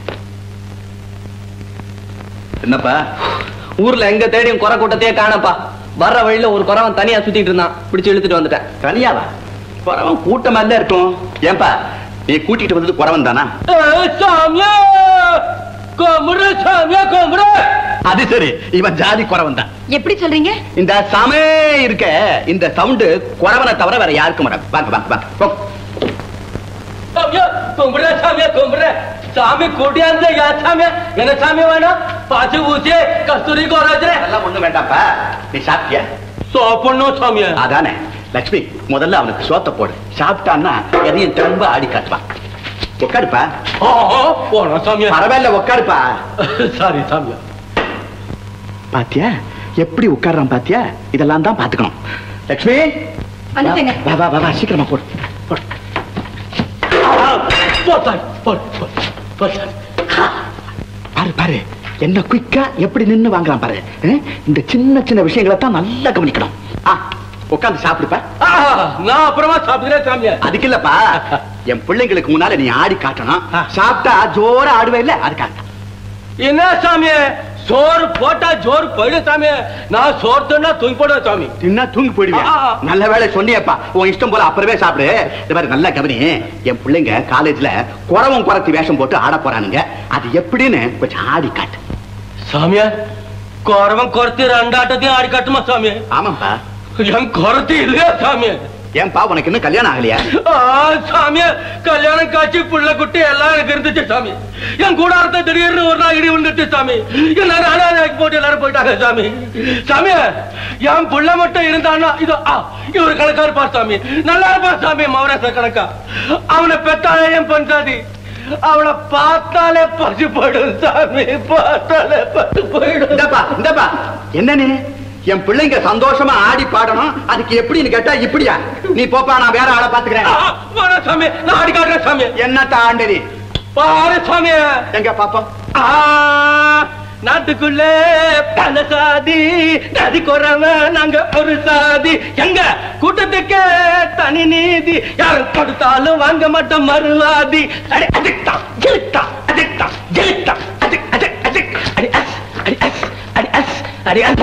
என்னப்பா ஊர்ல எங்க தேடியும் குறை கூட்டத்தையே காணப்பா வர்ற வழியில ஒரு குறவன் தனியா சுத்திட்டு இருந்தான் பிடிச்சு இழுத்துட்டு வந்துட்டேன் தனியாவா குறவன் கூட்டமா தான் இருக்கும் ஏன்பா நீ கூட்டிட்டு வந்தது குறவன் தானா சாமியா கும்பிடு சாமியா கும்பிடு அது சரி இவன் ஜாதி குறவன் தான் எப்படி சொல்றீங்க இந்த சமே இருக்க இந்த சவுண்டு குறவனை தவிர வேற யாருக்கும் வராது வாங்க வாங்க வாங்க போ. சாமியா கும்பிடு சாமியா கும்பிடு சாமி கூட்டியாந்து யா சாமியா என்ன சாமி வேணும் பாச்சு ஊசி கஸ்தூரி கோராஜ்ரே அதெல்லாம் ஒண்ணும் வேண்டாம்ப்பா நீ சாப்பிட்டியா சாப்பிடணும் சாமியா அதானே லட்சுமி முதல்ல அவனுக்கு சோத்த போடு சாப்பிட்டான்னா எதையும் திரும்ப ஆடி காட்டுவான் உட்காருப்பா ஓ போனோம் சாமியா பரவாயில்ல உட்காருப்பா சாரி சாமியா பாத்தியா எப்படி உட்கார்றான் பாத்தியா இதெல்லாம் தான் பாத்துக்கணும் லட்சுமி வந்துட்டேங்க. வா வா வா வா சீக்கிரமா போடு போடு போட்டாய் போடு போடு போட்டாய் பாரு பாரு என்ன குயிக்கா எப்படி நின்னு வாங்குறான் பாரு அஹ், இந்த சின்ன சின்ன விஷயங்களை தான் நல்லா கவனிக்கணும் ஆ உட்காந்து சாப்பிடுப்பா நான் அப்புறமா சாப்பிடுறேன் சாமியா அதுக்கு இல்லப்பா என் பிள்ளைங்களுக்கு முன்னால நீ ஆடி காட்டணும் சாப்பிட்டா ஜோரா ஆடுவே இல்ல அதுக்காக என்ன சாமி சோறு போட்டா ஜோறு போயிடு சாமி நான் சோறு தின்னா தூங்கி போடுவேன் சாமி தின்னா தூங்கி போயிடுவேன் ஆ, ஆ. நல்ல வேலை சொன்னியப்பா உன் இஷ்டம் போல அப்புறமே சாப்பிடு இந்த மாதிரி நல்லா கவனி என் பிள்ளைங்க காலேஜ்ல குறவன் குறத்தி வேஷம் போட்டு ஆட போறானுங்க அது எப்படின்னு கொஞ்சம் ஆடி காட்டு சாமியா குறவன் குறத்தி ரெண்டாட்டத்தையும் ஆடி காட்டுமா சாமி ஆமாப்பா என் குறத்தி இல்லையா சாமி ஏன்பா உனக்கு இன்னும் கல்யாணம் ஆகலையா ஆ, சாமியா கல்யாணம் காட்சி புள்ள குட்டி எல்லாம் எனக்கு இருந்துச்சு சாமி என் கூடாரத்தை திடீர்னு ஒரு நாள் இடி விழுந்துச்சு சாமி எல்லாரும் அனாதைக்கு போட்டு எல்லாரும் போயிட்டாங்க சாமி சாமி என் புள்ள மட்டும் இருந்தான்னா இதோ ஆ, இவரு கணக்கா இருப்பார் சாமி நல்லா இருப்பார் சாமி மவரச கணக்கா அவனை பெத்தாலே என் பஞ்சாதி அவனை பார்த்தாலே பசி போயிடும் சாமி பார்த்தாலே பசி போயிடும் இந்தப்பா இந்தப்பா என்ன நீ என் பிள்ளைங்க சந்தோஷமா ஆடி பாடணும் அதுக்கு எப்படின்னு கேட்டா இப்படியா நீ போப்பா நான் வேற ஆளை பாத்துக்கிறேன் ஆ, வேணாம் சாமி நான் ஆடி காட்டுறேன் சாமி என்ன தாண்டதி பாரு சாமி எங்க பாப்போம் ஆ, நாட்டுக்குள்ளே பல சாதி நதி குறவன் நாங்க ஒரு சாதி எங்க கூட்டத்துக்கு தனி நீதி யாரும் கொடுத்தாலும் வாங்க மாட்டோம் மறுவாதி அடி அதிக்தான் ஜெயித்தான் அதிக்தான் ஜெயித்தான் அதிக் அதிக் அதிக் அடி அஸ் அடி அஸ் அடி அஸ் அடி அஸ்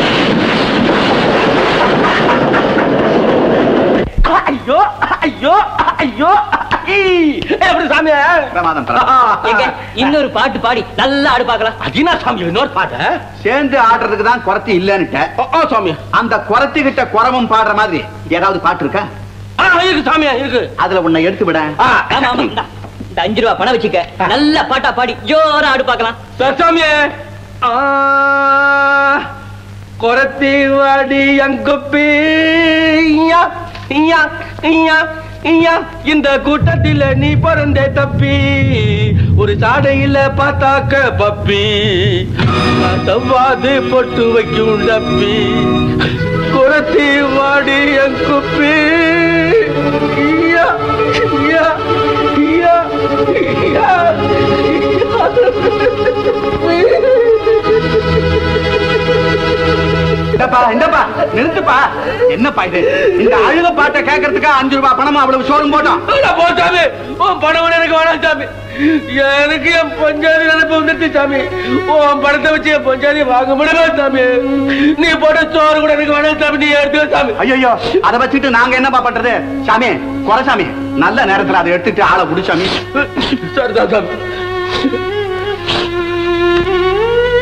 ஐயோ ஐயோ ஐயோ ஐ. எப்படி சாமி பிரமாதம் பிரமாதம். எங்க இன்னொரு பாட்டு பாடி நல்லா ஆடு பார்க்கலாம் அதினா சாமி இன்னொரு பாட்டு சேர்ந்து ஆடுறதுக்கு தான் குறத்தி இல்லன்னுட்ட ஓ, ஓ சாமி அந்த குறத்தி கிட்ட குறவும் பாடுற மாதிரி ஏதாவது பாட்டு இருக்கா ஆ இருக்கு சாமியா இருக்கு அதுல உன்னை எடுத்து விட ஆ, ஆமா ஆமா இந்தா, இந்த அஞ்சு ரூபா பணம் வச்சுக்க நல்ல பாட்டா பாடி ஜோரா ஆடு பார்க்கலாம் சரி சாமியே ஆ, கொரத்தி வாடி அங்குப்பி ஐயா, ஐயா, ஐயா, ஐயா, இந்த கூட்டத்தில நீ பிறந்தே தப்பி ஒரு சாடையில பார்த்தாக்க பப்பி சவ்வாது பொட்டு வைக்கும் டப்பி குரத்தி வாடி அங்குப்பி ஐயா, ஐயா, ஐயா, ஐயா, இந்தப்பா இந்தப்பா நிறுத்துப்பா என்னப்பா இது இந்த அழுக பாட்டை கேட்கறதுக்கு அஞ்சு ரூபாய் பணமா அவ்வளவு சோறும் போட்டோம் அட போ சாமி உன் பணம் வேணும் எனக்கு வேணாம் சாமி எனக்கு என் பஞ்சாதி நினைப்பு வந்துட்டு சாமி உன் பணத்தை வச்சு என் பஞ்சாதி வாங்க முடியல சாமி நீ போட்ட சோறு கூட எனக்கு வேணாம் சாமி நீ எடுத்து சாமி ஐயோ அதை வச்சுட்டு நாங்க என்னப்பா பண்றது சாமி குறசாமி நல்ல நேரத்துல அதை எடுத்துட்டு ஆளை புடி சாமி சரிதான் சாமி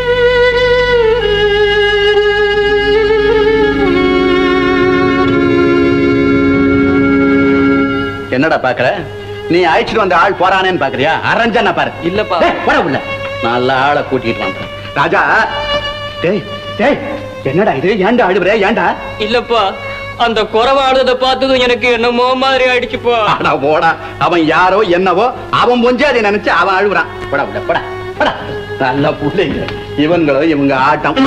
என்னடா பாக்குற நீ அழைச்சிட்டு வந்த ஆள் போறானேன்னு பாக்குறியா அரஞ்சனா பாரு இல்லப்பா. டேய், போடா உள்ள நல்ல ஆளை கூட்டிட்டு வந்தேன் ராஜா டேய் டேய் என்னடா இது ஏன்டா அழுவுற ஏன்டா இல்லப்பா அந்த குறவாடுறத பார்த்ததும் எனக்கு என்னமோ மாதிரி ஆயிடுச்சுப்பா ஆனா போடா அவன் யாரோ என்னவோ அவன் பொஞ்சு அதை நினைச்சு அவன் அழுகுறான் போடா உள்ள போடா போடா நல்ல பிள்ளைங்க இவங்களும் இவங்க ஆட்டம்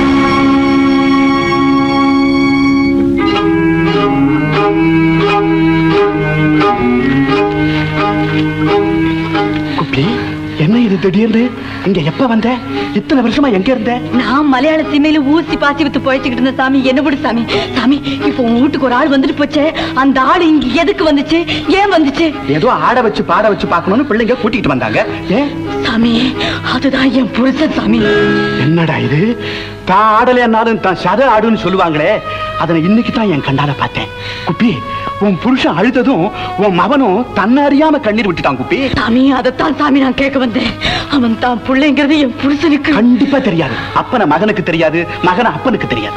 குப்பி என்ன இது திடீர்னு இங்க எப்ப வந்த இத்தனை வருஷமா எங்க இருந்த நான் மலையாள சீமையில ஊசி பாசி வித்து போயிச்சுக்கிட்டு இருந்த சாமி என்ன விடு சாமி சாமி இப்போ உன் வீட்டுக்கு ஒரு ஆள் வந்துட்டு போச்சே அந்த ஆள் இங்க எதுக்கு வந்துச்சு ஏன் வந்துச்சு ஏதோ ஆட வச்சு பாட வச்சு பார்க்கணும்னு பிள்ளைங்க கூட்டிட்டு வந்தாங்க ஏன் சாமி அதுதான் என் புருஷன் சாமி என்னடா இது தான் ஆடலைன்னாலும் தான் சத ஆடுன்னு சொல்லுவாங்களே அதனை இன்னைக்கு தான் என் கண்ணால பார்த்தேன் குப்பி உன் புருஷன் அழுததும் உன் மகனும் தன்னை அறியாம கண்ணீர் விட்டுட்டான் குப்பி சாமி அதைத்தான் சாமி நான் கேட்க வந்தேன் அவன் தான் பிள்ளைங்கிறது என் புருஷனுக்கு கண்டிப்பா தெரியாது அப்பன மகனுக்கு தெரியாது மகன அப்பனுக்கு தெரியாது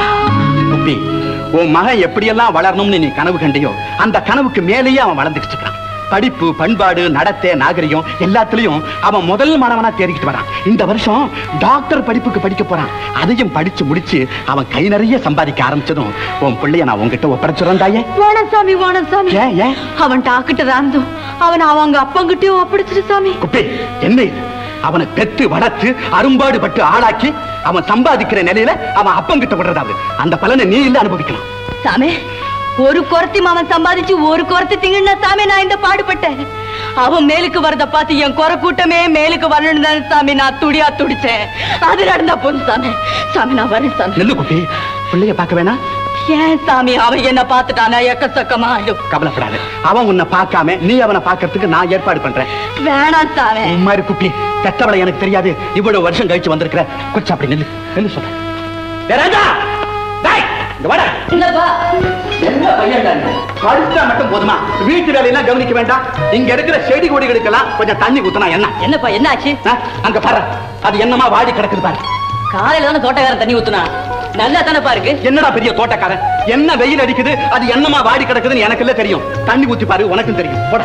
குப்பி உன் மகன் எப்படியெல்லாம் வளரணும்னு நீ கனவு கண்டியோ அந்த கனவுக்கு மேலேயே அவன் வளர்ந்துக்கிட்டு இருக்கான் படிப்பு பண்பாடு நடத்தை நாகரிகம் எல்லாத்துலயும் அவன் முதல் மாணவனா தேறிக்கிட்டு வரான் இந்த வருஷம் டாக்டர் படிப்புக்கு படிக்க போறான் அதையும் படிச்சு முடிச்சு அவன் கை நிறைய சம்பாதிக்க ஆரம்பிச்சதும் உன் பிள்ளைய நான் உன்கிட்ட ஒப்படைச்சுறேன் தாயே வேணாம் சாமி வேணாம் சாமி ஏன் ஏன் அவன் டாக்கிட்ட தான் அவன் அவங்க அப்பங்கிட்டயும் ஒப்படைச்சிட்டு சாமி குப்பி என்ன இது அவனை பெத்து வளர்த்து அரும்பாடு பட்டு ஆளாக்கி அவன் சம்பாதிக்கிற நிலையில அவன் அப்பங்கிட்ட விடுறதாவது அந்த பலனை நீ இல்ல அனுபவிக்கலாம் சாமி ஒரு குரத்தி மாமன் சம்பாதிச்சு ஒரு குரத்தி திங்கன்னா சாமி நான் இந்த பாடுபட்டேன் அவன் மேலுக்கு வரத பார்த்து என் குறை கூட்டமே மேலுக்கு வரணும் தானே சாமி நான் துடியா துடிச்சேன் அது நடந்தா போதும் சாமி சாமி நான் வரேன் சாமி நெல்லு குப்பி பிள்ளைய பார்க்க வேணாம் ஏன் சாமி அவன் என்ன பார்த்துட்டானா எக்கச்சக்கமா ஆயிடும் கவலைப்படாத அவன் உன்னை பார்க்காம நீ அவனை பார்க்கறதுக்கு நான் ஏற்பாடு பண்றேன் வேணாம் சாமி உன் மாதிரி குப்பி பெத்தவளை எனக்கு தெரியாது இவ்வளவு வருஷம் கழிச்சு வந்திருக்கிற கொஞ்சம் அப்படி நெல்லு நெல்லு சொல்றேன் டேய் ராஜா டேய் இங்க வாடா இல்லப்பா என்ன பையன் படிச்சா மட்டும் போதுமா வீட்டு வேலையெல்லாம் கவனிக்க வேண்டாம் இங்க இருக்கிற செடி கொடிகளுக்கெல்லாம் கொஞ்சம் தண்ணி ஊத்துனா என்ன என்னப்பா என்னாச்சு ஆ? அங்க பாரு அது என்னமா வாடி கிடக்குது பாரு காலையில தானே தோட்டக்காரன் தண்ணி ஊத்துனா நல்லா தானேப்பா இருக்கு என்னடா பெரிய தோட்டக்காரன் என்ன வெயில் அடிக்குது அது என்னமா வாடி கிடக்குதுன்னு எனக்கு இல்ல தெரியும் தண்ணி ஊத்தி பாரு உனக்கும் தெரியும் போட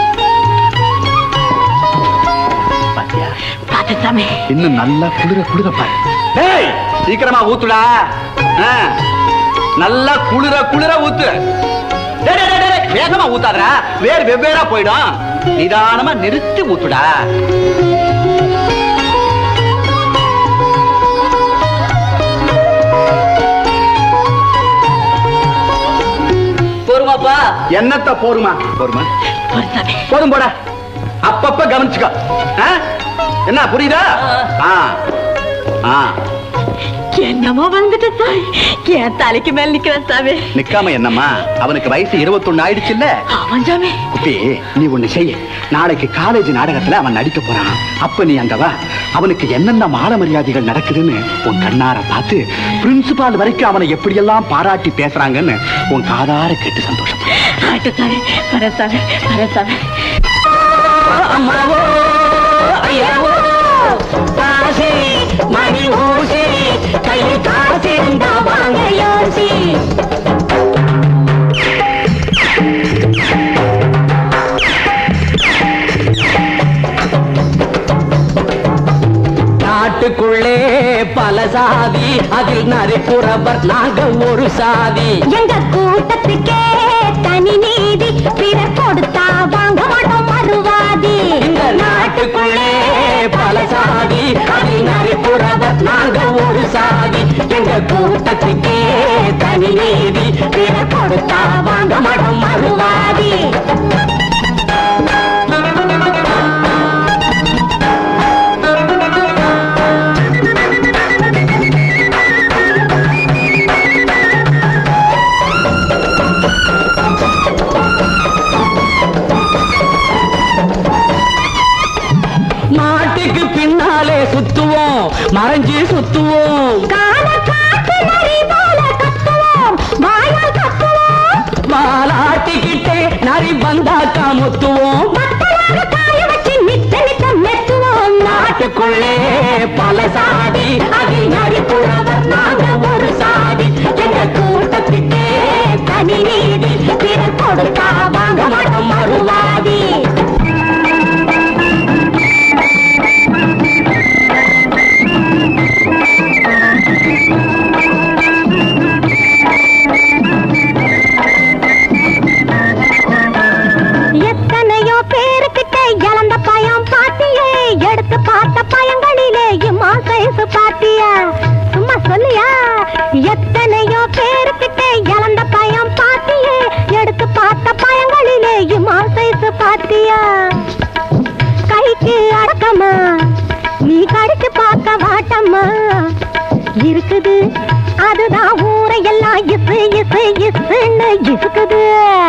பாத்தியா பார்த்து சாமி இன்னும் நல்லா குளிர குளிர பாரு டேய் சீக்கிரமா ஊத்துடா ஆ, நல்லா குளிர குளிர ஊத்து டேய், டேய், டேய், டேய், வேகமா ஊத்தாதடா வேர் வெவ்வேறா போயிடும் நிதானமா நிறுத்தி ஊத்துடா போருமாப்பா என்னத்த போருமா போருமா போடு சாமி போதும் போட அப்பப்ப கவனிச்சுக்கோ ஆ? என்ன புரியுதா ஆ ஆ என்னமோ வந்துட்டு சாமி என் தலைக்கு மேல நிக்கிற சாமி நிக்காம என்னம்மா அவனுக்கு வயசு இருபத்தொன்னு ஆயிடுச்சுல்ல அவன் சாமி குப்பி நீ ஒண்ணு செய்ய நாளைக்கு காலேஜ் நாடகத்துல அவன் நடிக்க போறான் அப்ப நீ அங்க வா அவனுக்கு என்னென்ன மான மரியாதைகள் நடக்குதுன்னு உன் கண்ணார பார்த்து பிரின்சிபால் வரைக்கும் அவனை எப்படியெல்லாம் பாராட்டி பேசுறாங்கன்னு உன் காதார கேட்டு சந்தோஷப்படு ஆட்டு சாமி வர சாமி வர சாமி அம்மாவோ ஐயாவோ காசி மணி ஊசி கையில் காசி இருந்தா வாங்க யோசி நாட்டுக்குள்ளே பல சாதி அதில் நரிப்புறவர் நாங்க ஒரு சாதி எங்க கூட்டத்துக்கே தனி நீதி பிறர் கொடுத்தா வாங்க மாட்டோம் மறுவாதி இந்த நாட்டுக்குள்ளே பல சாதி அதில் நரிப்புறவர் நாங்க ஒரு சாதி எங்க கூட்டத்துக்கே தனி நீதி பிறர் கொடுத்தா வாங்க மாட்டோம் மறுவாதி மாட்டுக்கு பின்னாலே சுத்துவோம் மறைஞ்சு சுத்துவோம் கால காத்து நரி போல கத்துவோம் வாயால் கத்துவோம் மாலாட்டிக்கிட்டே நரி வந்தாக்கா முத்துவோம் மத்தளாக காய வச்சு நித்த நித்த மெத்துவோம் நாட்டுக்குள்ளே பல சாதி அதில் நரிப்புறவர் நாங்க ஒரு சாதி எங்க கூட்டத்துக்கே தனி நீதி பிறர் கொடுத்தா வாங்க மாட்டோம் மறுவாதி எத்தனையோ பேருக்கிட்ட இழந்த பயம் பாத்தியே எடுத்து பார்த்த பயங்களிலே இம்மா சைஸ் பாத்தியா சும்மா சொல்லியா எத்தனையோ பேருக்கிட்ட இழந்த பயம் பாத்தியே எடுத்து பார்த்த பயங்களிலே இம்மா சைஸ் பாத்தியா கைக்கு அடக்கமா நீ கடிச்சு பார்க்க வாட்டம்மா இருக்குது அதுதான் ஊரையெல்லாம் இசு இசு இசுன்னு இசுக்குது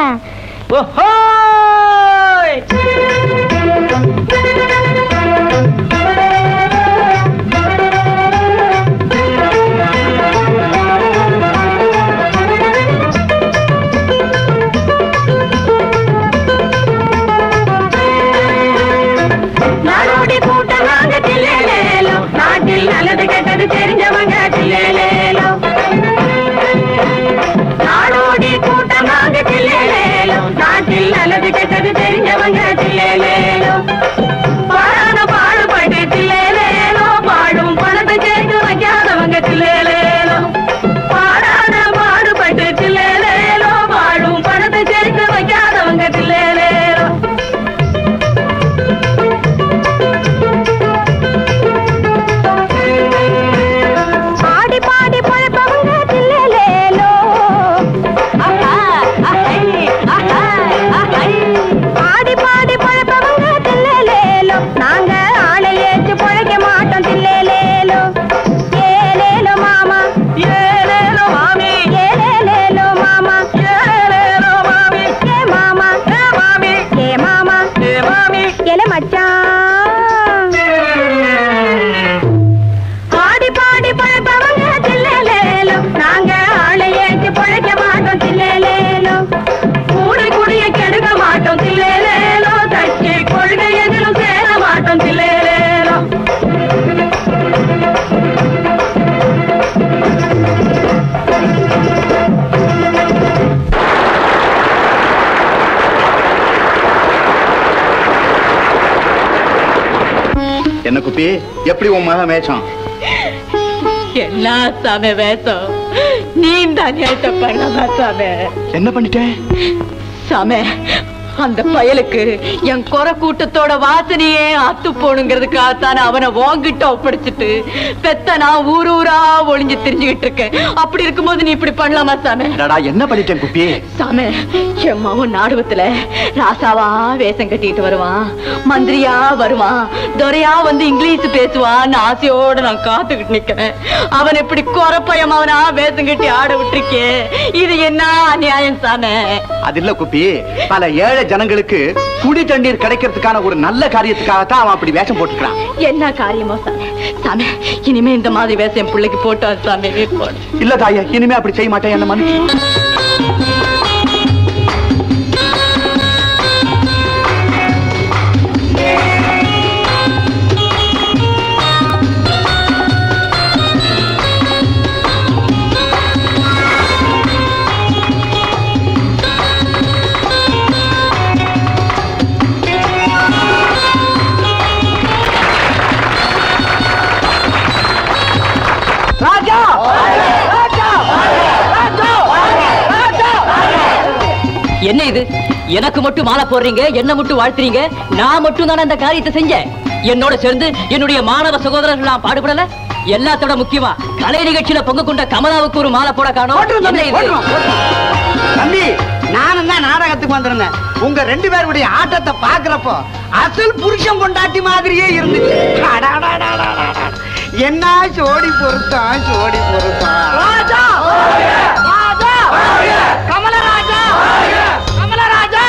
நாடோடி கூட்டம் நாங்க தில்லேலேலோ நாட்டில் நல்லது கெட்டது தெரிஞ்சவங்க தில்லேலேலோ நாடோடி கூட்டம் நாங்க தில்லேலேலோ நாட்டில் நல்லது கெட்டது தெரிஞ்சவங்க தில்லேலேலோ பாடாத பாடுபட்டு தில்லேலேலோ பாடும் பணத்தை சேர்த்து வைக்காதவங்க தில்லேலேலோ பாடாத பாடுபட்டு தில்லேலேலோ பாடும் பணத்தை சேர்த்து வைக்காதவங்க தில்லேலேலோ பாடி பாடி பழப்பவங்க தில்லேலேலோ ஆஹா ஆஹை ஆஹா ஆஹை பாடி பாடி பழப்பவங்க தில்லேலேலோ நாங்க ஆளை ஏச்சு பொழைக்க மாட்டோம் தில்லேலேலோ ஏலேலோ மாமா ஏலேலோ மாமி ஏலேலேலோ மாமா ஏலேலோ மாமி ஏ மாமா ஏ மாமி ஏ மாமா ஏ மாமி ஏலே மச்சான் பாடி பாடி பழப்பவங்க தில்லேலேலோ நாங்க ஆளை ஏற்றி பழைக்க மாட்டோம் தில்லேலேலோ கூடை குடிய கெடுக்க மாட்டோம் தில்லேலேலோ தச்சு கொள்கை எதிலும் சேர மாட்டோம் தில்லேலேலோ என்ன குப்பி எப்படி உன் மகன் மேய்ச்சான் என்ன சாமி வேஷம் நீ இந்த அநியாயத்தை பண்ணாம சாமி என்ன பண்ணிட்டேன் சாமி அந்த பயலுக்கு என் குறை கூட்டத்தோட வாசனையே அத்து போணுங்கிறதுக்காகத்தான் அவனை வாங்கிட்டு ஒப்படைச்சிட்டு பெத்த நான் ஊர் ஊரா ஒளிஞ்சு திரிஞ்சுகிட்டு இருக்கேன் அப்படி இருக்கும்போது நீ இப்படி பண்ணலாமா சாமி அடடா, என்ன பண்ணிட்டேன் குப்பி சாமி என் மகன் நாடகத்துல ராசாவா வேஷம் கட்டிட்டு வருவான் மந்திரியா வருவான் துரையா வந்து இங்கிலீஷ் பேசுவான்னு ஆசையோட நான் காத்துக்கிட்டு நிக்கிறேன் அவன் இப்படி குறப்பயம் அவனா வேஷம் கட்டி ஆட விட்டுருக்கே இது என்ன அநியாயம் சாமி அது இல்ல குப்பி பல ஏழை ஜனங்களுக்கு குடி தண்ணீர் கிடைக்கிறதுக்கான ஒரு நல்ல காரியத்துக்காகத்தான் அவன் அப்படி வேஷம் போட்டுக்கிறான் என்ன காரியமோ சாமி சாமி இனிமே இந்த மாதிரி வேஷம் என் பிள்ளைக்கு போட்டான் சாமி போடு. இல்ல தாயா இனிமே அப்படி செய்ய மாட்டேன் என்ன மனு ராஜா ராஜா ராஜா என்ன இது எனக்கு மட்டும் மாலை போடுறீங்க என்ன மட்டும் வாழ்த்துறீங்க நான் மட்டும் தானே அந்த காரியத்தை செஞ்சேன் என்னோட சேர்ந்து என்னுடைய மாணவ சகோதரர்கள் நான் பாடுபடல எல்லாத்தோட முக்கியமா கலை நிகழ்ச்சியில பங்கு கொண்ட கமலாவுக்கு ஒரு மாலை போட காணோம் என்ன இது? தம்பி நானும் தான் நாடகத்துக்கு வந்திருந்தேன் உங்க ரெண்டு பேருடைய ஆட்டத்தை பாக்குறப்போ அசல் புருஷன் கொண்டாட்டி மாதிரியே இருந்துச்சு அடாடாடாடாடா. என்ன சோடி பொருத்தம் சோடி பொருத்தம் ராஜா ராஜா கமலராஜா கமலராஜா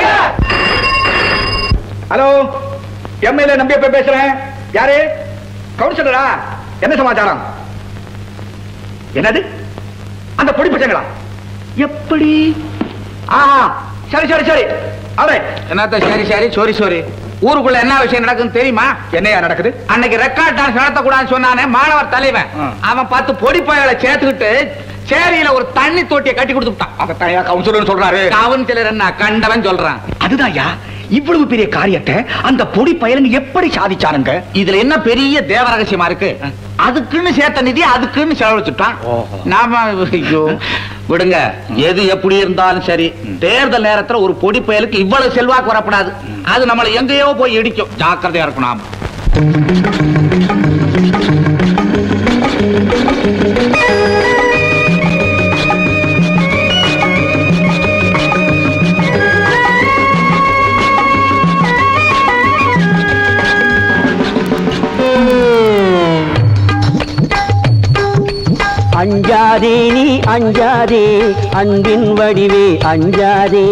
ஹலோ எம்எல்ஏ நம்பியப்ப பேசுறேன் யாரு கவுன்சிலரா என்ன சமாச்சாரம் என்னது அந்த பொடி பசங்களா எப்படி ஆஹா சரி சரி சரி அவரே என்னத்த சரி சரி சோரி சோரி ஊருக்குள்ள என்ன விஷயம் நடக்குன்னு தெரியுமா என்னையா நடக்குது அன்னைக்கு ரெக்கார்ட் டான்ஸ் நடத்தக்கூடாதுன்னு சொன்னானே மாணவர் தலைவன் ஆ. அவன் பத்து பொடி பயலை சேர்த்துக்கிட்டு சேரியில ஒரு தண்ணி தொட்டியை கட்டி கொடுத்துட்டான் அதான் கவுன்சிலர் சொல்றாரு கவுன்சிலர் என்ன கண்டவன் சொல்றான் அது அதுதான்யா இவ்வளவு பெரிய காரியத்தை அந்த பொடி பயலுங்க எப்படி சாதிச்சானுங்க இதுல என்ன பெரிய தேவ ரகசியமா இருக்கு அதுக்குன்னு சேர்த்த நிதி அதுக்குன்னு செலவழிச்சுட்டான் நாம ஐயோ விடுங்க எது எப்படி இருந்தாலும் சரி தேர்தல் நேரத்துல ஒரு பொடி பயலுக்கு இவ்வளவு செல்வாக்கு வரப்படாது அது நம்மளை எங்கேயோ போய் இடிக்கும் ஜாக்கிரதையா இருக்கணும் நாம அஞ்சாதே நீ அஞ்சாதே அன்பின் வடிவே அஞ்சாதே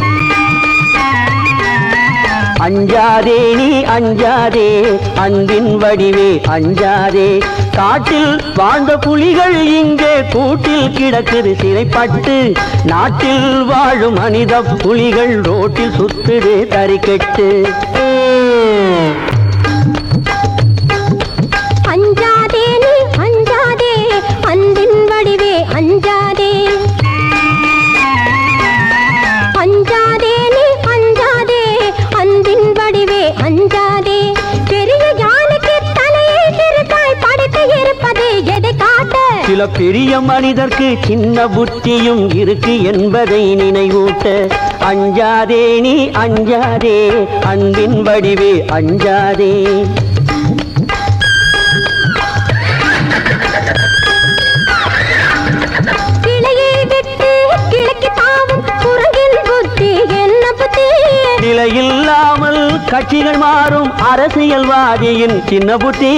அஞ்சாதே நீ அஞ்சாதே அன்பின் வடிவே அஞ்சாதே காட்டில் வாழ்ந்த புலிகள் இங்கே கூட்டில் கிடக்குது சிறைப்பட்டு நாட்டில் வாழும் மனித புலிகள் ரோட்டில் சுத்துது தறிக்கெட்டு அஞ்சாதே நீ அஞ்சாதே அன்பின் வடிவே அஞ்சாதே அஞ்சாதே நீ அஞ்சாதே அன்பின் வடிவே அஞ்சாதே பெரிய யானைக்கு தலையே சிறுதாய் படுத்து இருப்பது எதை காட்ட சில பெரிய மனிதர்க்கு சின்ன புத்தியும் இருக்கு என்பதை நினைவூட்ட அஞ்சாதே நீ அஞ்சாதே அன்பின் வடிவே அஞ்சாதே கிளையை விட்டு கிழக்கு தாவும் குரங்கின் புத்தி என்ன புத்தி நிலையில்லாமல் கட்சிகள் மாறும் அரசியல்வாதியின் சின்ன புத்தி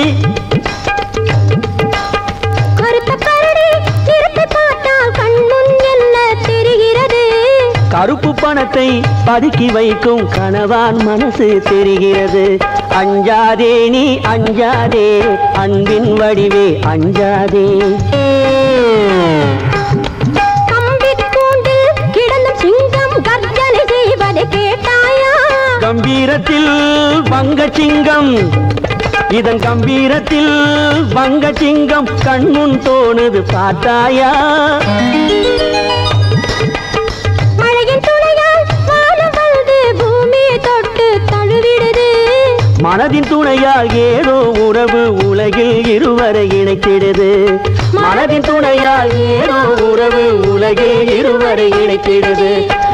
கருத்த கரடி நிறத்தை பார்த்தால் கண்முன் என்ன தெரிகிறது கருப்பு பணத்தை பதுக்கி வைக்கும் கணவான் மனசு தெரிகிறது அஞ்சாதே நீ அஞ்சாதே அன்பின் வடிவே அஞ்சாதே கம்பிக் கூண்டில் கிடந்த சிங்கம் கர்ஜனை செய்வதை கேட்டாயா கம்பீரத்தில் வங்கச்சிங்கம் இதன் கம்பீரத்தில் வங்கச்சிங்கம் கண்முன் தோணுது பார்த்தாயா மழையின் துணையால் வானம் வந்து பூமியை தொட்டு தழுவிடுது மனதின் துணையால் ஏதோ உறவு உலகில் இருவரை இணைத்திடுது மனதின் துணையால் ஏதோ உறவு உலகில் இருவரை இணைத்திடுது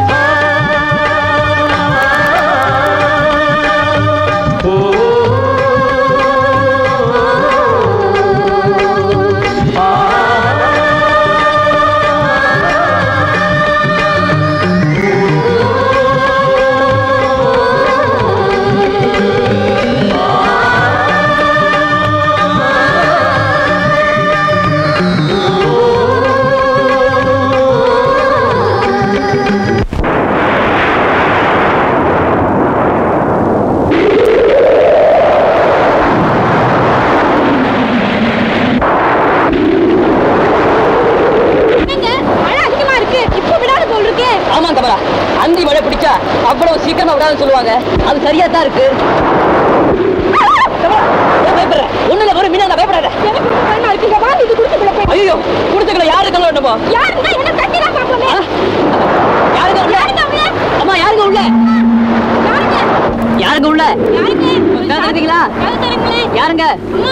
மழை அதிகமா இருக்கு இப்ப விடாது போல் இருக்கு ஆமா கமலா அந்தி மழை பிடிச்சா அவ்வளவு சீக்கிரமா விடாதுன்னு சொல்லுவாங்க அது சரியா தான் இருக்கு கமலா, ஏன் பயப்படுற ஒண்ணு இல்ல வரும் மீனா நான் பயப்படாத எனக்கு ரொம்ப பயமா இருக்கு இங்க வா இது குடிச்சுக்குள்ள போய் ஐயோ குடுத்துக்கல யாரு கமலா என்னமோ யாருங்க என்ன கட்டி தான் பாப்போமே யாருங்க உள்ள அம்மா யாருங்க உள்ள யாருங்க உள்ள இருக்கீங்களா யாருங்க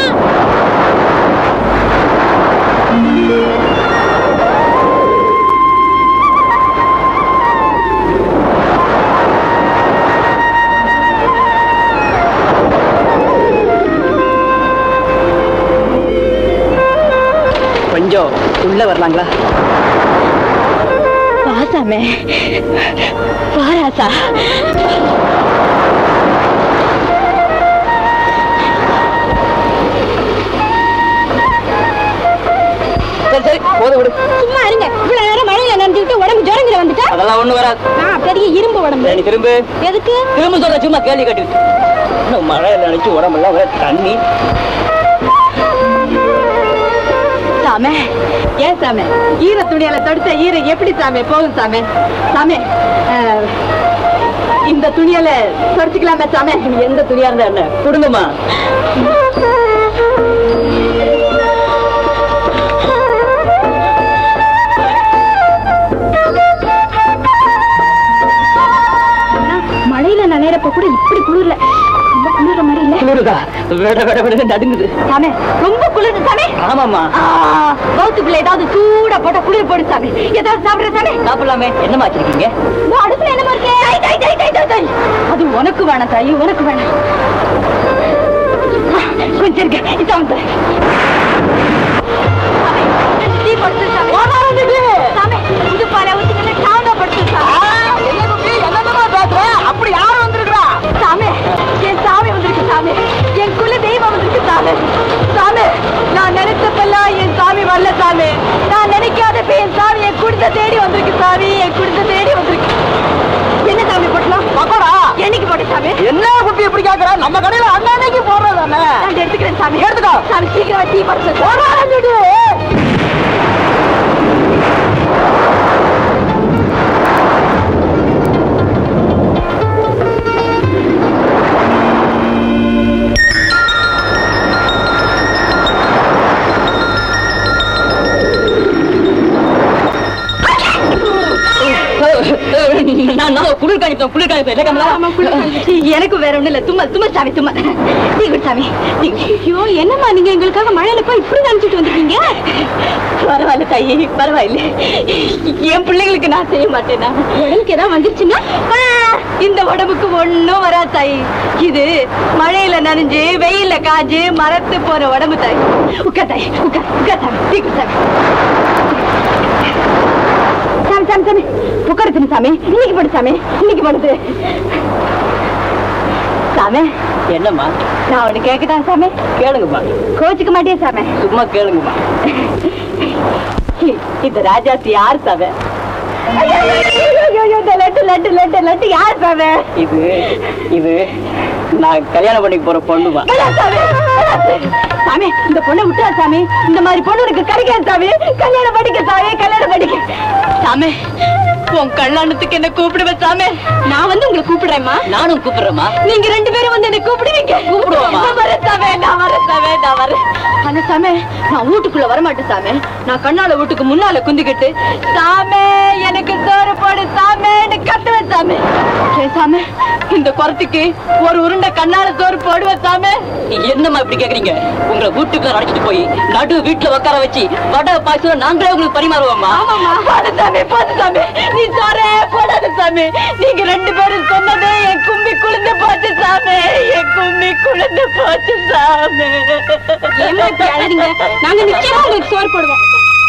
கொஞ்சம் உள்ள வரலாங்களா வாசாமே வாராசா சரி சரி போது விடு சும்மா இருங்க இவ்வளவு நேரம் மழையில நனைஞ்சுக்கிட்டு உடம்பு ஜோரங்கிற வந்துட்டா அதெல்லாம் ஒண்ணு வராது நான் பெரிய இரும்பு உடம்பு நீ திரும்ப எதுக்கு திரும்ப சொல்ற சும்மா கேள்வி கட்டிட்டு இன்னும் மழையில நினைச்சு உடம்பெல்லாம் ஒரே தண்ணி சாமே ஏன் சாமே ஈர துணியால தொடுத்த ஈர எப்படி சாமே போகும் சாமே சாமே அஹ், இந்த துணியால தொடச்சுக்கலாமே சாமே எந்த துணியா இருந்தா என்ன கொடுங்கம்மா என்ன கூட இப்படி குளிரல ரொம்ப குளிர மாதிரி இல்ல குளிருதா விட விட விட நடுங்குது சாமி ரொம்ப குளிருது சாமி ஆமாமா வவுத்துக்குள்ள ஏதாவது சூடா போட்டா குளிர் போடு சாமி ஏதாவது சாப்பிடுற சாமி சாப்பிடலாமே என்னமா வச்சிருக்கீங்க இதோ அடுப்புல என்னமா இருக்கு தை, தை, தை, தை, தை, தை. அது உனக்கு வேணாம் தாயி உனக்கு வேணாம் கொஞ்சம் இருக்க இதான் வந்து டீ படுத்து சாமி சாமி இது பாரு ஊத்திக்கல டாண்டா படுத்து சாமி என்னமா பேசுற அப்படி யாரும் வந்திருக்கா சாமி என் சாமி வந்திருக்கு சாமி என் குல தெய்வம் வந்திருக்கு சாமி சாமி நான் நினைச்சப்பெல்லாம் என் சாமி வரல சாமி நான் நினைக்காதப்ப என் சாமி என் குடுத்த தேடி வந்திருக்கு சாமி என் குடுத்த தேடி வந்திருக்கு என்ன சாமி போட்டலாம் பக்கோடா என்னைக்கு போட்ட சாமி என்ன குப்பி எப்படி கேக்குற நம்ம கடையில அன்னைக்கு போடுறதானே நான் எடுத்துக்கிறேன் சாமி எடுத்துக்கோ சாமி சீக்கிரம் டீ படுத்து நான் நான் குளிர் காணிப்பேன் குளிர் காணிப்பேன் எனக்கு வேற ஒண்ணும் இல்ல தும்மா தும்மா சாமி தும்மா டீ குடி சாமி டீ குடி. ஐயோ என்னம்மா நீங்க எங்களுக்காக மழையில போய் இப்படி நினைச்சிட்டு வந்திருக்கீங்க பரவாயில்ல தாயி பரவாயில்ல என் பிள்ளைங்களுக்கு நான் செய்ய மாட்டேனா உடலுக்கு ஏதாவது வந்துருச்சுன்னா ஆ, இந்த உடம்புக்கு ஒண்ணும் வராது தாயி இது மழையில நனைஞ்சு வெயில்ல காஞ்சு மரத்து போற உடம்பு தாய் உட்கா தாய் உட்கா உட்கா சாமி டீ குடி சாமி சாமி சாமி சாமி உட்காருச்சு சாமி இன்னைக்கு படு சாமி இன்னைக்கு படுது சாமி என்னம்மா நான் ஒண்ணு கேக்குதா சாமி கேளுங்கம்மா கோச்சுக்க மாட்டேன் சாமி சும்மா கேளுங்கம்மா இந்த ராஜாத்தி யார் சாமி ஐயோ, ஐயோ, ஐயோ, ஐயோ, இந்த லட்டு லட்டு லட்டு லட்டு யார் சாமி இது இது நான் கல்யாணம் பண்ணிக்க போற பொண்ணுமா வேணாம் சாமி, வேணாம் சாமி. சாமி இந்த பொண்ணை விட்டுறா சாமி இந்த மாதிரி பொண்ணு எனக்கு கிடைக்காது சாமி கல்யாணம் படிக்க சாமி கல்யாணம் படிக்க சாமி உன் கல்யாணத்துக்கு என்ன கூப்பிடுவேன் சாமி நான் வந்து உங்களை கூப்பிடுறேம்மா நானும் கூப்பிடுறேம்மா நீங்க ரெண்டு பேரும் வந்து என்ன கூப்பிடுவீங்க கூப்பிடுவோமா? நான் வரேன் சாமி நான் வரேன் சாமி நான் வரேன் ஆனா சாமி நான் வீட்டுக்குள்ள வரமாட்டேன் சாமி நான் கண்ணால வீட்டுக்கு முன்னால குந்திக்கிட்டு சாமி எனக்கு சோறு போடு சாமின்னு கத்துவேன் சாமி ஏன் சாமி இந்த குரத்துக்கு ஒரு உருண்டை கண்ணால சோறு போடுவேன் சாமி என்னம்மா இப்படி கேக்குறீங்க உங்களை வீட்டுக்குள்ள அழைச்சிட்டு போய் நடு வீட்டுல உட்கார வச்சு வடை பாயசம் நாங்களே உங்களுக்கு பரிமாறுவோம்மா ஆமாமா போடு சாமி போடு சாமி நீ சோறே போடாத சாமி நீங்க ரெண்டு பேரும் சொன்னதே என் கும்பி குளிந்து போச்சு சாமி என் கும்பி குளிந்து போச்சு சாமி அழறீங்க நாங்க நிச்சயமா உங்களுக்கு சோறு போடுவோம்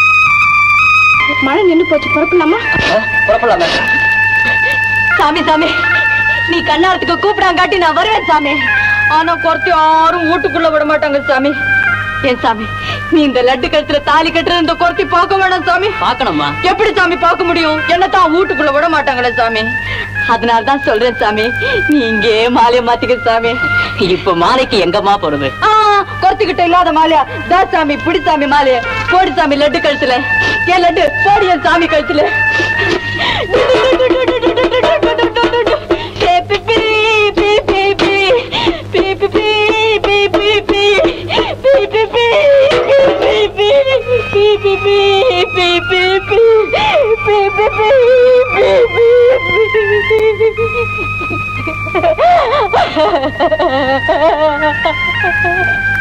மழை நின்னு போச்சு புறப்படலாமா புறப்படலாமே சாமி சாமி நீ கண்ணாரத்துக்கு கூப்பிடாங்காட்டி நான் வருவேன் சாமி ஆனா குறைத்து யாரும் வீட்டுக்குள்ள விட மாட்டாங்க சாமி ஏன் சாமி நீ இந்த லட்டு கழுத்துல தாலி கட்டுற இந்த குறைத்தி பார்க்க வேணாம் சாமி பாக்கணும்மா எப்படி சாமி பார்க்க முடியும் என்னத்தான் வீட்டுக்குள்ள விட மாட்டாங்களே சாமி அதனால தான் சொல்றேன் சாமி நீ இங்கே மாலையை மாத்திக்க சாமி இப்ப மாலைக்கு எங்கம்மா போறது ஆ குறைத்துக்கிட்ட இல்லாத மாலையா தா சாமி பிடி சாமி மாலைய போடு சாமி லட்டு கழுத்துல ஏன் லட்டு போடு என் சாமி கழுத்துல ஏ, பி, பி, பி, பி, பி. பி, பி, பி, பி, பி, பி. பி, பி, பி, பி, பி, பி. பி, பி, பி, பி, பி, பி. பி, பி, பி, பி, பி.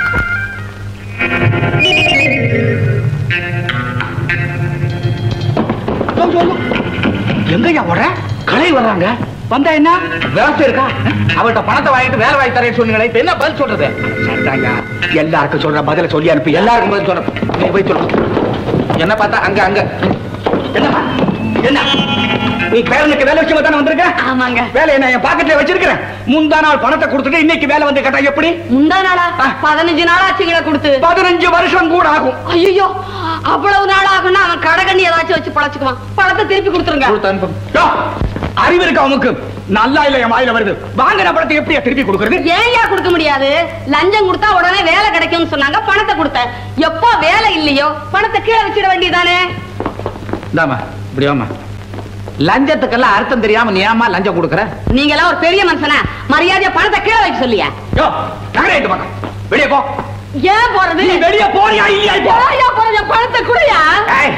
எங்கய்யா ஓட களை வர்றாங்க வந்தா என்ன விவசாயம் இருக்கா அவள்கிட்ட பணத்தை வாங்கிட்டு வேலை வாங்கி தரேன்னு சொன்னீங்களே இப்ப என்ன பதில் சொல்றது சரிதாங்க எல்லாருக்கும் சொல்ற பதில சொல்லி அனுப்பி எல்லாருக்கும் பதில் சொல்ற நீ போய் சொல்லு என்ன பார்த்தா அங்க அங்க என்னப்பா என்ன நீ பேரனுக்கு வேலை விஷயமா தானே வந்திருக்க ஆமாங்க வேலை என்ன என் பாக்கெட்ல வச்சிருக்கிறேன் முந்தா நாள் பணத்தை கொடுத்துட்டு இன்னைக்கு வேலை வந்து கேட்டா எப்படி முந்தா நாளா பதினஞ்சு நாள் ஆச்சுங்களா கொடுத்து பதினஞ்சு வருஷம் கூட ஆகும் ஐயோ அவ்வளவு நாள் ஆகும்னா அவன் கடகண்ணி ஏதாச்சும் வச்சு பழச்சுக்குவான் பணத்தை திருப்பி கொடுத்துருங்க கொடுத்து அனுப்பு யோ, அறிவு இருக்கா உனக்கு நல்லா இல்ல என் வாயில வருது வாங்கின பணத்தை எப்படியா திருப்பி கொடுக்கறது ஏன்யா கொடுக்க முடியாது லஞ்சம் கொடுத்தா உடனே வேலை கிடைக்கும்னு சொன்னாங்க பணத்தை கொடுத்தேன் எப்போ வேலை இல்லையோ பணத்தை கீழே வச்சிட வேண்டியதானே இந்தாமா இப்படி வாமா லஞ்சத்துக்கெல்லாம் அர்த்தம் தெரியாம நீ ஏமா லஞ்சம் கொடுக்கற நீங்க எல்லாம் ஒரு பெரிய மனுஷனா மரியாதையா பணத்தை கீழே வைக்க சொல்லியா யோ நகரேட்டு பக்கம் வெளியே போ ஏன் போறது நீ வெளியே போறியா இல்லையா இப்போ ஏன்யா போறது என் பணத்தை குடுயா ஏய்,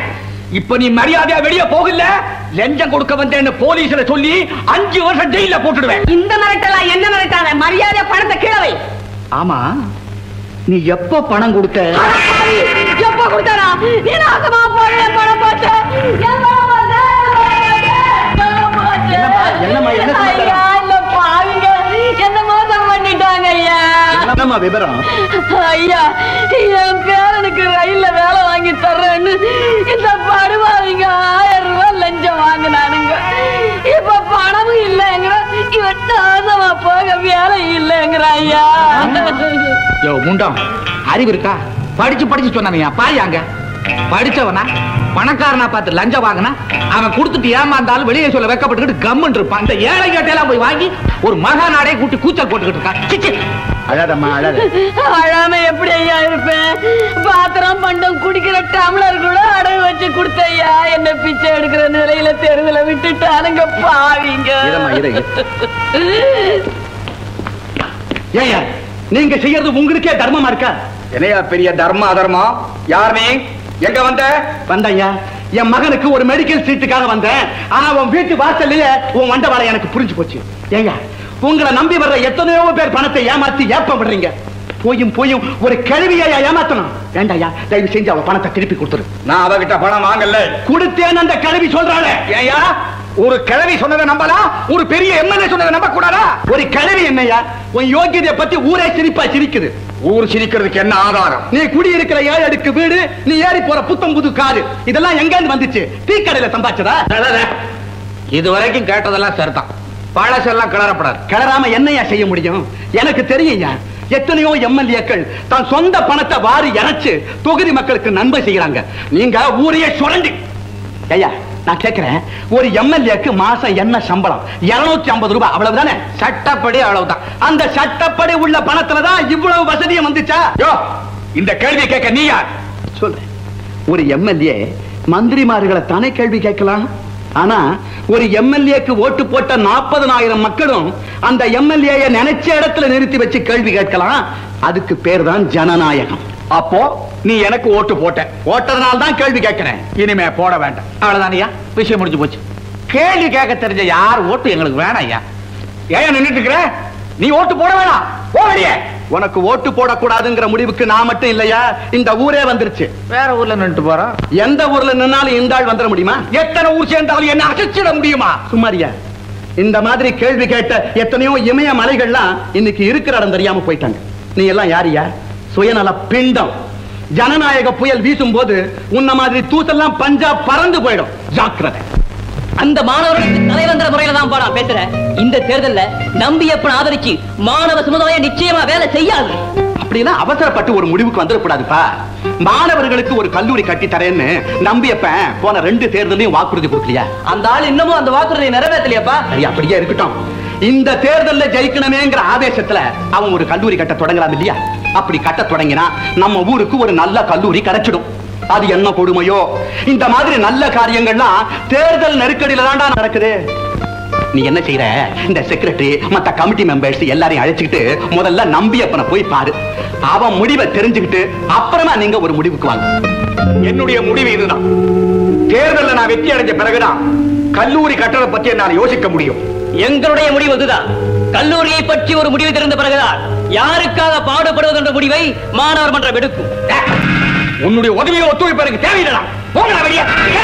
இப்ப நீ மரியாதையா வெளிய போகல லஞ்சம் கொடுக்க வந்தேன்னு போலீஸ்ல சொல்லி அஞ்சு வருஷம் ஜெயில போட்டுடுவேன் இந்த மிரட்டலாம் என்ன மிரட்டாத மரியாதை பணத்தை கீழே வை ஆமா நீ எப்ப பணம் கொடுத்த எப்ப கொடுத்தாரா நீ நாசமா போற பணம் போட்டு என் பணம் போட்டு, பணம் போட்டு. என்னம்மா, என்ன சொல்ல? ஐயா, இந்த பாவிங்க என்ன மோசம் பண்ணிட்டாங்க ஐயா என்னம்மா விவரம் ஐயா என் பேரனுக்கு ரயில்ல வேலை வாங்கி தர்றேன்னு இந்த படுவாவிங்க ஆயிரம் ரூபாய் லஞ்சம் வாங்கினானுங்க இப்ப பணமும் இல்லைங்கிற இவன் நாசமா போக வேலை இல்லைங்கிற ஐயா யோ முண்டம் அறிவு இருக்கா படிச்சு படிச்சு சொன்னானயா பாயாங்க படிச்சவனா பணக்காரனா பார்த்து லஞ்சம் வாங்கினா அவன் கொடுத்துட்டு ஏமாந்தாலும் வெளியே சொல்ல வெக்கப்பட்டுக்கிட்டு கம்முன்னு இருப்பான் இந்த ஏழை கேட்டையெல்லாம் போய் வாங்கி ஒரு மகாநாடே கூட்டி கூச்சல் போட்டுக்கிட்டு இருக்கான் சிச்சி அழாதம்மா அழாத அழாம எப்படி ஐயா இருப்பேன் பாத்திரம் பண்டம் குடிக்கிற டம்ளர் கூட அடகு வச்சு கொடுத்தையா என்ன பிச்சை எடுக்கிற நிலையில தெருவுல விட்டுட்டானுங்க பாவிங்க இதம்மா, இரு, ஏய்யா நீங்க செய்யறது உங்களுக்கே தர்மமா இருக்கா என்னையா பெரிய தர்ம அதர்மம் யார் நீ எங்க வந்த வந்தையா என் மகனுக்கு ஒரு மெடிக்கல் சீட்டுக்காக வந்தேன் ஆனா உன் வீட்டு வாசல்லையே உன் வண்டவாளை எனக்கு புரிஞ்சு போச்சு ஏங்க உங்களை நம்பி வர்ற எத்தனையோ பேர் பணத்தை ஏமாத்தி ஏப்பம் விடுறீங்க போயும் போயும் ஒரு கேள்வியா ஏமாத்தணும் வேண்டாயா தயவு செஞ்சு அவ பணத்தை திருப்பி கொடுத்துரு நான் அவகிட்ட பணம் வாங்கல கொடுத்தேன்னு அந்த கிழவி சொல்றாளே ஏயா ஒரு கிழவி சொன்னதை நம்பலாம் ஒரு பெரிய எம்எல்ஏ சொன்னதை நம்ப கூடாதா ஒரு கிழவி என்னையா உன் யோகியதை பத்தி ஊரே சிரிப்பா சிரிக்குது ஊர் சிரிக்கிறதுக்கு என்ன ஆதாரம் நீ குடி இருக்கிற ஏழு அடுக்கு வீடு நீ ஏறி போற புத்தம் புது காரு இதெல்லாம் எங்க இருந்து வந்துச்சு டீ கடையில சம்பாதிச்சதா இது வரைக்கும் கேட்டதெல்லாம் சரிதான் பழசெல்லாம் கிளறப்படாது கிளறாம என்னையா செய்ய முடியும் எனக்கு தெரியும்யா எத்தனையோ எம்எல்ஏக்கள் தான் சொந்த பணத்தை வாரி இறைச்சு தொகுதி மக்களுக்கு நன்மை செய்யறாங்க நீங்க ஊரையே சுரண்டி ஐயா நான் கேட்கிறேன் ஒரு எம்எல்ஏக்கு மாசம் என்ன சம்பளம் 250 ஐம்பது ரூபாய் அவ்வளவுதானே சட்டப்படி அவ்வளவுதான் அந்த சட்டப்படி உள்ள பணத்துல தான் இவ்வளவு வசதியும் வந்துச்சா யோ இந்த கேள்வி கேட்க நீ யார் சொல்றேன் ஒரு எம்எல்ஏ மந்திரிமார்களை தானே கேள்வி கேட்கலாம் ஆனா ஒரு எம்எல்ஏக்கு ஓட்டு போட்ட நாற்பதனாயிரம் மக்களும் அந்த எம்எல்ஏ நினைச்ச இடத்துல நிறுத்தி வச்சு கேள்வி கேட்கலாம் அதுக்கு பேர் தான் ஜனநாயகம் அப்போ நீ எனக்கு ஓட்டு போட்ட போட்டதனால தான் கேள்வி கேட்கிறேன் இனிமே போட வேண்டாம் அவ்வளவுதானய்யா விஷயம் முடிஞ்சு போச்சு கேள்வி கேட்க தெரிஞ்ச யார் ஓட்டு எங்களுக்கு வேணாம் ஐயா ஏன் நின்னுட்டு இருக்கிற நீ ஓட்டு போட வேணாம் போடியே உனக்கு ஓட்டு போடக்கூடாதுங்கிற முடிவுக்கு நான் மட்டும் இல்லையா இந்த ஊரே வந்துருச்சு வேற ஊர்ல நின்றுட்டு போறோம் எந்த ஊர்ல நின்னாலும் இந்த ஆள் வந்துட முடியுமா எத்தனை ஊர் சேர்ந்தாலும் என்ன அசைச்சிட முடியுமா சுமாரியா இந்த மாதிரி கேள்வி கேட்ட எத்தனையோ இமய மலைகள்லாம் இன்னைக்கு இருக்கிற இடம் தெரியாம போயிட்டாங்க நீ எல்லாம் யாரியா சுயநல பிண்டம் ஜனநாயக புயல் வீசும் போது உன்ன மாதிரி தூசெல்லாம் பஞ்சா பறந்து போயிடும் ஜாக்கிரதை அந்த மாணவர்களுக்கு தலைவந்திர முறையில தான் நான் பேசுறேன் இந்த தேர்தல்ல நம்பியப்பன் ஆதரிச்சு மாணவ சமுதாயம் நிச்சயமா வேலை செய்யாது அப்படின்னா அவசரப்பட்டு ஒரு முடிவுக்கு வந்துடக்கூடாதுப்பா மாணவர்களுக்கு ஒரு கல்லூரி கட்டி தரேன்னு நம்பியப்பன் போன ரெண்டு தேர்தலையும் வாக்குறுதி கொடுக்கலையா அந்த ஆள் இன்னமும் அந்த வாக்குறுதியை நிறைவேற்றலையாப்பா சரி அப்படியே இருக்கட்டும் இந்த தேர்தல்ல ஜெயிக்கணுமேங்கிற ஆவேசத்துல அவன் ஒரு கல்லூரி கட்ட தொடங்கலாம் இல்லையா அப்படி கட்ட தொடங்கினா நம்ம ஊருக்கு ஒரு நல்ல கல்லூரி கிடைச்சிடும் அது என்ன கொடுமையோ இந்த மாதிரி நல்ல காரியங்கள்லாம் தேர்தல் நெருக்கடியில தான்டா நடக்குது நீ என்ன செய்யற இந்த செக்ரட்டரி மத்த கமிட்டி மெம்பர்ஸ் எல்லாரையும் அழைச்சுக்கிட்டு முதல்ல நம்பியப்பனை போய் பாரு அவன் முடிவை தெரிஞ்சுக்கிட்டு அப்புறமா நீங்க ஒரு முடிவுக்கு வாங்க என்னுடைய முடிவு இதுதான் தேர்தல்ல நான் வெற்றி அடைஞ்ச பிறகுதான் கல்லூரி கட்டண பத்தி நான் யோசிக்க முடியும் எங்களுடைய முடிவு இதுதான் கல்லூரியை பற்றி ஒரு முடிவு தெரிந்த பிறகுதான் யாருக்காக பாடுபடுவது என்ற முடிவை மாணவர் மன்றம் எடுக்கும் உன்னுடைய உதவியை ஒத்துழைப்பு எனக்கு தேவையில்லை போங்கடா வெளியே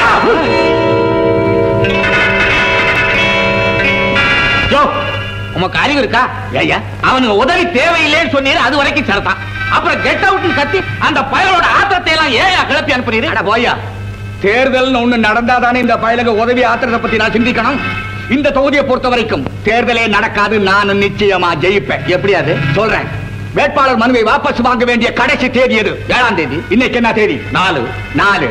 யோ உமக்கு அறிவு இருக்கா ஐயா அவனுக்கு உதவி தேவையில்லைன்னு சொன்னீரு அது வரைக்கும் சரிதான் அப்புறம் கெட் அவுட்னு கத்தி அந்த பயலோட ஆத்திரத்தை எல்லாம் ஏயா கிளப்பி அனுப்புறீரு அட போயா தேர்தல்னு ஒண்ணு நடந்தாதானே இந்த பயலுக்கு உதவி ஆத்திரத்தை பத்தி நான் சிந்திக்கணும் இந்த தொகுதியை பொறுத்த வரைக்கும் தேர்தலே நடக்காது நான் நிச்சயமா ஜெயிப்பேன் எப்படி அது சொல்றேன் வேட்பாளர் மனுவை வாபஸ் வாங்க வேண்டிய கடைசி தேதி எது ஏழாம் தேதி இன்னைக்கு என்ன தேதி நாலு நாலு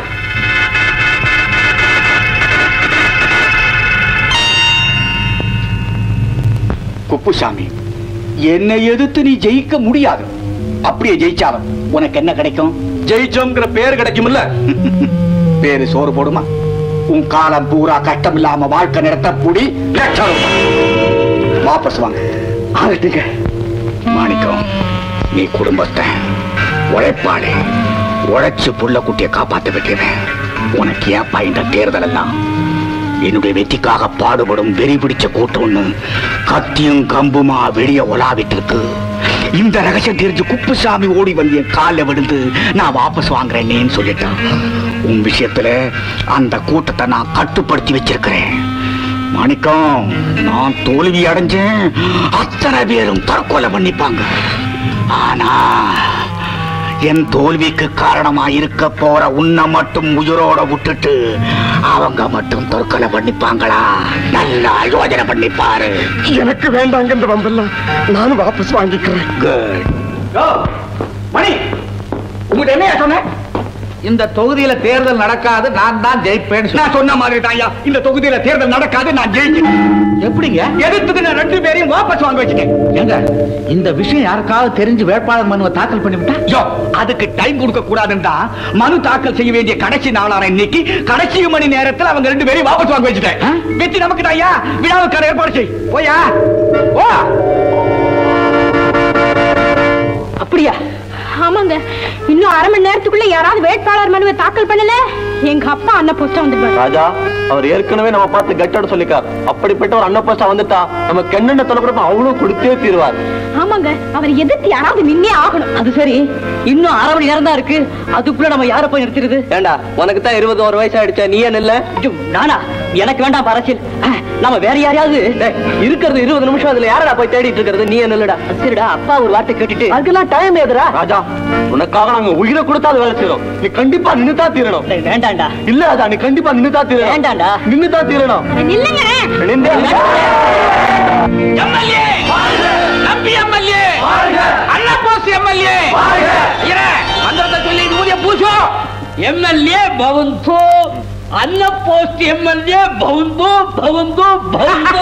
குப்புசாமி என்னை எதிர்த்து நீ ஜெயிக்க முடியாது அப்படியே ஜெயிச்சாலும் உனக்கு என்ன கிடைக்கும் ஜெயிச்சோங்கிற பேர் கிடைக்கும்ல பேரு சோறு போடுமா உன் காலம் பூரா கஷ்டம் இல்லாம வாழ்க்கை நடத்த புடி லட்சம் ரூபாய். வாபஸ் வாங்க ஆகட்டுங்க மாணிக்கம் நீ குடும்பத்தை உழைப்பாளி உழைச்சு புள்ள குட்டிய காப்பாத்த வைக்கிறேன் உனக்கு ஏப்பா இந்த தேர்தல் எல்லாம் என்னுடைய வெற்றிக்காக பாடுபடும் வெறி பிடிச்ச கூட்டம்னு கத்தியும் கம்புமா வெளிய உலாவிட்டு இருக்கு இந்த ரகசியம் தெரிஞ்சு குப்புசாமி ஓடி வந்து என் காலில் விழுந்து நான் வாபஸ் வாங்குறேன்னேன்னு சொல்லிட்டான் உன் விஷயத்துல அந்த கூட்டத்தை நான் கட்டுப்படுத்தி வச்சிருக்கிறேன் மாணிக்கம் நான் தோல்வி அடைஞ்சேன் அத்தனை பேரும் தற்கொலை பண்ணிப்பாங்க ஆனா என் தோல்விக்கு காரணமா இருக்க போற உன்னை மட்டும் உயிரோட விட்டுட்டு அவங்க மட்டும் தற்கொலை பண்ணிப்பாங்களா நல்லா யோஜனை பண்ணி பாரு எனக்கு வேண்டாங்க இந்த வம்பெல்லாம் நானும் வாபஸ் வாங்கிக்கிறேன் குட் மணி உங்ககிட்ட என்ன சொன்னேன் இந்த தொகுதியில தேர்தல் நடக்காது நான் தான் ஜெயிப்பேன் நான் சொன்ன மாதிரி தாயா இந்த தொகுதியில தேர்தல் நடக்காது நான் ஜெயிக்கிறேன் எப்படிங்க எதிர்த்துக்கு நான் ரெண்டு பேரையும் வாபஸ் வாங்க வச்சுட்டேன் ஏங்க இந்த விஷயம் யாருக்காவது தெரிஞ்சு வேட்பாளர் மனுவை தாக்கல் பண்ணிவிட்டா யோ, அதுக்கு டைம் கொடுக்க கூடாதுன்னு தான் மனு தாக்கல் செய்ய வேண்டிய கடைசி நாளான இன்னைக்கு கடைசி மணி நேரத்தில் அவங்க ரெண்டு பேரையும் வாபஸ் வாங்க வச்சுட்டேன் வெற்றி நமக்கு தாயா விழாவுக்கான ஏற்பாடு செய் போயா ஓ அப்படியா ஆமாங்க இன்னும் அரை மணி நேரத்துக்குள்ள யாராவது வேட்பாளர் மனுவை தாக்கல் பண்ணல எங்க அப்பா அண்ணன் போஸ்டா வந்துடுவாரு ராஜா அவர் ஏற்கனவே நம்ம பார்த்து கட்டோட சொல்லிக்கார் அப்படிப்பட்ட ஒரு அண்ணன் போஸ்டா வந்துட்டா நம்ம கெண்ணெண்ண தொலைக்கிறப்ப அவ்வளவு கொடுத்தே தீருவார் ஆமாங்க அவர் எதிர்த்து யாராவது நின்னே ஆகணும் அது சரி இன்னும் அரை மணி நேரம் தான் இருக்கு அதுக்குள்ள நம்ம யார போய் நிறுத்திடுது ஏண்டா உனக்கு தான் இருபது ஒரு வயசு ஆயிடுச்சா நீ என்ன இல்ல ஐயோ, நானா எனக்கு வேண்டாம் அரசியல் அஹ், நாம வேற யாரையாவது டேய், இருக்கிறது இருபது நிமிஷம் அதுல யாரடா போய் தேடிட்டு இருக்கிறது நீ என்ன இல்லடா அது சரிடா அப்பா ஒரு வார்த்தை கேட்டுட்டு அதுக்கெல்லாம் டைம் ஏதுடா ராஜா உனக்காக நாங்க உயிரை கொடுத்தா அது வேலை செய்யறோம் நீ கண்டிப்பா நின்னுதான் தீரணும் டேய், வேண்டாம்டா இல்ல அதா நீ கண்டிப்பா நின்னுதான் தீரணும் வேண்டாம்டா நின்னுதான் தீரணும் நில்லுங்க நின்றே எம்எல்ஏ நம்பி எம்எல்ஏ அண்ணா போஸ் எம்எல்ஏ மந்திரத்தை சொல்லி மூதிய பூசும் எம்எல்ஏ பவந்தோ அண்ண போஸ்ட் எம்எல்ஏ பவுந்தோ பவுந்தோ பவுந்தோ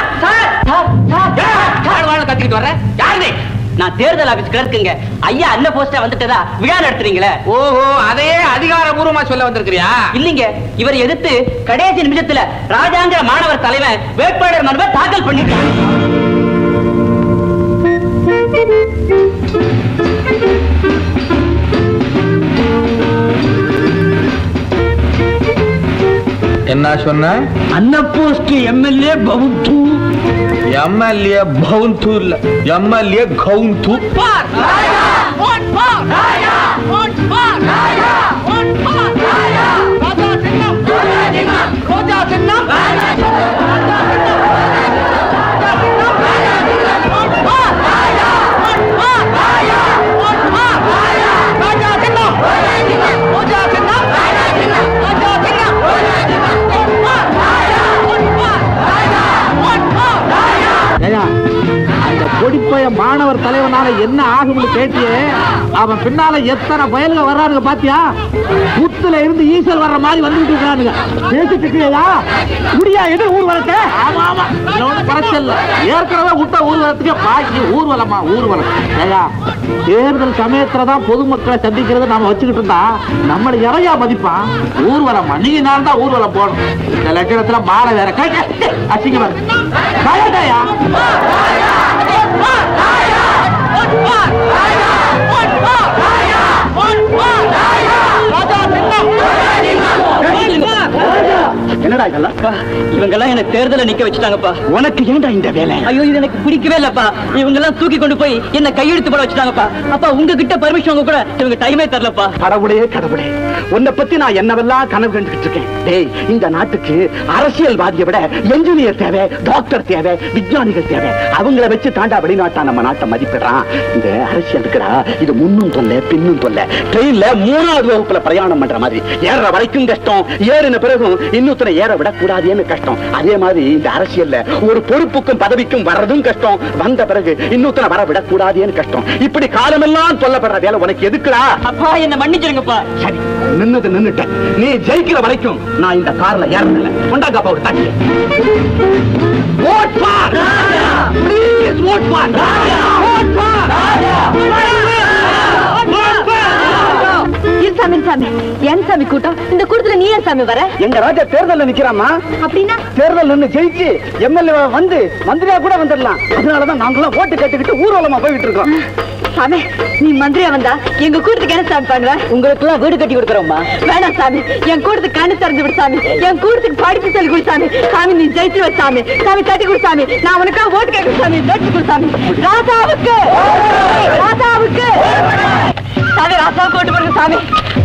கத்திக்கிட்டு வர்ற யாரு நீ நான் தேர்தல் ஆபீஸ் கிளர்க்குங்க ஐயா அண்ணன் போஸ்டா வந்துட்டதா விழா நடத்துறீங்களே ஓஹோ அதையே அதிகாரபூர்வமா சொல்ல வந்திருக்கிறியா இல்லீங்க இவர் எதிர்த்து கடைசி நிமிஷத்துல ராஜாங்கிற மாணவர் தலைவன் வேட்பாளர் மனுவை தாக்கல் பண்ணிட்டார் என்ன சொன்ன அண்ண போஸ்ட் எம்எல்ஏ பவுத்து எம்எல்ஏ பவுந்து இல்ல எம்எல்ஏ கவுந்து அந்த கொடிப்பய மாணவர் தலைவனால என்ன ஆகும்னு கேட்டியே அவன் பின்னால எத்தனை பயல்கள் வர்றானுங்க பாத்தியா புத்துல இருந்து ஈசல் வர்ற மாதிரி வந்துட்டு இருக்கானுங்க பேசிட்டு இருக்கியா முடியா எது ஊர்வலத்தை ஆமா ஆமா இதுல ஒண்ணும் பிரச்சனை இல்ல ஏற்கனவே விட்ட ஊர்வலத்துக்கு பாக்கி ஊர்வலமா ஊர்வலம் ஏயா தேர்தல் சமயத்துல தான் பொதுமக்களை சந்திக்கிறது நாம வச்சுக்கிட்டு இருந்தா நம்மள இறையா மதிப்பான் ஊர்வலமா நீங்க நான் தான் ஊர்வலம் போடணும் இந்த லட்சணத்துல மாலை வேற கை அசிங்கமா பயட்டாயா என்னடா இதெல்லாம் இவங்க எல்லாம் என்ன தேர்தல நிக்க வச்சுட்டாங்கப்பா உனக்கு ஏன்டா இந்த வேலை ஐயோ இது எனக்கு பிடிக்கவே இல்லப்பா இவங்க எல்லாம் தூக்கி கொண்டு போய் என்ன கையெழுத்து போட வச்சுட்டாங்கப்பா அப்பா உங்ககிட்ட பர்மிஷன் வாங்க கூட இவங்க டைமே தரலப்பா கடவுளே கடவுளே உன்னை பத்தி நான் என்னவெல்லாம் கனவு கண்டுகிட்டு இருக்கேன் டேய் இந்த நாட்டுக்கு அரசியல்வாதியை விட என்ஜினியர் தேவை டாக்டர் தேவை விஞ்ஞானிகள் தேவை அவங்கள வச்சு தாண்டா வெளிநாட்டா நம்ம நாட்டை மதிப்பிடுறான் இந்த அரசியல் இருக்குடா இது முன்னும் தொல்ல பின்னும் தொல்ல ட்ரெயின்ல மூணாவது வகுப்புல பிரயாணம் பண்ற மாதிரி ஏறுற வரைக்கும் கஷ்டம் ஏறின பிறகும் இன்னொருத்தனை ஏற விடக்கூடாதுன்னு கஷ்டம் அதே மாதிரி இந்த அரசியல்ல ஒரு பொறுப்புக்கும் பதவிக்கும் வர்றதும் கஷ்டம் வந்த பிறகு இன்னொருத்தனை வர விடக்கூடாதுன்னு கஷ்டம் இப்படி காலமெல்லாம் சொல்லப்படுற வேலை உனக்கு எதுக்குடா அப்பா என்ன மன்னிச்சிருங்கப்பா சரி நின்னது நின்னுட்டேன் நீ ஜெயிக்கிற வரைக்கும் நான் இந்த கார்ல ஏறதில்ல கொண்டாங்கப்பா ஒரு தட்டு vote for please vote for vote for Irusami Irusami ஏன் சாமி கூட்டம் இந்த கூட்டத்துல நீ ஏன் சாமி வர எங்க ராஜா தேர்தல்ல நிக்கிறாமா அப்படின்னா தேர்தல் நின்னு ஜெயிச்சு எம்எல்ஏ வந்து மந்திரியா கூட வந்துடலாம் அதனாலதான் நாங்களாம் ஓட்டு கட்டிக்கிட்டு ஊர்வலமா போயிட்டு இருக்கோம் சாமி நீ மந்திரியா வந்தா எங்க கூட்டத்துக்கு என்ன சாமி பண்ணுவ உங்களுக்கு எல்லாம் வீடு கட்டி கொடுக்குறோம்மா வேணாம் சாமி என் கூட்டத்துக்கு கண்ணு திறந்து விடு சாமி என் கூட்டத்துக்கு படிப்பு சொல்லி கொடு சாமி சாமி நீ ஜெயிச்சு வை சாமி சாமி தட்டி கொடு சாமி நான் உனக்காக ஓட்டு கேட்க சாமி தட்டி கொடு சாமி ராசாவுக்கு ராசாவுக்கு சாமி ராசாவுக்கு ஓட்டு போடுங்க சாமி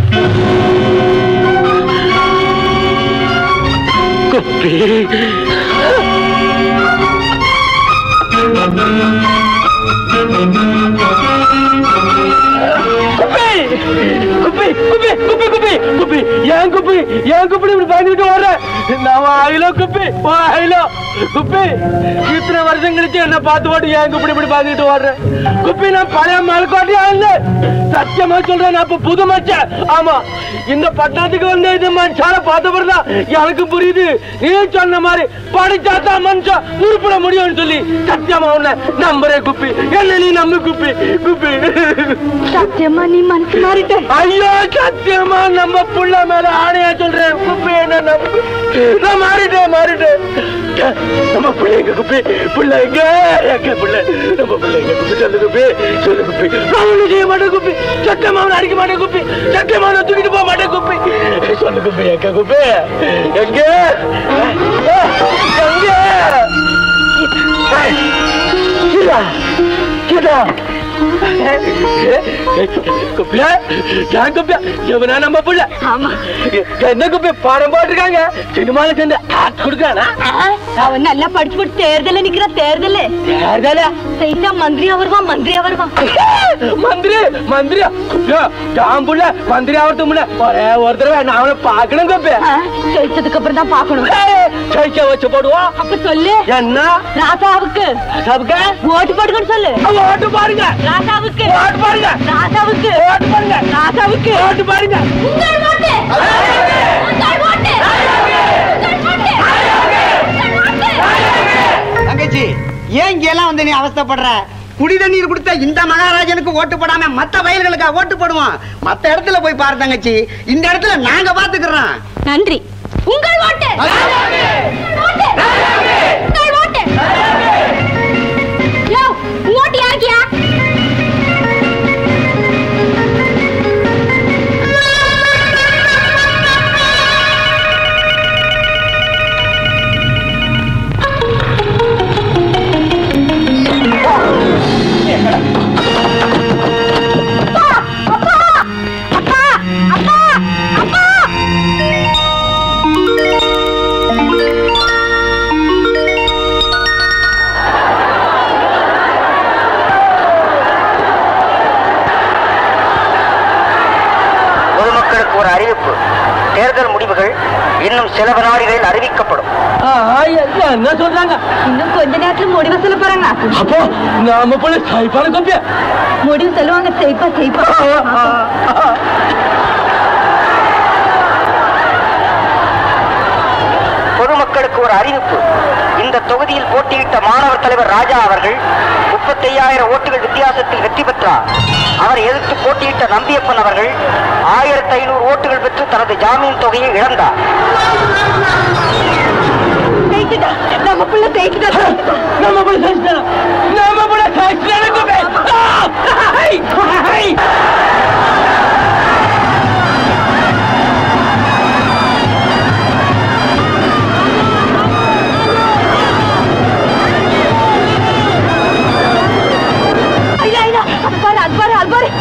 குப்பி குப்பி குப்பி குப்பி குப்பி குப்பி ஏன் குப்பி ஏன் குப்பி இப்படி பயந்துட்டு வர்ற நான் ஆயிலோ குப்பி ஆயிலோ குப்பி இத்தனை வருஷம் கழிச்சு என்ன பார்த்து போட்டு ஏன் குப்பி இப்படி பயந்துட்டு வர்ற குப்பி நான் பழைய மலைக்கோட்டையா இல்ல சத்தியமா சொல்றேன் நான் இப்ப புது மச்சான் ஆமா இந்த பட்டணத்துக்கு வந்து இது மனுஷால பார்த்த பிறகுதான் எனக்கு புரியுது நீ சொன்ன மாதிரி படிச்சாதான் மனுஷன் உருப்பிட முடியும்னு சொல்லி சத்தியமா உன்னை நம்புறே குப்பி என்ன நீ நம்பு குப்பி குப்பி சத்தியமா நீ மனசு மாறிட்ட ஐயோ சத்தியமா நம்ம புள்ள மேல ஆணையா சொல்றேன் குப்பி என்ன நம்பு நான் மாறிட்டேன் மாறிட்டேன் நம்ம புள்ள எங்க குப்பி புள்ள எங்க எங்க புள்ள நம்ம புள்ள எங்க குப்பி சொல்லு குப்பி சொல்லு குப்பி நான் ஒண்ணும் செய்ய மாட்டேன் குப்பி சத்தியமா அவனை அடிக்க மாட்டேன் குப்பி சத்தியமா அவனை தூக்கிட்டு போக மாட்டேன் குப்பி சொல்லு குப்பி எங்க குப்பி எங்க எங்க கீழா கீழா குப்பியா நான் குப்பியா எவனா நம்ம புள்ள ஆமா என்ன குப்பி பாடம் போட்டிருக்காங்க சினிமால சேர்ந்து ஆக்ட் கொடுக்கானா அவன் நல்லா படிச்சு போட்டு தேர்தல நிக்கிற தேர்தல தேர்தலா சைட்டா மந்திரியா வருவான் மந்திரியா வருவான் மந்திரி மந்திரியா குப்பியா நான் புள்ள மந்திரி ஆவட்டும் புள்ள ஒரே ஒரு தடவை நான் அவனை பார்க்கணும் குப்பி ஜெயிச்சதுக்கு அப்புறம் தான் பாக்கணும் ஜெயிக்க வச்சு போடுவோம் அப்ப சொல்லு என்ன ராசாவுக்கு ராசாவுக்கு ஓட்டு போடுங்கன்னு சொல்லு ஓட்டு பாருங்க ராசாவுக்கு ஓட்டு பாருங்க ராசாவுக்கு ஓட்டு பாருங்க ராசாவுக்கு ஓட்டு பாருங்க உங்கள் ஓட்டு உங்கள் ஓட்டு தங்கச்சி ஏன் இங்க எல்லாம் வந்து நீ அவஸ்தைப்படுற குடி தண்ணீர் கொடுத்த இந்த மகாராஜனுக்கு ஓட்டு போடாம மத்த வயல்களுக்கா ஓட்டு போடுவோம் மத்த இடத்துல போய் பாரு தங்கச்சி இந்த இடத்துல நாங்க பாத்துக்கிறோம் நன்றி உங்கள் ஓட்டு ஓட்டு உங்கள் ஓட்டு யோ ஓட்டு யாருக்கியா பொதுமக்களுக்கு ஒரு அறிவிப்பு தேர்தல் முடிவுகள் இன்னும் சில வினாடிகளில் அறிவிக்கப்படும் என்ன சொல்றாங்க இன்னும் கொஞ்ச நேரத்துல முடிவு சொல்ல போறாங்க அப்போ நாம போல சாய்ப்பான குப்பியா முடிவு சொல்லுவாங்க செய்ப்பா செய்ப்பா பொதுமக்களுக்கு ஒரு அறிவிப்பு இந்த தொகுதியில் போட்டியிட்ட மாணவர் தலைவர் ராஜா அவர்கள் முப்பத்தி ஐயாயிரம் ஓட்டுகள் வித்தியாசத்தில் வெற்றி பெற்றார் அவரை எதிர்த்து போட்டியிட்ட நம்பியப்பன் அவர்கள் ஆயிரத்தி ஐநூறு ஓட்டுகள் பெற்று தனது ஜாமீன் தொகையை இழந்தார் ஜெயிச்சுட்டா நம்ம புள்ள ஜெயிச்சுட்டா நம்ம போல சாய்ச்சிட்டானா நம்ம போல சாய்ச்சிட்டான குப்பி ஹை ஹை ஐயா ஐயா அது பாரு அது பாரு அது பாரு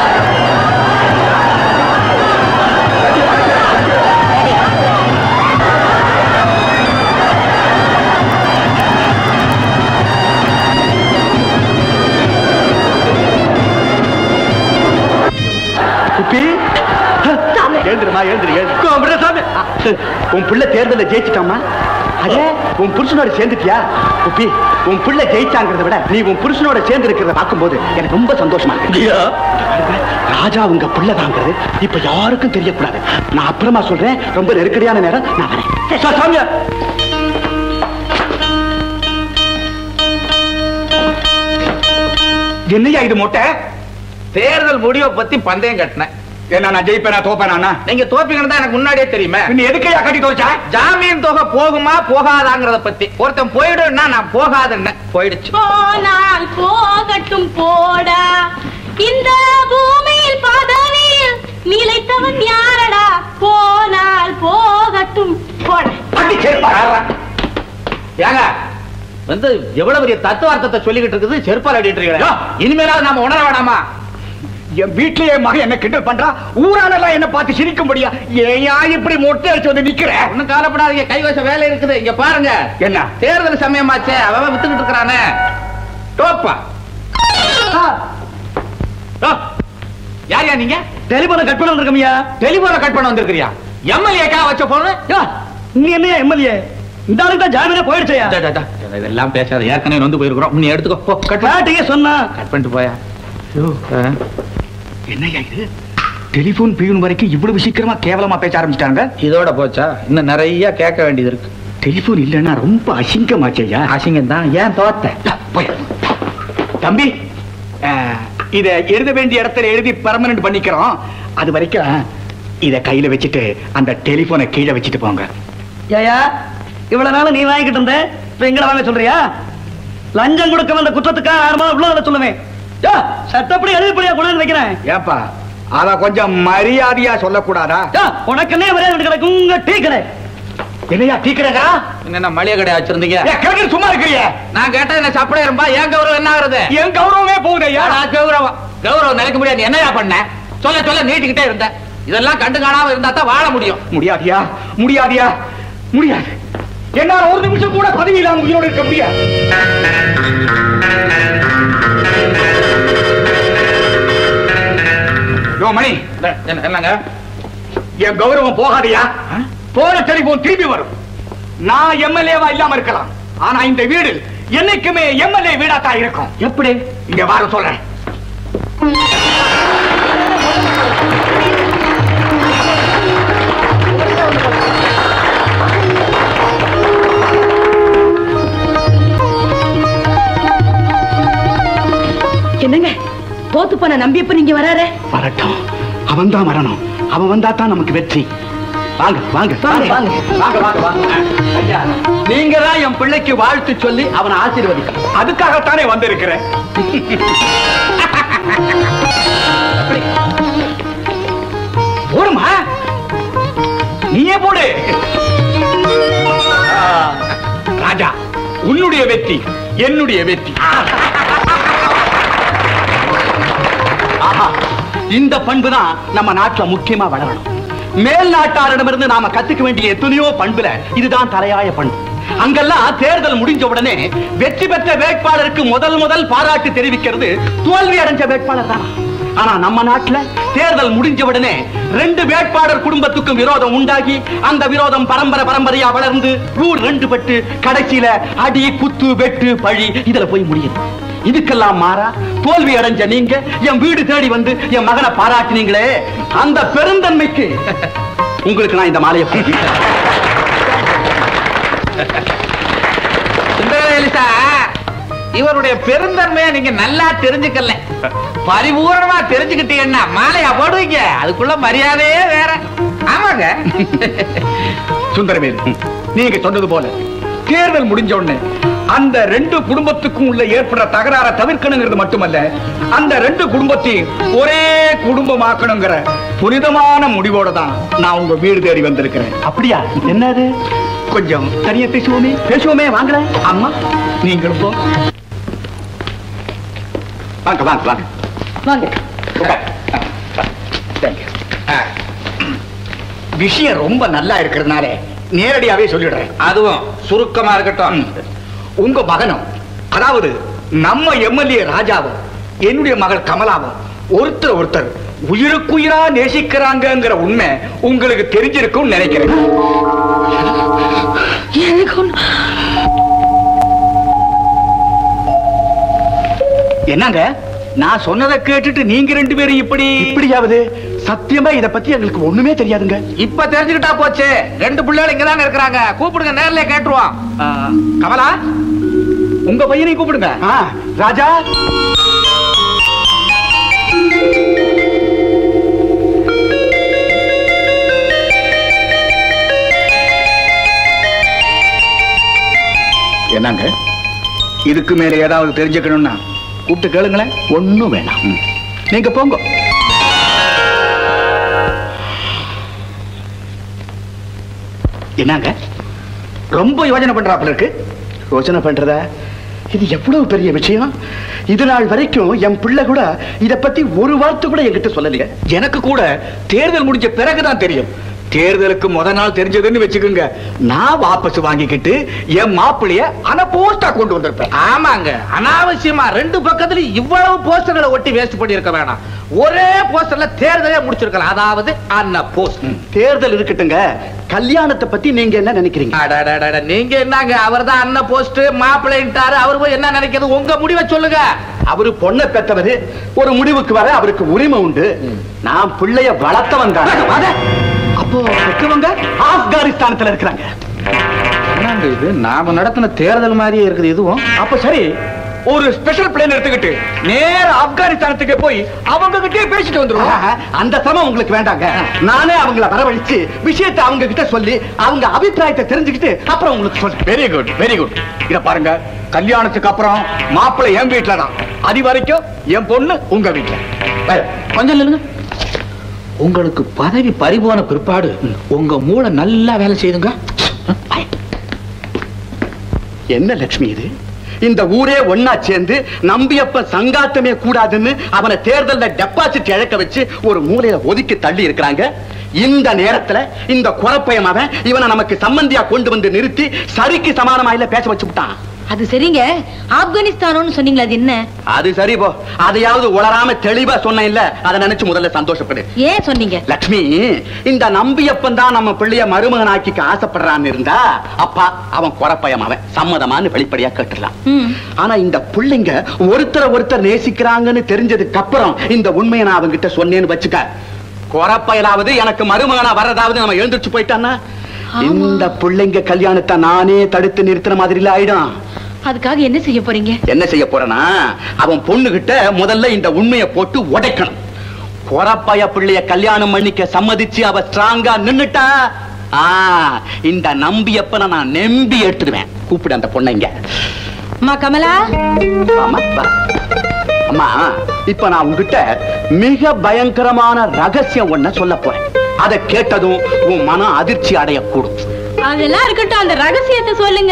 குப்பி எழுந்துருமா எழுந்துரு எழுந்து கோபுர சாமி உன் பிள்ளை தேர்தல ஜெயிச்சிட்டாமா அடே உன் புருஷனோட சேர்ந்துட்டியா குப்பி உன் பிள்ளை ஜெயிச்சாங்கிறத விட நீ உன் புருஷனோட சேர்ந்து இருக்கிறத பார்க்கும்போது எனக்கு ரொம்ப சந்தோஷமா இருக்கு ராஜா உங்க பிள்ளைதாங்கிறது இப்ப யாருக்கும் தெரியக்கூடாது நான் அப்புறமா சொல்றேன் ரொம்ப நெருக்கடியான நேரம் நான் வரேன் சா- சாமியா என்னையா இது மொட்டை தேர்தல் முடிவை பத்தி பந்தயம் கட்டினேன் என்ன நான் ஜெயிப்பேனா தோப்பேனா நீங்க தோப்பீங்கன்னு தான் எனக்கு முன்னாடியே தெரியுமே நீ எதுக்கையா கட்டி தோச்சா ஜாமீன் தொகை போகுமா போகாதாங்கிறத பத்தி ஒருத்தன் போயிடுன்னா நான் போகாதுன்னு போயிடுச்சு போனால் போகட்டும் போடா இந்த பூமியில் பதவியில் நிலைத்தவன் யாரடா போனால் போகட்டும் போடா ஏங்க வந்து எவ்வளவு பெரிய தத்துவார்த்தத்தை சொல்லிக்கிட்டு இருக்குது செருப்பால் அடிட்டு இருக்கீங்களா இனிமேலாவது நாம உணர வேணாமா என் வீட்லயே என் மகன் என்ன கிண்டல் பண்றா ஊரானெல்லாம் என்ன பார்த்து சிரிக்கும்படியா ஏயா இப்படி மொட்டை அடிச்சு வந்து நிக்கிற ஒண்ணும் கவலைப்படாதீங்க கைவச வேலை இருக்குது இங்க பாருங்க என்ன தேர்தல் சமயமாச்சே அவன் வித்துக்கிட்டு இருக்கிறானே டோப்பா டோ. யார் யா நீங்க டெலிபோனை கட் பண்ண வந்திருக்கமியா டெலிபோனை கட் பண்ண வந்திருக்கிறியா எம்எல்ஏக்கா வச்ச போன நீ என்ன எம்எல்ஏ இந்த ஆளுக்கு தான் ஜாமீனே போயிடுச்சையா இதெல்லாம் பேசாத ஏற்கனவே வந்து போயிருக்கிறோம் நீ எடுத்துக்கோ போ கட் பாட்டியே சொன்னா கட் பண்ணிட்டு போயா என்னய்யா இது டெலிபோன் பியூன் வரைக்கும் இவ்வளவு சீக்கிரமா கேவலமா பேச ஆரம்பிச்சிட்டாங்க இதோட போச்சா இன்னும் நிறைய கேட்க வேண்டியது இருக்கு டெலிபோன் இல்லைன்னா ரொம்ப அசிங்கமாச்சையா அசிங்கம் தான் ஏன் தோத்த போய் தம்பி அஹ், இத எழுத வேண்டிய இடத்துல எழுதி பர்மனன்ட் பண்ணிக்கிறோம் அது வரைக்கும் இத கையில வச்சுட்டு அந்த டெலிபோனை கீழே வச்சுட்டு போங்க ஏயா இவ்வளவு நாள் நீ வாங்கிட்டு இருந்த இப்ப எங்களை வாங்க சொல்றியா லஞ்சம் கொடுக்க வந்த குற்றத்துக்காக ஆறு மாதம் உள்ள சொல்லுவேன் யா, சட்டப்படி எழுதிப்படியா கொண்டு வந்து வைக்கிறேன் ஏப்பா அத கொஞ்சம் மரியாதையா சொல்லக்கூடாதா யா, உனக்குன்னே மரியாதை கிடைக்கும் உங்க டீ கடை என்னையா டீக்கடா என்ன மளிகை கடை வச்சிருந்தீங்க கிழக்கு சும்மா இருக்கிறிய நான் கேட்டா என்ன சாப்பிட இருப்பா என் கௌரவம் என்ன ஆகுறது என் கௌரவமே போகுதையா நான் கௌரவம் கௌரவம் நினைக்க முடியாது நீ என்னையா பண்ண சொல்ல சொல்ல நீட்டிக்கிட்டே இருந்த இதெல்லாம் கண்டு காணாம இருந்தா தான் வாழ முடியும் முடியாதியா முடியாதியா முடியாது என்னால ஒரு நிமிஷம் கூட பதவி இல்லாம உயிரோடு இருக்க முடியாது யோ மணி என்ன- என்னங்க என் கௌரவம் போகாதியா போற டெலிபோன் திரும்பி வரும் நான் எம்எல்ஏவா இல்லாம இருக்கலாம் ஆனா இந்த வீடு என்னைக்குமே எம்எல்ஏ வீடாத்தான் இருக்கும் எப்படி இங்க வார சொல்றேன் என்னங்க தோத்து போன நம்பியப்ப நீங்க வராரு வரட்டும் அவன் தான் வரணும் அவன் வந்தா தான் நமக்கு வெற்றி வாங்க வாங்க வாங்க, வாங்க. வாங்க வாங்க வாங்க ஐயா நீங்க தான் என் பிள்ளைக்கு வாழ்த்து சொல்லி அவனை ஆசீர்வதிக்கணும் அதுக்காகத்தானே வந்திருக்கிறேன் போடுமா நீயே போடு ஆ, ராஜா உன்னுடைய வெற்றி என்னுடைய வெற்றி ஆஹா இந்த பண்பு தான் நம்ம நாட்டுல முக்கியமா வளரணும் மேல் நாட்டாரிடமிருந்து நாம கத்துக்க வேண்டிய எத்தனையோ பண்புல இதுதான் தலையாய பண்பு அங்கெல்லாம் தேர்தல் முடிஞ்ச உடனே வெற்றி பெற்ற வேட்பாளருக்கு முதல் முதல் பாராட்டு தெரிவிக்கிறது தோல்வி அடைஞ்ச வேட்பாளர் தான் ஆனா நம்ம நாட்டுல தேர்தல் முடிஞ்ச உடனே ரெண்டு வேட்பாளர் குடும்பத்துக்கும் விரோதம் உண்டாகி அந்த விரோதம் பரம்பரை பரம்பரையா வளர்ந்து ஊர் ரெண்டு பட்டு கடைசியில அடி குத்து வெட்டு பழி இதுல போய் முடியுது இதுக்கெல்லாம் மாறா தோல்வி அடைஞ்ச நீங்க என் வீடு தேடி வந்து என் மகனை பாராட்டினீங்களே அந்த பெருந்தன்மைக்கு உங்களுக்கு நான் இந்த மாலையை போடுறேன். சுந்தரவேலிசா இவருடைய பெருந்தன்மையை நீங்க நல்லா தெரிஞ்சுக்கல பரிபூரணமா தெரிஞ்சுக்கிட்டீங்கன்னா மாலையா போடுவீங்க அதுக்குள்ள மரியாதையே வேற ஆமாங்க சுந்தரவேல் நீங்க சொன்னது போல தேர்தல் முடிஞ்ச உடனே அந்த ரெண்டு குடும்பத்துக்கும் உள்ள ஏற்படுற தகராற தவிர்க்கணுங்கிறது மட்டுமல்ல அந்த ரெண்டு குடும்பத்தையும் ஒரே குடும்பமாக்கணுங்கிற புனிதமான முடிவோட தான் நான் உங்க வீடு தேடி வந்திருக்கிறேன் அப்படியா என்னது கொஞ்சம் தனியா பேசுவோமே பேசுவோமே வாங்கல அம்மா நீங்களும் போ வாங்க வாங்க வாங்க வாங்க Thank you. ஆ, விஷயம் ரொம்ப நல்லா இருக்கிறதுனால நேரடியாவே சொல்லிடுறேன் அதுவும் சுருக்கமா இருக்கட்டும் உங்க மகனும் அதாவது நம்ம எம்எல்ஏ ராஜாவும் என்னுடைய மகள் கமலாவும் ஒருத்தர் ஒருத்தர் உயிருக்குயிரா நேசிக்கிறாங்கங்கிற உண்மை உங்களுக்கு தெரிஞ்சிருக்கும் நினைக்கிறேன் என்னங்க நான் சொன்னதை கேட்டுட்டு நீங்க ரெண்டு பேரும் இப்படி இப்படியாவது சத்தியமா இத பத்தி எங்களுக்கு ஒண்ணுமே தெரியாதுங்க இப்ப தெரிஞ்சுக்கிட்டா போச்சு ரெண்டு பிள்ளைகள் இங்கதாங்க இருக்கிறாங்க கூப்பிடுங்க நேர்ல கேட்டுருவோம் ஆ, கமலா உங்க பையனை கூப்பிடுங்க ஆ, ராஜா இதுக்கு மேல ஏதாவது தெரிஞ்சுக்கணும்னா கூப்பிட்டு கேளுங்களேன் ஒண்ணும் வேணாம் நீங்க போங்க என்னங்க ரொம்ப யோசனை பண்றாப்புல இருக்கு யோசனை பண்றத இது எவ்வளவு பெரிய விஷயம் இது நாள் வரைக்கும் என் பிள்ளை கூட இத பத்தி ஒரு வார்த்தை கூட என்கிட்ட சொல்லலையே எனக்கு கூட தேர்தல் முடிஞ்ச பிறகுதான் தெரியும் தேர்தலுக்கு முத நாள் தெரிஞ்சதுன்னு வச்சுக்கோங்க நான் வாபஸ் வாங்கிக்கிட்டு என் மாப்பிளைய அன போஸ்டா கொண்டு வந்திருப்பேன் ஆமாங்க அனாவசியமா ரெண்டு பக்கத்துலயும் இவ்வளவு போஸ்டர்களை ஒட்டி வேஸ்ட் பண்ணியிருக்க வேணாம் ஒரே போஸ்டர்ல தேர்தலே முடிச்சிருக்கலாம் அதாவது அன்ன போஸ்ட் தேர்தல் இருக்கட்டுங்க கல்யாணத்தை பத்தி நீங்க என்ன நினைக்கிறீங்க அடடடட, நீங்க என்னங்க அவர்தான் அண்ணன் போஸ்ட் மாப்பிள்ளைன்ட்டாரு அவர் போய் என்ன நினைக்கிறது உங்க முடிவை சொல்லுங்க அவரு பொண்ணை பெற்றவரு ஒரு முடிவுக்கு வர அவருக்கு உரிமை உண்டு நான் பிள்ளைய வளர்த்தவன் தான் அப்போ பெற்றவங்க ஆப்கானிஸ்தானத்துல இருக்கிறாங்க என்னங்க இது நாம நடத்தின தேர்தல் மாதிரியே இருக்குது இதுவும் அப்ப சரி ஒரு ஸ்பெஷல் பிளேன் எடுத்துக்கிட்டு நேர ஆப்கானிஸ்தானத்துக்கு போய் அவங்க கிட்டே பேசிட்டு வந்துருவோம் ஆஹா, அந்த சிரமம் உங்களுக்கு வேண்டாங்க நானே அவங்கள வரவழைச்சு விஷயத்தை அவங்க கிட்ட சொல்லி அவங்க அபிப்பிராயத்தை தெரிஞ்சுக்கிட்டு அப்புறம் உங்களுக்கு சொல்றேன் வெரி குட் வெரி குட் இத பாருங்க கல்யாணத்துக்கு அப்புறம் மாப்பிள்ளை என் வீட்டுல தான் அது வரைக்கும் என் பொண்ணு உங்க வீட்டுல வேற, கொஞ்சம் நில்லுங்க உங்களுக்கு பதவி பறிபோன பிற்பாடு உங்க மூளை நல்லா வேலை செய்யுங்க என்ன லட்சுமி இது இந்த ஊரே ஒன்னா சேர்ந்து நம்பியப்ப சங்காத்தமே கூடாதுன்னு அவனை தேர்தல்ல டெபாசிட் இழக்க வச்சு ஒரு மூலையில ஒதுக்கி தள்ளி இருக்கிறாங்க இந்த நேரத்துல இந்த குறப்பையம் அவன் இவனை நமக்கு சம்பந்தியா கொண்டு வந்து நிறுத்தி சரிக்கு சமானமா இல்ல பேச வச்சு விட்டான் அது சரிங்க ஆப்கானிஸ்தானம்னு சொன்னீங்களா அது என்ன அது சரி போ அதையாவது உளராம தெளிவா சொன்ன இல்ல அதை நினைச்சு முதல்ல சந்தோஷப்படு ஏன் சொன்னீங்க லட்சுமி இந்த நம்பியப்பன் தான் நம்ம பிள்ளைய மருமகனாக்கிக்க ஆசைப்படுறான்னு இருந்தா அப்பா அவன் குறப்பையம் அவன் சம்மதமான்னு வெளிப்படையா கேட்டுடலாம் ம். ஆனா இந்த பிள்ளைங்க ஒருத்தரை ஒருத்தர் நேசிக்கிறாங்கன்னு தெரிஞ்சதுக்கு அப்புறம் இந்த உண்மையை நான் அவங்கிட்ட சொன்னேன்னு வச்சுக்க குறப்பயலாவது எனக்கு மருமகனா வர்றதாவது நம்ம எழுந்திருச்சு போயிட்டான்னா இந்த பிள்ளைங்க கல்யாணத்தை நானே தடுத்து நிறுத்துற மாதிரி ஆயிடும் அதுக்காக என்ன செய்ய போறீங்க என்ன செய்ய போறனா அவன் பொண்ணுகிட்ட முதல்ல இந்த உண்மையை போட்டு உடைக்கணும் குறப்பைய பிள்ளைய கல்யாணம் பண்ணிக்க சம்மதிச்சு அவ ஸ்ட்ராங்கா நின்னுட்டா ஆ இந்த நம்பியப்ப நான் நம்பி எடுத்துடுவேன் கூப்பிடு அந்த பொண்ணைங்க அம்மா கமலா ஆமா வா. அம்மா இப்ப நான் உங்ககிட்ட மிக பயங்கரமான ரகசியம் ஒண்ண சொல்ல போறேன் அதை கேட்டதும் உன் மனம் அதிர்ச்சி அடையக்கூடும் அதெல்லாம் இருக்கட்டும் அந்த ரகசியத்தை சொல்லுங்க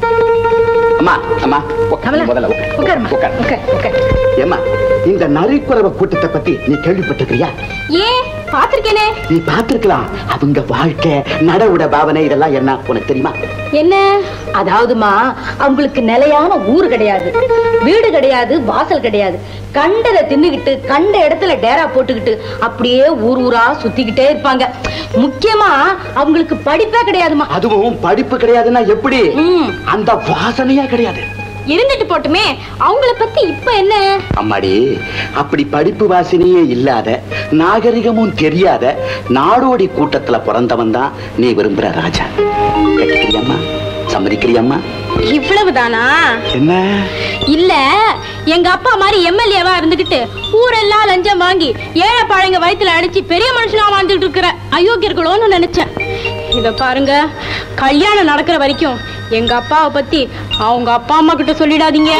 அம்மா அம்மா உட்காரு, முதல்ல உட்காரு. உட்காரு. ஏம்மா இந்த நரிக்குறவ கூட்டத்தை பத்தி நீ கேள்விப்பட்டிருக்கியா ஏன் பாத்திருக்கேனே நீ பார்த்திருக்கலாம் அவங்க வாழ்க்கை நடவுட பாவனை இதெல்லாம் என்ன உனக்கு தெரியுமா என்ன அதாவதுமா அவங்களுக்கு நிலையான ஊர் கிடையாது வீடு கிடையாது வாசல் கிடையாது கண்டதை தின்னுகிட்டு கண்ட இடத்துல டேரா போட்டுக்கிட்டு அப்படியே ஊர் ஊரா சுத்திக்கிட்டே இருப்பாங்க முக்கியமா அவங்களுக்கு படிப்பே கிடையாதுமா அதுவும் படிப்பு கிடையாதுன்னா எப்படி அந்த வாசனையா கிடையாது இருந்துட்டு போட்டுமே அவங்கள பத்தி இப்ப என்ன அம்மாடி அப்படி படிப்பு வாசனையே இல்லாத நாகரிகமும் தெரியாத நாடோடி கூட்டத்துல பிறந்தவன் தான் நீ விரும்புற ராஜா கேட்டுக்கிறியம்மா சம்மதிக்கிறியம்மா இவ்வளவுதானா என்ன இல்ல எங்க அப்பா மாதிரி எம்எல்ஏவா இருந்துகிட்டு ஊரெல்லாம் லஞ்சம் வாங்கி ஏழை பாழைங்க வயித்துல அடிச்சு பெரிய மனுஷனா வாழ்ந்துட்டு இருக்கிற அயோக்கியர்களோன்னு நினைச்சேன் இத பாருங்க கல்யாணம் நடக்கிற வரைக்கும் எங்க அப்பாவை பத்தி அவங்க அப்பா அம்மா கிட்ட சொல்லிடாதீங்க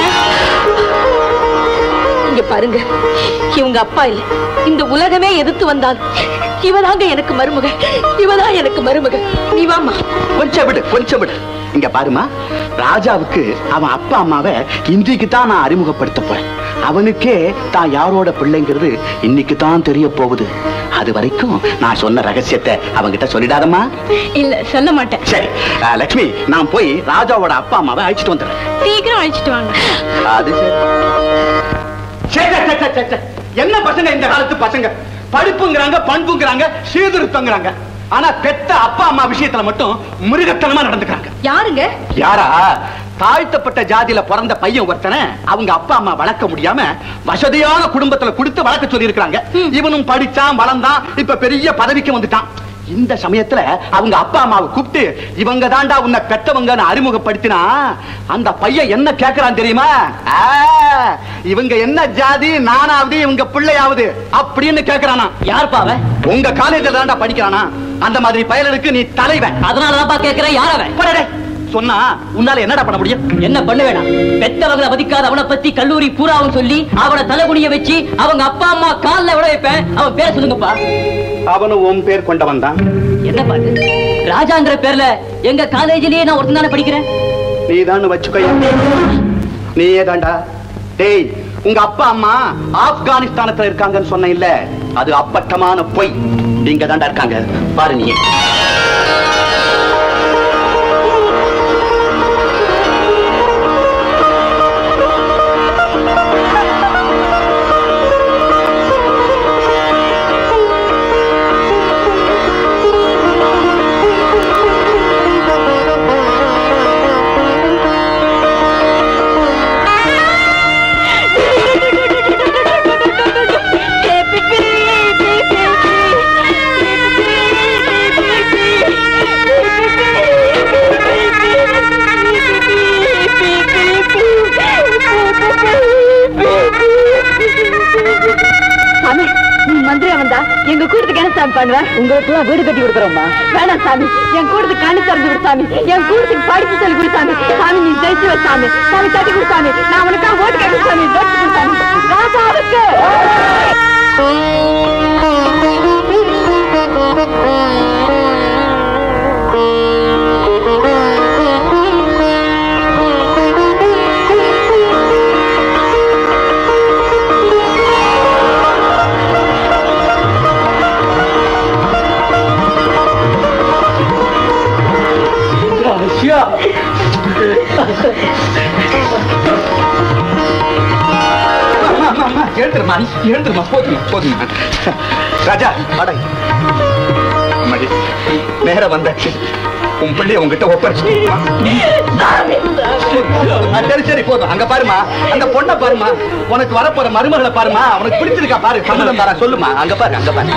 இங்க பாருங்க இவங்க அப்பா இல்ல இந்த உலகமே எதிர்த்து வந்தால் இவதாங்க எனக்கு மருமக இவதான் எனக்கு மருமக நீ வாமா கொஞ்சம் விடு கொஞ்சம் விடு இங்க பாருமா ராஜாவுக்கு அவன் அப்பா அம்மாவை இன்றைக்கு தான் நான் அறிமுகப்படுத்த போறேன் அவனுக்கே தான் யாரோட பிள்ளைங்கிறது இன்னைக்கு தான் தெரிய போகுது அது வரைக்கும் நான் சொன்ன ரகசியத்தை அவன்கிட்ட சொல்லிடாதம்மா இல்ல சொல்ல மாட்டேன் சரி அஹ், லட்சுமி நான் போய் ராஜாவோட அப்பா அம்மாவை அழைச்சிட்டு வந்துடுறேன் சீக்கிரம் அழைச்சிட்டு வாங்க அது சரி சரி, சரி, சரி, சரி, சரி. என்ன பசங்க இந்த காலத்து பசங்க படிப்புங்கிறாங்க பண்புங்கிறாங்க சீர்திருத்தங்கிறாங்க ஆனா பெத்த அப்பா அம்மா விஷயத்துல மட்டும் மிருகத்தனமா நடந்துக்கிறாங்க யாருங்க யாரா தாழ்த்தப்பட்ட ஜாதியில பிறந்த பையன் ஒருத்தனை அவங்க அப்பா அம்மா வளர்க்க முடியாம வசதியான குடும்பத்துல கொடுத்து வளர்க்க சொல்லி இருக்காங்க இவனும் படிச்சான் வளர்ந்தான் இப்ப பெரிய பதவிக்கு வந்துட்டான் இந்த சமயத்துல அவங்க அப்பா அம்மாவை கூப்பிட்டு இவங்க தாண்டா உன்னை பெத்தவங்கன்னு அறிமுகப்படுத்தினா அந்த பையன் என்ன கேக்குறான் தெரியுமா ஆ, இவங்க என்ன ஜாதி நானாவது இவங்க பிள்ளையாவது அப்படின்னு கேக்குறானா யார் பாவ உங்க காலேஜ்ல தாண்டா படிக்கிறானா அந்த மாதிரி பயலுக்கு நீ தலைவன் அதனாலதான்ப்பா கேக்குறேன் யார் அவன் போடா டேய். சொன்னா உன்னால என்னடா பண்ண முடியும் என்ன பண்ண வேணாம் பெத்தவங்களை மதிக்காத அவனை பத்தி கல்லூரி பூராவும் சொல்லி அவனை தலைகுனிய வச்சு அவங்க அப்பா அம்மா கால்ல விட வைப்பேன் அவன் பேர சொல்லுங்கப்பா அவனும் உன் பேர் கொண்டவன் தான் என்ன பாத்து ராஜாங்கிற பேர்ல எங்க காலேஜிலேயே நான் ஒருத்தன் தானே படிக்கிறேன் நீ தான் வச்சுக்கோ நீயே தாண்டா டேய் உங்க அப்பா அம்மா ஆப்கானிஸ்தானத்துல இருக்காங்கன்னு சொன்ன இல்ல அது அப்பட்டமான பொய் நீங்க தாண்டா இருக்காங்க பாரு நீ சாமி மந்திரி வந்தா எங்க கூடத்துக்கு என்ன சாமி பண்ணுவேன் உங்களுக்கு எல்லாம் வீடு கட்டி கொடுக்குறோம்மா வேணாம் சாமி என் கூடத்துக்கு கண்ணு திறந்து விடு சாமி என் கூடத்துக்கு படிப்பு சொல்லி கொடு சாமி சாமி நீ ஜெயிச்சு வை சாமி சாமி தட்டி கொடு சாமி நான் உனக்காக ஓட்டு கேட்க சாமி ஜெயிச்சு கொடு சாமி ராஜாவுக்கு எழுந்துருமா எழுந்துருமா போதுமா போதுமா ராஜா அடை அம்மாடி நேரம் வந்தாச்சு உன் பிள்ளைய உங்ககிட்ட ஒப்படைச்சு சரி சரி போதும் அங்க பாருமா அந்த பொண்ணை பாருமா உனக்கு வரப்போற மருமகளை பாருமா உனக்கு பிடிச்சிருக்கா பாரு சம்மதம் தாரா சொல்லுமா அங்க பாரு அங்க பாரு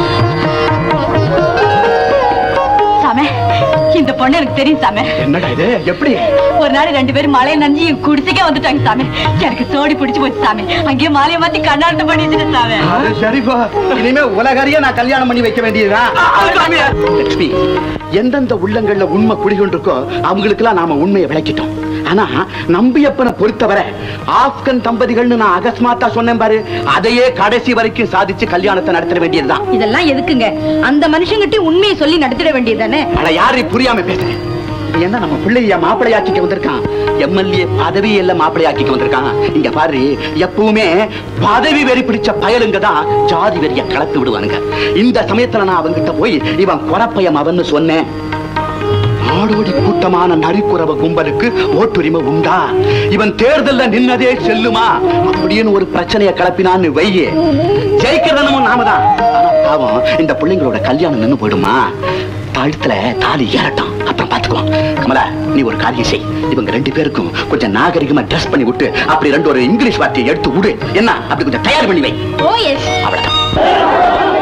சாமி இந்த பொண்ணு எனக்கு தெரியும் சாமி என்னடா இது எப்படி ஒரு நாள் ரெண்டு பேரும் மழையை நனைஞ்சு என் குடிசைக்கே வந்துட்டாங்க சாமி எனக்கு சோடி பிடிச்சு போச்சு சாமி அங்கேயே மாலையை மாத்தி கண்ணாட்டம் பண்ணி வச்சுட்டேன் சாமி அது சரிப்பா இனிமே உலகறிய நான் கல்யாணம் பண்ணி வைக்க வேண்டியதுதான் லட்சுமி எந்தெந்த உள்ளங்கள்ல உண்மை குடிகொண்டிருக்கோ அவங்களுக்கெல்லாம் நாம உண்மையை விளக்கிட்டோம் ஆனா நம்பியப்பனை பொறுத்தவரை ஆப்கன் தம்பதிகள்னு நான் அகஸ்மாத்தா சொன்னேன் பாரு அதையே கடைசி வரைக்கும் சாதிச்சு கல்யாணத்தை நடத்திட வேண்டியதுதான் இதெல்லாம் எதுக்குங்க அந்த மனுஷங்கிட்ட உண்மையை சொல்லி நடத்திட வேண்டியதுதானே ஆனா யாரு புரியாம பேசுறேன் இது என்ன நம்ம பிள்ளைய மாப்பிள்ளையாக்கிக்க வந்திருக்கான் எம்எல்ஏ பதவி எல்லாம் மாப்பிள்ளையாக்கிக்க வந்திருக்கான் இங்க பாரு எப்பவுமே பதவி வெறி பிடிச்ச பயலுங்க தான் ஜாதி வெறிய கலத்து விடுவானுங்க இந்த சமயத்துல நான் அவன்கிட்ட போய் இவன் குறப்பையம் அவன்னு சொன்னேன் நாடோடி கூட்டமான நரிக்குறவ கும்பலுக்கு ஓட்டுரிமை உண்டா இவன் தேர்தல்ல நின்னதே செல்லுமா அப்படின்னு ஒரு பிரச்சனையை கிளப்பினான்னு வையே ஜெயிக்கிறதனமும் நாம தான் ஆனா பாவம் இந்த பிள்ளைங்களோட கல்யாணம் நின்னு போயிடுமா கழுத்துல தாலி ஏறட்டும் அப்புறம் பாத்துக்குவோம் கமலா நீ ஒரு காரியம் செய் இவங்க ரெண்டு பேருக்கும் கொஞ்சம் நாகரிகமா ட்ரெஸ் பண்ணி விட்டு அப்படி ரெண்டு ஒரு இங்கிலீஷ் வார்த்தையை எடுத்து விடு என்ன அப்படி கொஞ்சம் தயார் பண்ணி வை ஓ எஸ் அவ்வளவுதான்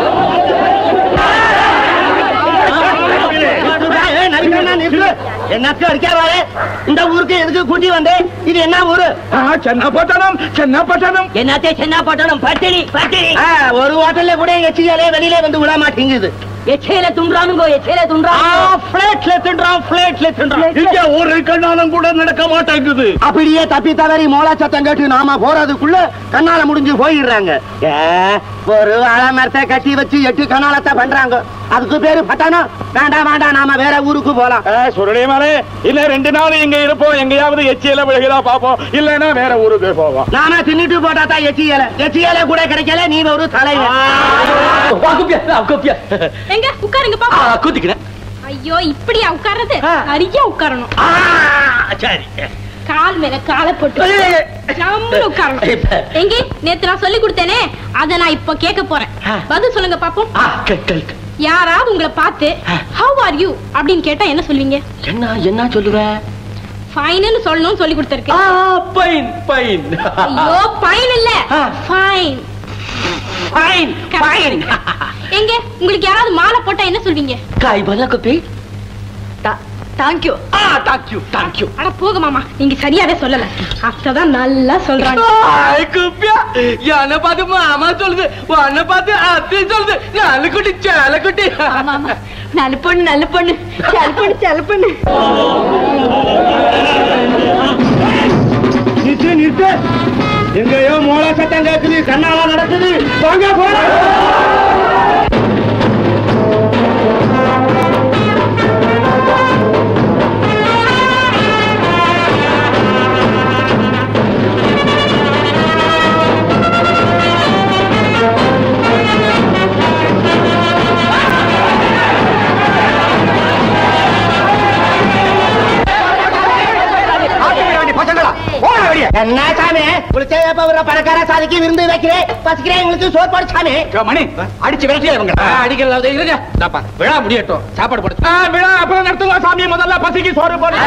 என்னத்துக்கு அடிக்காவாரு இந்த ஊருக்கு எதுக்கு கூட்டி வந்தேன் இது என்ன ஊரு சென்னப்பட்டணம் சென்னப்பட்டணம் என்னத்தே சென்னாப்பட்டணம் பட்டினி பட்டினி ஒரு ஹோட்டல்ல கூட எச்சியாலே வெளியில வந்து விட மாட்டேங்குது எச்சையில துன்றானுங்கோ எச்சையில துன்றான் பிளேட்ல தின்றான் பிளேட்ல தின்றான் இங்க ஒரு கண்ணாலும் கூட நடக்க மாட்டேங்குது அப்படியே தப்பி தவறி மோளா சத்தம் கேட்டு நாம போறதுக்குள்ள கண்ணால முடிஞ்சு போயிடுறாங்க ஏ, ஒரு வாழை மரத்தை கட்டி வச்சு எட்டு கண்ணாலத்தை பண்றாங்க அதுக்கு பேரு பட்டணம் வேண்டாம் வேண்டாம் நாம வேற ஊருக்கு போலாம் சுருளியமாலே இல்ல ரெண்டு நாள் இங்க இருப்போம் எங்கேயாவது எச்சியில விழுகிறா பாப்போம் இல்லன்னா வேற ஊருக்கு போவோம் நாம தின்னுட்டு போட்டா தான் எச்சி இலை எச்சி இலை கூட கிடைக்கல நீ ஒரு தலைவன் எங்க உட்காருங்க பாப்பா கூத்திக்கிறேன் ஐயோ இப்படியா உட்கார்றது நிறைய உட்காரணும் சரி கால் மேல காலை போட்டு ஜம்முன்னு உட்காரணும் எங்க நேத்து நான் சொல்லி கொடுத்தேனே அத நான் இப்ப கேட்க போறேன் பதில் சொல்லுங்க பாப்போம் யாராவது உங்களை பார்த்து ஹவ் ஆர் யூ அப்படின்னு கேட்டா என்ன சொல்வீங்க என்ன என்ன சொல்லுவேன் ஃபைன்னு சொல்லணும்னு சொல்லி கொடுத்திருக்கேன் பைன் பைன் ஐயோ ஃபைன் இல்ல ஃபைன் ஃபைன் ஃபைன் எங்க உங்களுக்கு யாராவது மாலை போட்டா என்ன சொல்வீங்க காய் பதா குப்பி தேங்க்யூ தேங்க்யூ தேங்க்யூ அட போக மாமா நீங்க சரியாவே சொல்லல அதான் நல்லா சொல்றாங்க ஆய் குப்பியா என்ன பார்த்து மாமா சொல்லுது உன்னை பார்த்து அத்தை சொல்லுது நல்ல குட்டி சேல குட்டி நல்ல பொண்ணு நல்ல பொண்ணு செல பொண்ணு செல பொண்ணு நிறுத்து நிறுத்து எங்கேயோ மோள சத்தம் கேக்குது கண்ணால நடக்குது வாங்க போலாம் என்ன சாமி குளிச்சே ஒரு பணக்கார சாதிக்கு விருந்து வைக்கிறேன் பசிக்கிறேன் எங்களுக்கு சோறு போடு சாமி மணி அடிச்சு விரட்டியா இவங்க அடிக்கல இருங்க தாப்பா விழா முடியட்டும் சாப்பாடு போடு விழா அப்புறம் நடத்துங்க சாமி முதல்ல பசிக்கு சோறு போடு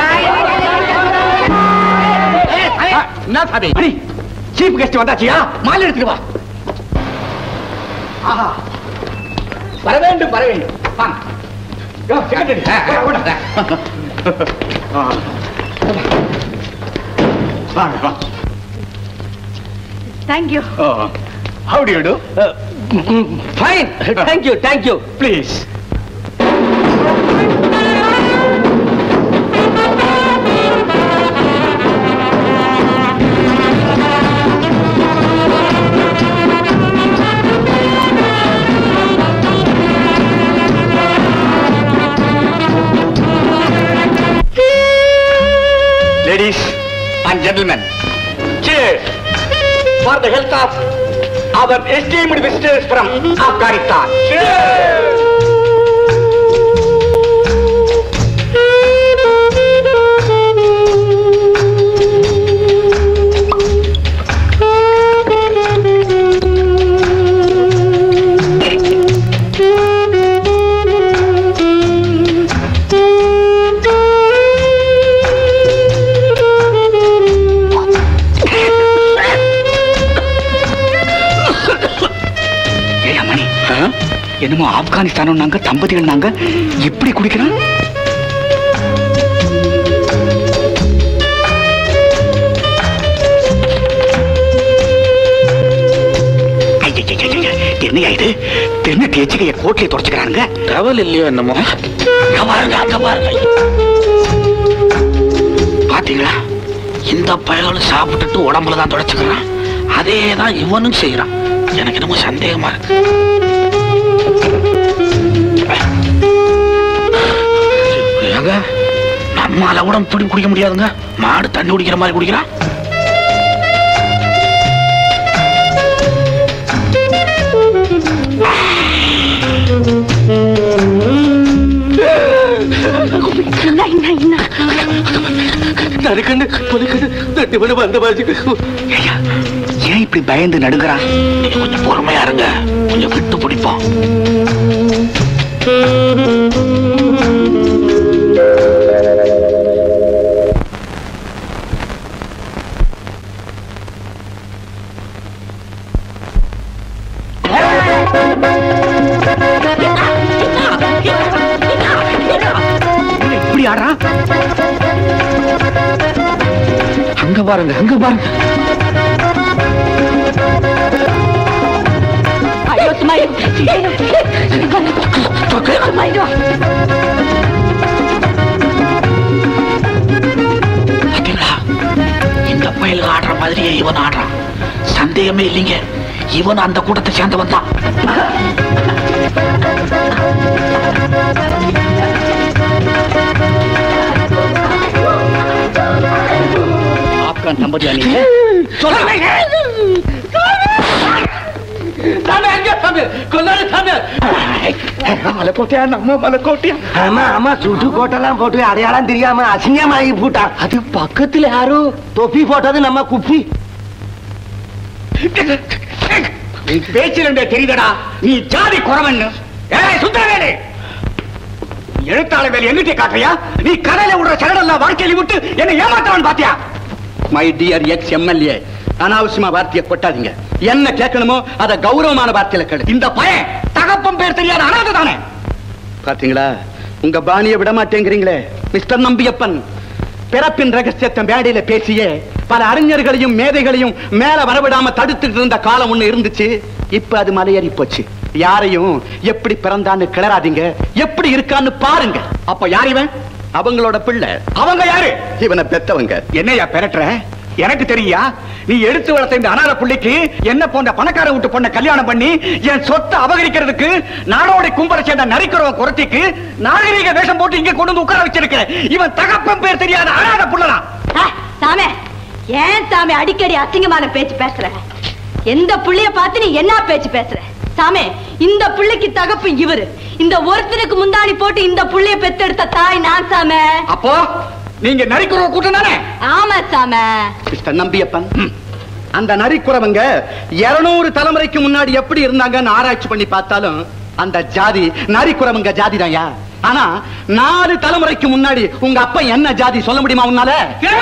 என்ன சாமி மணி சீஃப் கெஸ்ட் வந்தாச்சியா மாலை எடுத்துட்டு வா ஆஹா வர வேண்டும் வர வேண்டும் வாங்க யோ, secretary. ஆ, ஆ, ஓட. ஆ. வாங்க வா thank you Oh, how do you do? Fine thank you thank you Please. Ladies and gentlemen, cheers for the health of our esteemed visitors from Afghanistan. Cheers! ஏய் மணி என்னமோ ஆப்கானிஸ்தானம் நாங்க தம்பதிகள் நாங்க இப்படி குடிக்கிறான் ஐயையையைய, என்னையா இது தென்ன தேய்ச்சிக்கைய கோட்டையை தொடச்சுக்கிறாங்க டவல் இல்லையோ என்னமோ அங்க பாருங்க அங்க பாருங்க பாத்தீங்களா இந்த பயலும் சாப்பிட்டுட்டு உடம்புல தான் தொடச்சுக்கிறான் அதே தான் இவனும் செய்யறான் எனக்கு என்னமோ சந்தேகமா இருக்கு ஏங்க நம்மால கூட இப்படி குடிக்க முடியாதுங்க மாடு தண்ணி குடிக்கிற மாதிரி குடிக்கிறான் நறுக்கண்டு பொதுக்கண்டு தட்டி பண்ண வந்த பாஜி ஐயா, ஏன் இப்படி பயந்து நடுங்கிறான் நீங்க கொஞ்சம் பொறுமையா இருங்க கொஞ்சம் விட்டு பிடிப்போம் இப்படி ஆடுறான் அங்க பாருங்க அங்க பாருங்க ஐயோ சும்மா இரு. சும்மா இரு. பாத்தீங்களா இந்த பயலுக்கு ஆடுற மாதிரியே இவன் ஆடுறான் சந்தேகமே இல்லைங்க இவன் அந்த கூட்டத்தை சேர்ந்தவன் தான் ஆப்கான் தம்பதியா நீங்க சாமி எங்க சாமி கொண்டாடு சாமி மலைக்கோட்டையா நம்ம மலைக்கோட்டையா ஆமா ஆமா சுட்டு கோட்டெல்லாம் போட்டு அடையாளம் தெரியாம அசிங்கமாகி போட்டான் அது பக்கத்துல யாரோ தொப்பி போட்டது நம்ம குப்பி நீ பேச்சிருந்த தெரியுதடா நீ ஜாதி குறவன்னு ஏய் சுந்தரவேலு எழுத்தாள வேலை எங்கிட்ட காட்டுறியா நீ கடையில விடுற சரடெல்லாம் வாழ்க்கையில விட்டு என்ன ஏமாத்தவன் பாத்தியா மை டியர் எக்ஸ் எம்எல்ஏ அனாவசியமா வார்த்தையை கொட்டாதீங்க என்ன கேட்கணுமோ அத கௌரவமான வார்த்தையில கேளு இந்த பையன் தகப்பன் பேர் தெரியாத அனாதை தானே பாத்தீங்களா உங்க பாணிய விட மாட்டேங்கிறீங்களே மிஸ்டர் நம்பியப்பன் பிறப்பின் ரகசியத்தை மேடையில பேசியே பல அறிஞர்களையும் மேதைகளையும் மேல வரவிடாம தடுத்துட்டு இருந்த காலம் ஒண்ணு இருந்துச்சு இப்ப அது மலையேறி போச்சு யாரையும் எப்படி பிறந்தான்னு கிளறாதீங்க எப்படி இருக்கான்னு பாருங்க அப்ப யார் இவன் அவங்களோட பிள்ளை அவங்க யாரு இவனை பெத்தவங்க என்னையா பெரட்டுற எனக்கு தெரியா நீ எடுத்து வளர்த்த இந்த அனாதை புள்ளிக்கு என்ன போன்ற பணக்கார வீட்டு பொண்ணை கல்யாணம் பண்ணி என் சொத்தை அபகரிக்கிறதுக்கு நாடோட கும்பலை சேர்ந்த நரிக்கிறவன் குரத்திக்கு நாகரீக வேஷம் போட்டு இங்க கொண்டு வந்து உட்கார வச்சிருக்க இவன் தகப்பன் பேர் தெரியாத அனாதை புள்ளதான் ஆ, சாமே ஏன் சாமி அடிக்கடி அசிங்கமான பேச்சு பேசுற எந்த புள்ளைய பார்த்து நீ என்ன பேச்சு பேசுற சாமே இந்த புள்ளைக்கு தகப்பு இவரு இந்த ஒருத்தனுக்கு முந்தாணி போட்டு இந்த புள்ளைய பெத்தெடுத்த தாய் நான் சாமே அப்போ நீங்க நரிக்குறவ கூட்டம் தானே ஆமா சாமே மிஸ்டர் நம்பியப்பன் ம். அந்த நரிக்குறவங்க 200 தலைமுறைக்கு முன்னாடி எப்படி இருந்தாங்கன்னு ஆராய்ச்சி பண்ணி பார்த்தாலும் அந்த ஜாதி நரிக்குறவங்க ஜாதி தான்யா ஆனா நாலு தலைமுறைக்கு முன்னாடி உங்க அப்பா என்ன ஜாதி சொல்ல முடியுமா உன்னால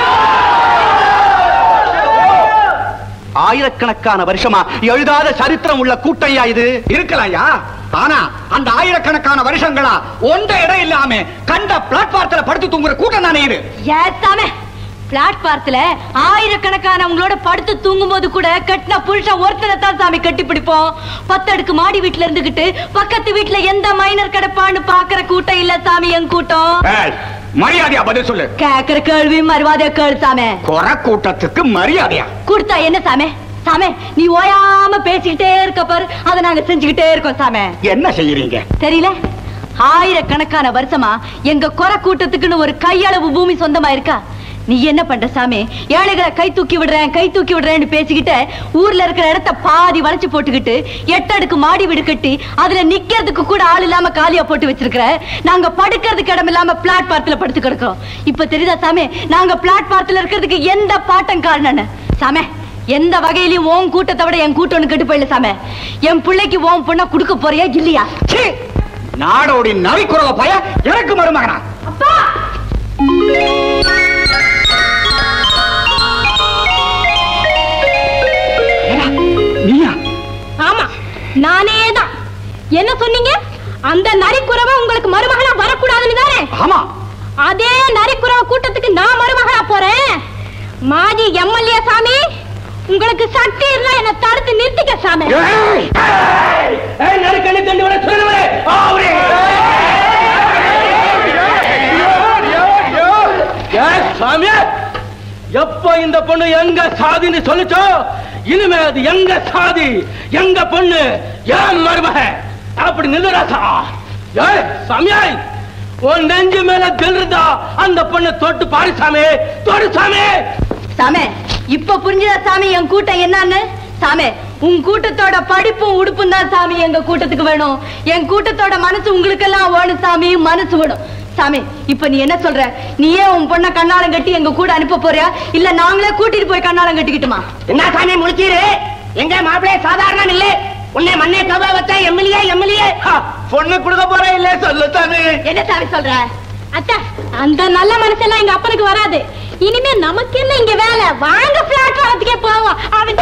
ஆயிரக்கணக்கான வருஷமா எழுதாத சரித்திரம் உள்ள கூட்டையா இது இருக்கலாம்யா ஆனா அந்த ஆயிரக்கணக்கான வருஷங்களா ஒன்ற இடம் இல்லாம கண்ட பிளாட்பாரத்துல படுத்து தூங்குற கூட்டம் தானே இது ஏன் சாமே பிளாட்பாரத்துல ஆயிரக்கணக்கானவங்களோட படுத்து தூங்கும் போது கூட கட்டின புருஷன் ஒருத்தனை தான் சாமி கட்டி பிடிப்போம் பத்தடுக்கு மாடி வீட்டுல இருந்துகிட்டு பக்கத்து வீட்டுல எந்த மைனர் கிடப்பான்னு பாக்குற கூட்டம் இல்ல சாமி என் கூட்டம் ஏய், மரியாதையா பதில் சொல்லு கேக்குற கேள்வி மறுவாதைய கேளு சாமே குறை கூட்டத்துக்கு மரியாதையா கொடுத்தா என்ன சாமே சாமே நீ ஓயாம பேசிக்கிட்டே இருக்க பாரு அதை நாங்க செஞ்சுக்கிட்டே இருக்கோம் சாமே என்ன செய்யறீங்க தெரியல ஆயிரக்கணக்கான வருஷமா எங்க குறை கூட்டத்துக்குன்னு ஒரு கையளவு பூமி சொந்தமா இருக்கா நீ என்ன பண்ற சாமி ஏழைகளை கை தூக்கி விடுறேன் கை தூக்கி விடுறேன்னு பேசிக்கிட்டு ஊர்ல இருக்கிற இடத்த பாதி வளைச்சு போட்டுக்கிட்டு எட்டடுக்கு மாடி வீடு கட்டி அதுல நிக்கிறதுக்கு கூட ஆள் இல்லாம காலியா போட்டு வச்சிருக்கிற நாங்க படுக்கிறதுக்கு இடம் இல்லாம பிளாட்பாரத்துல படுத்து கிடக்கிறோம் இப்ப தெரியுதா சாமி நாங்க பிளாட்பாரத்துல இருக்கிறதுக்கு எந்த பாட்டம் காரணம்னு சாமே எந்த வகையிலயும் உன் கூட்டத்தை விட என் கூட்டம் ஒண்ணு கெட்டு போயிடல சாமே என் பிள்ளைக்கு உன் பொண்ண கொடுக்க போறியா இல்லையா சீ! நாடோடி நரிக்குறவ பய எனக்கு மருமகனா நீயா ஆமா நானே தான் என்ன சொன்னீங்க அந்த நரிக்குறவ உங்களுக்கு மருமகளா வரக்கூடாதுன்னு தானே ஆமா அதே நரிக்குறவ கூட்டத்துக்கு நான் மருமகளா போறேன் மாஜி எம்எல்ஏ சாமி உங்களுக்கு சக்தி இருந்தா என்ன தடுத்து நிறுத்திக்க சாமி நறுக்கணி தண்டு வர சொல்லுவரே ஆவரே சாமி எப்ப இந்த பொண்ணு எங்க சாதின்னு சொல்லுச்சோ இனிமே அது எங்க சாதி எங்க பொண்ணு ஏன் மருமக அப்படி நில்லுராசா ஏய் சாமியாய் உன் நெஞ்சு மேல தில் இருந்தா அந்த பொண்ணு தொட்டு பாரு சாமி தொடு சாமி சாமே இப்ப புரிஞ்சுதா சாமி என் கூட்டம் என்னன்னு சாமே உன் கூட்டத்தோட படிப்பும் உடுப்பும் தான் சாமி எங்க கூட்டத்துக்கு வேணும் என் கூட்டத்தோட மனசு உங்களுக்கெல்லாம் வேணும் சாமி மனசு வேணும் சாமி இப்ப நீ என்ன சொல்ற நீயே உன் பொண்ண கண்ணாலம் கட்டி எங்க கூட அனுப்ப போறியா இல்ல நாங்களே கூட்டிட்டு போய் கண்ணாலம் கட்டிக்கிட்டுமா என்ன சாமி முடிச்சீரு எங்க மாப்பிள்ளை சாதாரணம் இல்ல உன்னை மண்ணே கவ வச்ச எம்எல்ஏ எம்எல்ஏ பொண்ணு கொடுக்க போற இல்ல சொல்லு சாமி என்ன சாமி சொல்ற அத்தா அந்த நல்ல மனசெல்லாம் எங்க அப்பனுக்கு வராது இனிமே நமக்கு என்ன இங்க வேலை வாங்க பிளாட்ஃபாரத்துக்கே போவோம் அவன்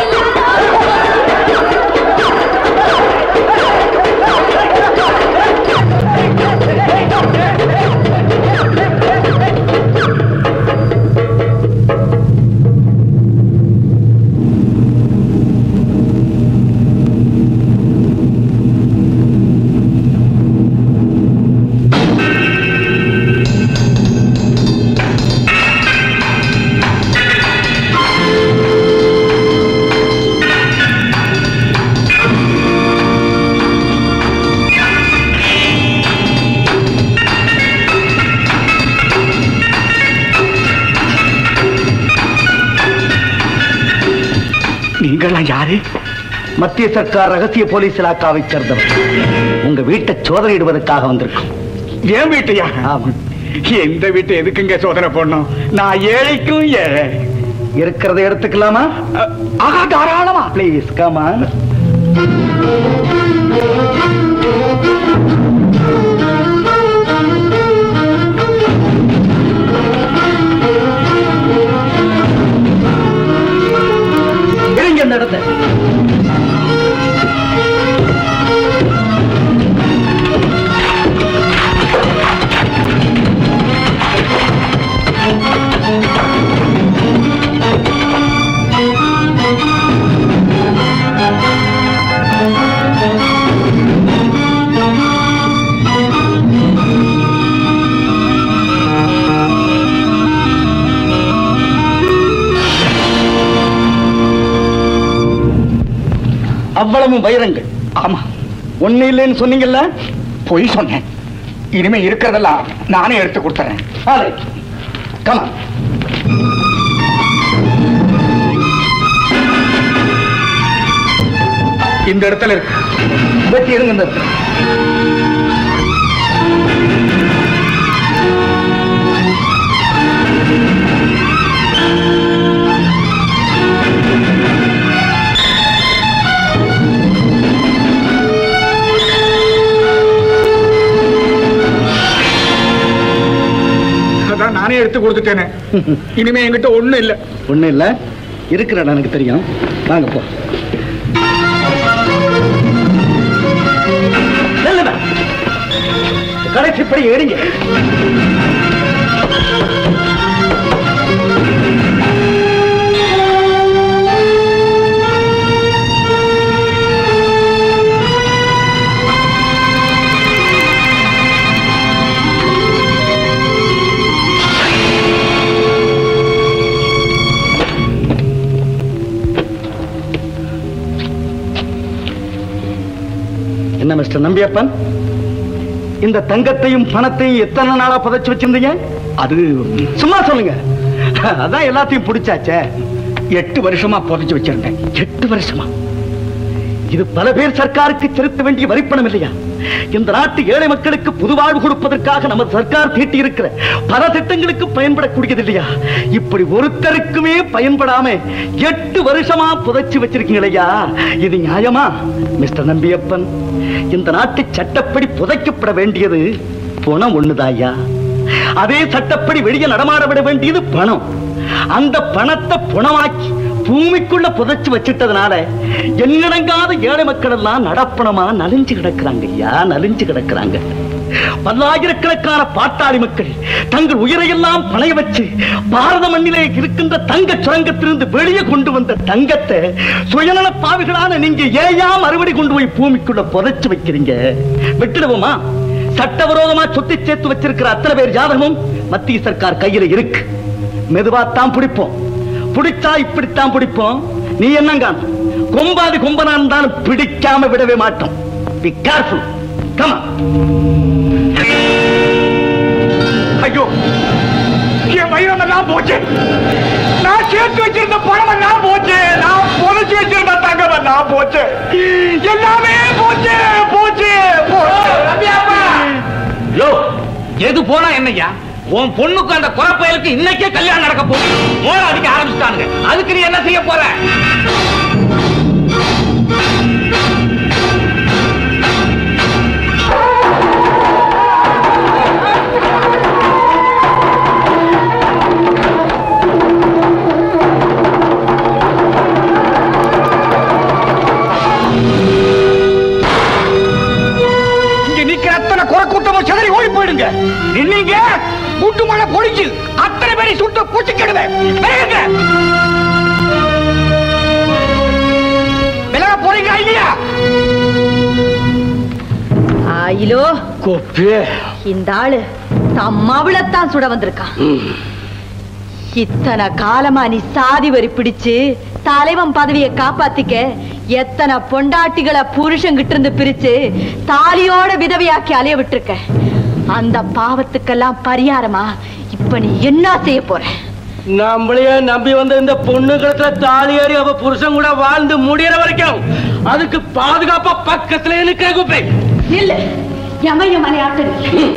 நீங்களாம் யாரு மத்திய சர்க்கார் ரகசிய போலீஸ் இலாக்காவை சேர்ந்தவர் உங்க வீட்டை சோதனையிடுவதற்காக வந்திருக்கோம் ஏன் வீட்டையா எந்த வீட்டை எதுக்குங்க சோதனை போடணும் நான் ஏழைக்கும் ஏழை இருக்கிறத எடுத்துக்கலாமா ஆகா தாராளமா ப்ளீஸ் கமான் இருங்க இந்த இடத்த அவ்வளவும் வைரங்கள் ஆமா ஒண்ணு இல்லைன்னு சொன்னீங்கல்ல பொய் சொன்னேன் இனிமே இருக்கிறதெல்லாம் நானே எடுத்து கொடுத்துறேன் கமா இந்த இடத்துல இருக்கு வெட்டி இருங்க இந்த இடத்துல. அதான் நானே எடுத்து கொடுத்துட்டேனே இனிமே என்கிட்ட ஒண்ணும் இல்ல ஒண்ணும் இல்ல இருக்கிற இடம் எனக்கு தெரியும் வாங்க போ நல்லதா கடைசிப்படி ஏறிங்க என்ன மிஸ்டர் நம்பியப்பன் இந்த தங்கத்தையும் பணத்தையும் எத்தனை நாளா புதைச்சு வச்சிருந்தீங்க அது சும்மா சொல்லுங்க அதான் எல்லாத்தையும் பிடிச்சாச்சே எட்டு வருஷமா புதைச்சு வச்சிருந்தேன் எட்டு வருஷமா இது பல பேர் சர்க்காருக்கு செலுத்த வேண்டிய வரிப்பணம் இல்லையா இந்த நாட்டு ஏழை மக்களுக்கு புது வாழ்வு கொடுப்பதற்காக நமது சர்க்கார் தீட்டி இருக்கிற பல திட்டங்களுக்கு பயன்படக்கூடியது இல்லையா இப்படி ஒருத்தருக்குமே பயன்படாம எட்டு வருஷமா புதைச்சு வச்சிருக்கீங்களையா இது நியாயமா மிஸ்டர் நம்பியப்பன் இந்த நாட்டு சட்டப்படி புதைக்கப்பட வேண்டியது பணம் ஒண்ணுதாயா அதே சட்டப்படி வெளியே நடமாட விட வேண்டியது பணம் அந்த பணத்தை பணமாக்கி பூமிக்குள்ள புதைச்சு வச்சிட்டதுனால எண்ணிடங்காத ஏழை மக்கள் எல்லாம் நடப்பணமா நலிஞ்சு கிடக்குறாங்க ஐயா நலிஞ்சு கிடக்குறாங்க பல்லாயிரக்கணக்கான பாட்டாளி மக்கள் தங்கள் உயிரையெல்லாம் பணைய வச்சு பாரத மண்ணிலே இருக்கின்ற தங்க சுரங்கத்திலிருந்து வெளியே கொண்டு வந்த தங்கத்தை சுயநல பாவிகளான நீங்க ஏயா மறுபடி கொண்டு போய் பூமிக்குள்ள புதைச்சு வைக்கிறீங்க விட்டுடுவோமா சட்டவிரோதமா சொத்து சேர்த்து வச்சிருக்கிற அத்தனை பேர் ஜாதகமும் மத்திய சர்க்கார் கையில இருக்கு மெதுவாத்தான் பிடிப்போம் பிடிச்சா இப்படித்தான் பிடிப்போம் நீ என்னங்க கொம்பாதி கொம்பனா இருந்தாலும் பிடிக்காம விடவே மாட்டோம் பி கேர்ஃபுல் கமா ஐயோ என் வயிறம் எல்லாம் போச்சு நான் சேர்த்து வச்சிருந்த பணம் எல்லாம் போச்சு நான் புதைச்சு வச்சிருந்த தங்கம் எல்லாம் போச்சு எல்லாமே போச்சு போச்சு யோ எது போனா என்னய்யா உன் பொண்ணுக்கு அந்த குறப்பயலுக்கு இன்னைக்கே கல்யாணம் நடக்க போகுது மோள அடிக்க ஆரம்பிச்சிட்டானுங்க அதுக்கு நீ என்ன செய்ய போற இங்க நிக்கிற அத்தனை குறை கூட்டமும் சிதறி ஓடி போயிடுங்க நின்னீங்க கூட்டு மழை பொழிஞ்சு அத்தனை பேரை சுட்டு பூச்சிக்கிடுவேன் விலகுங்க விலக போறீங்களா இல்லையா ஆயிலோ கொப்பே இந்த ஆளு தம்மாவிளத்தான் சுட வந்திருக்கான் இத்தனை காலமா நீ சாதி வரி பிடிச்சு தலைவன் பதவியை காப்பாத்திக்க எத்தனை பொண்டாட்டிகளை புருஷங்கிட்ட இருந்து பிரிச்சு தாலியோட விதவையாக்கி அலைய விட்டுருக்க அந்த பாவத்துக்கெல்லாம் பரிகாரமா இப்ப நீ என்ன செய்ய போற நம்மளையே நம்பி வந்த இந்த பொண்ணு கிடத்துல தாலி ஏறி அவ புருஷன் கூட வாழ்ந்து முடியற வரைக்கும் அதுக்கு பாதுகாப்பா பக்கத்துல இருக்கிற குப்பை இல்ல எமைய மலையாட்டு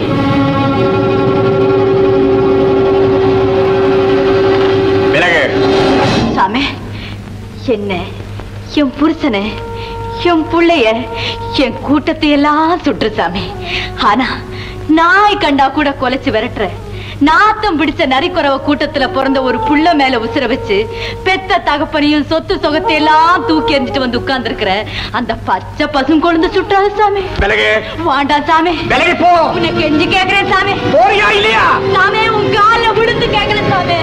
விலகு சாமி என்ன என் புருஷனை என் புள்ளைய என் கூட்டத்தை எல்லாம் சுற்று சாமி ஆனா நாய் கண்டா கூட கொலைச்சு விரட்டுற நாத்தம் பிடிச்ச நரிக்குறவ கூட்டத்துல பிறந்த ஒரு புள்ள மேல உசுர வச்சு பெத்த தகப்பனையும் சொத்து சொகத்தை எல்லாம் தூக்கி எறிஞ்சிட்டு வந்து உட்கார்ந்து இருக்கிற அந்த பச்சை பசும் கொழுந்து சுற்றாது சாமி விலகு வாண்டாம் சாமி விலகி போ உன்னை கெஞ்சி கேக்குறேன் சாமி போறியா இல்லையா சாமி உன் கால்ல விழுந்து கேக்குறேன் சாமி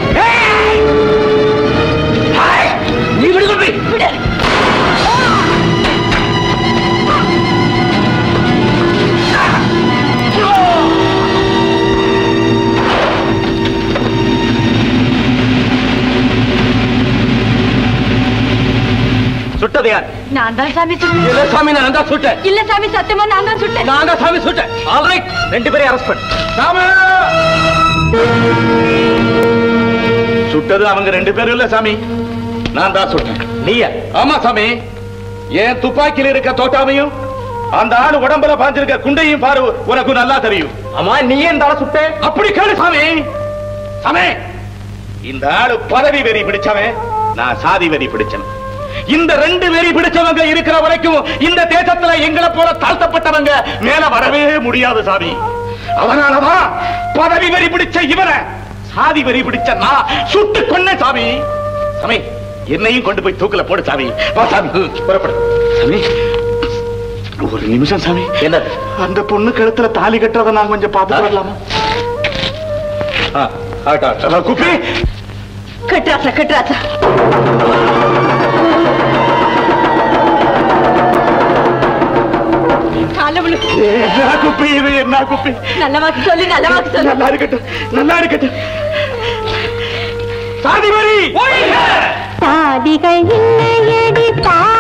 நீ விடுதலை விடு சுட்டது யார் நான் தான் சாமி இல்ல சுட்டேன் சாமி நான் தான் சுட்டேன் இல்ல சாமி சத்தியமா நான் தான் சுட்டேன் நான் தான் சாமி சுட்டேன் ஆல்ரைட் ரெண்டு பேரையும் அரெஸ்ட் பண்ணு சாமி சுட்டது அவங்க ரெண்டு பேரும் இல்ல சாமி நான் தான் சுட்டேன் நீயா ஆமா சாமி என் துப்பாக்கியில் இருக்க தோட்டாமையும் அந்த ஆளு உடம்புல பாஞ்சிருக்க குண்டையும் பாரு உனக்கு நல்லா தெரியும் ஆமா நீ ஏன் தலை சுட்ட அப்படி கேளு சாமி சாமி இந்த ஆளு பதவி வெறி பிடிச்சவன் நான் சாதி வெறி பிடிச்சவன் இந்த ரெண்டு வெறி பிடிச்சவங்க இருக்கிற வரைக்கும் இந்த தேசத்துல எங்களை போல தாழ்த்தப்பட்டவங்க மேல வரவே முடியாது சாமி அதனாலதான் பதவி வெறி பிடிச்ச இவரை சாதி வெறி பிடிச்ச நான் சுட்டு கொன்ன சாமி சாமி என்னையும் கொண்டு போய் தூக்கல போடு சாமி வா சாமி புறப்படு சாமி ஒரு நிமிஷம் சாமி என்னது அந்த பொண்ணு கழுத்துல தாலி கட்டுறத நான் கொஞ்சம் பார்த்து வரலாமா குப்பி கட்டுறாசா கட்டுறாசா கால விழு என்ன குப்பி இது என்ன குப்பி நல்ல வாக்கு சொல்லு நல்ல வாக்கு சொல்லு நல்லா இருக்கட்டும் நல்லா இருக்கட்டும் சாதி வரி சாதிகள் இல்லையடி பா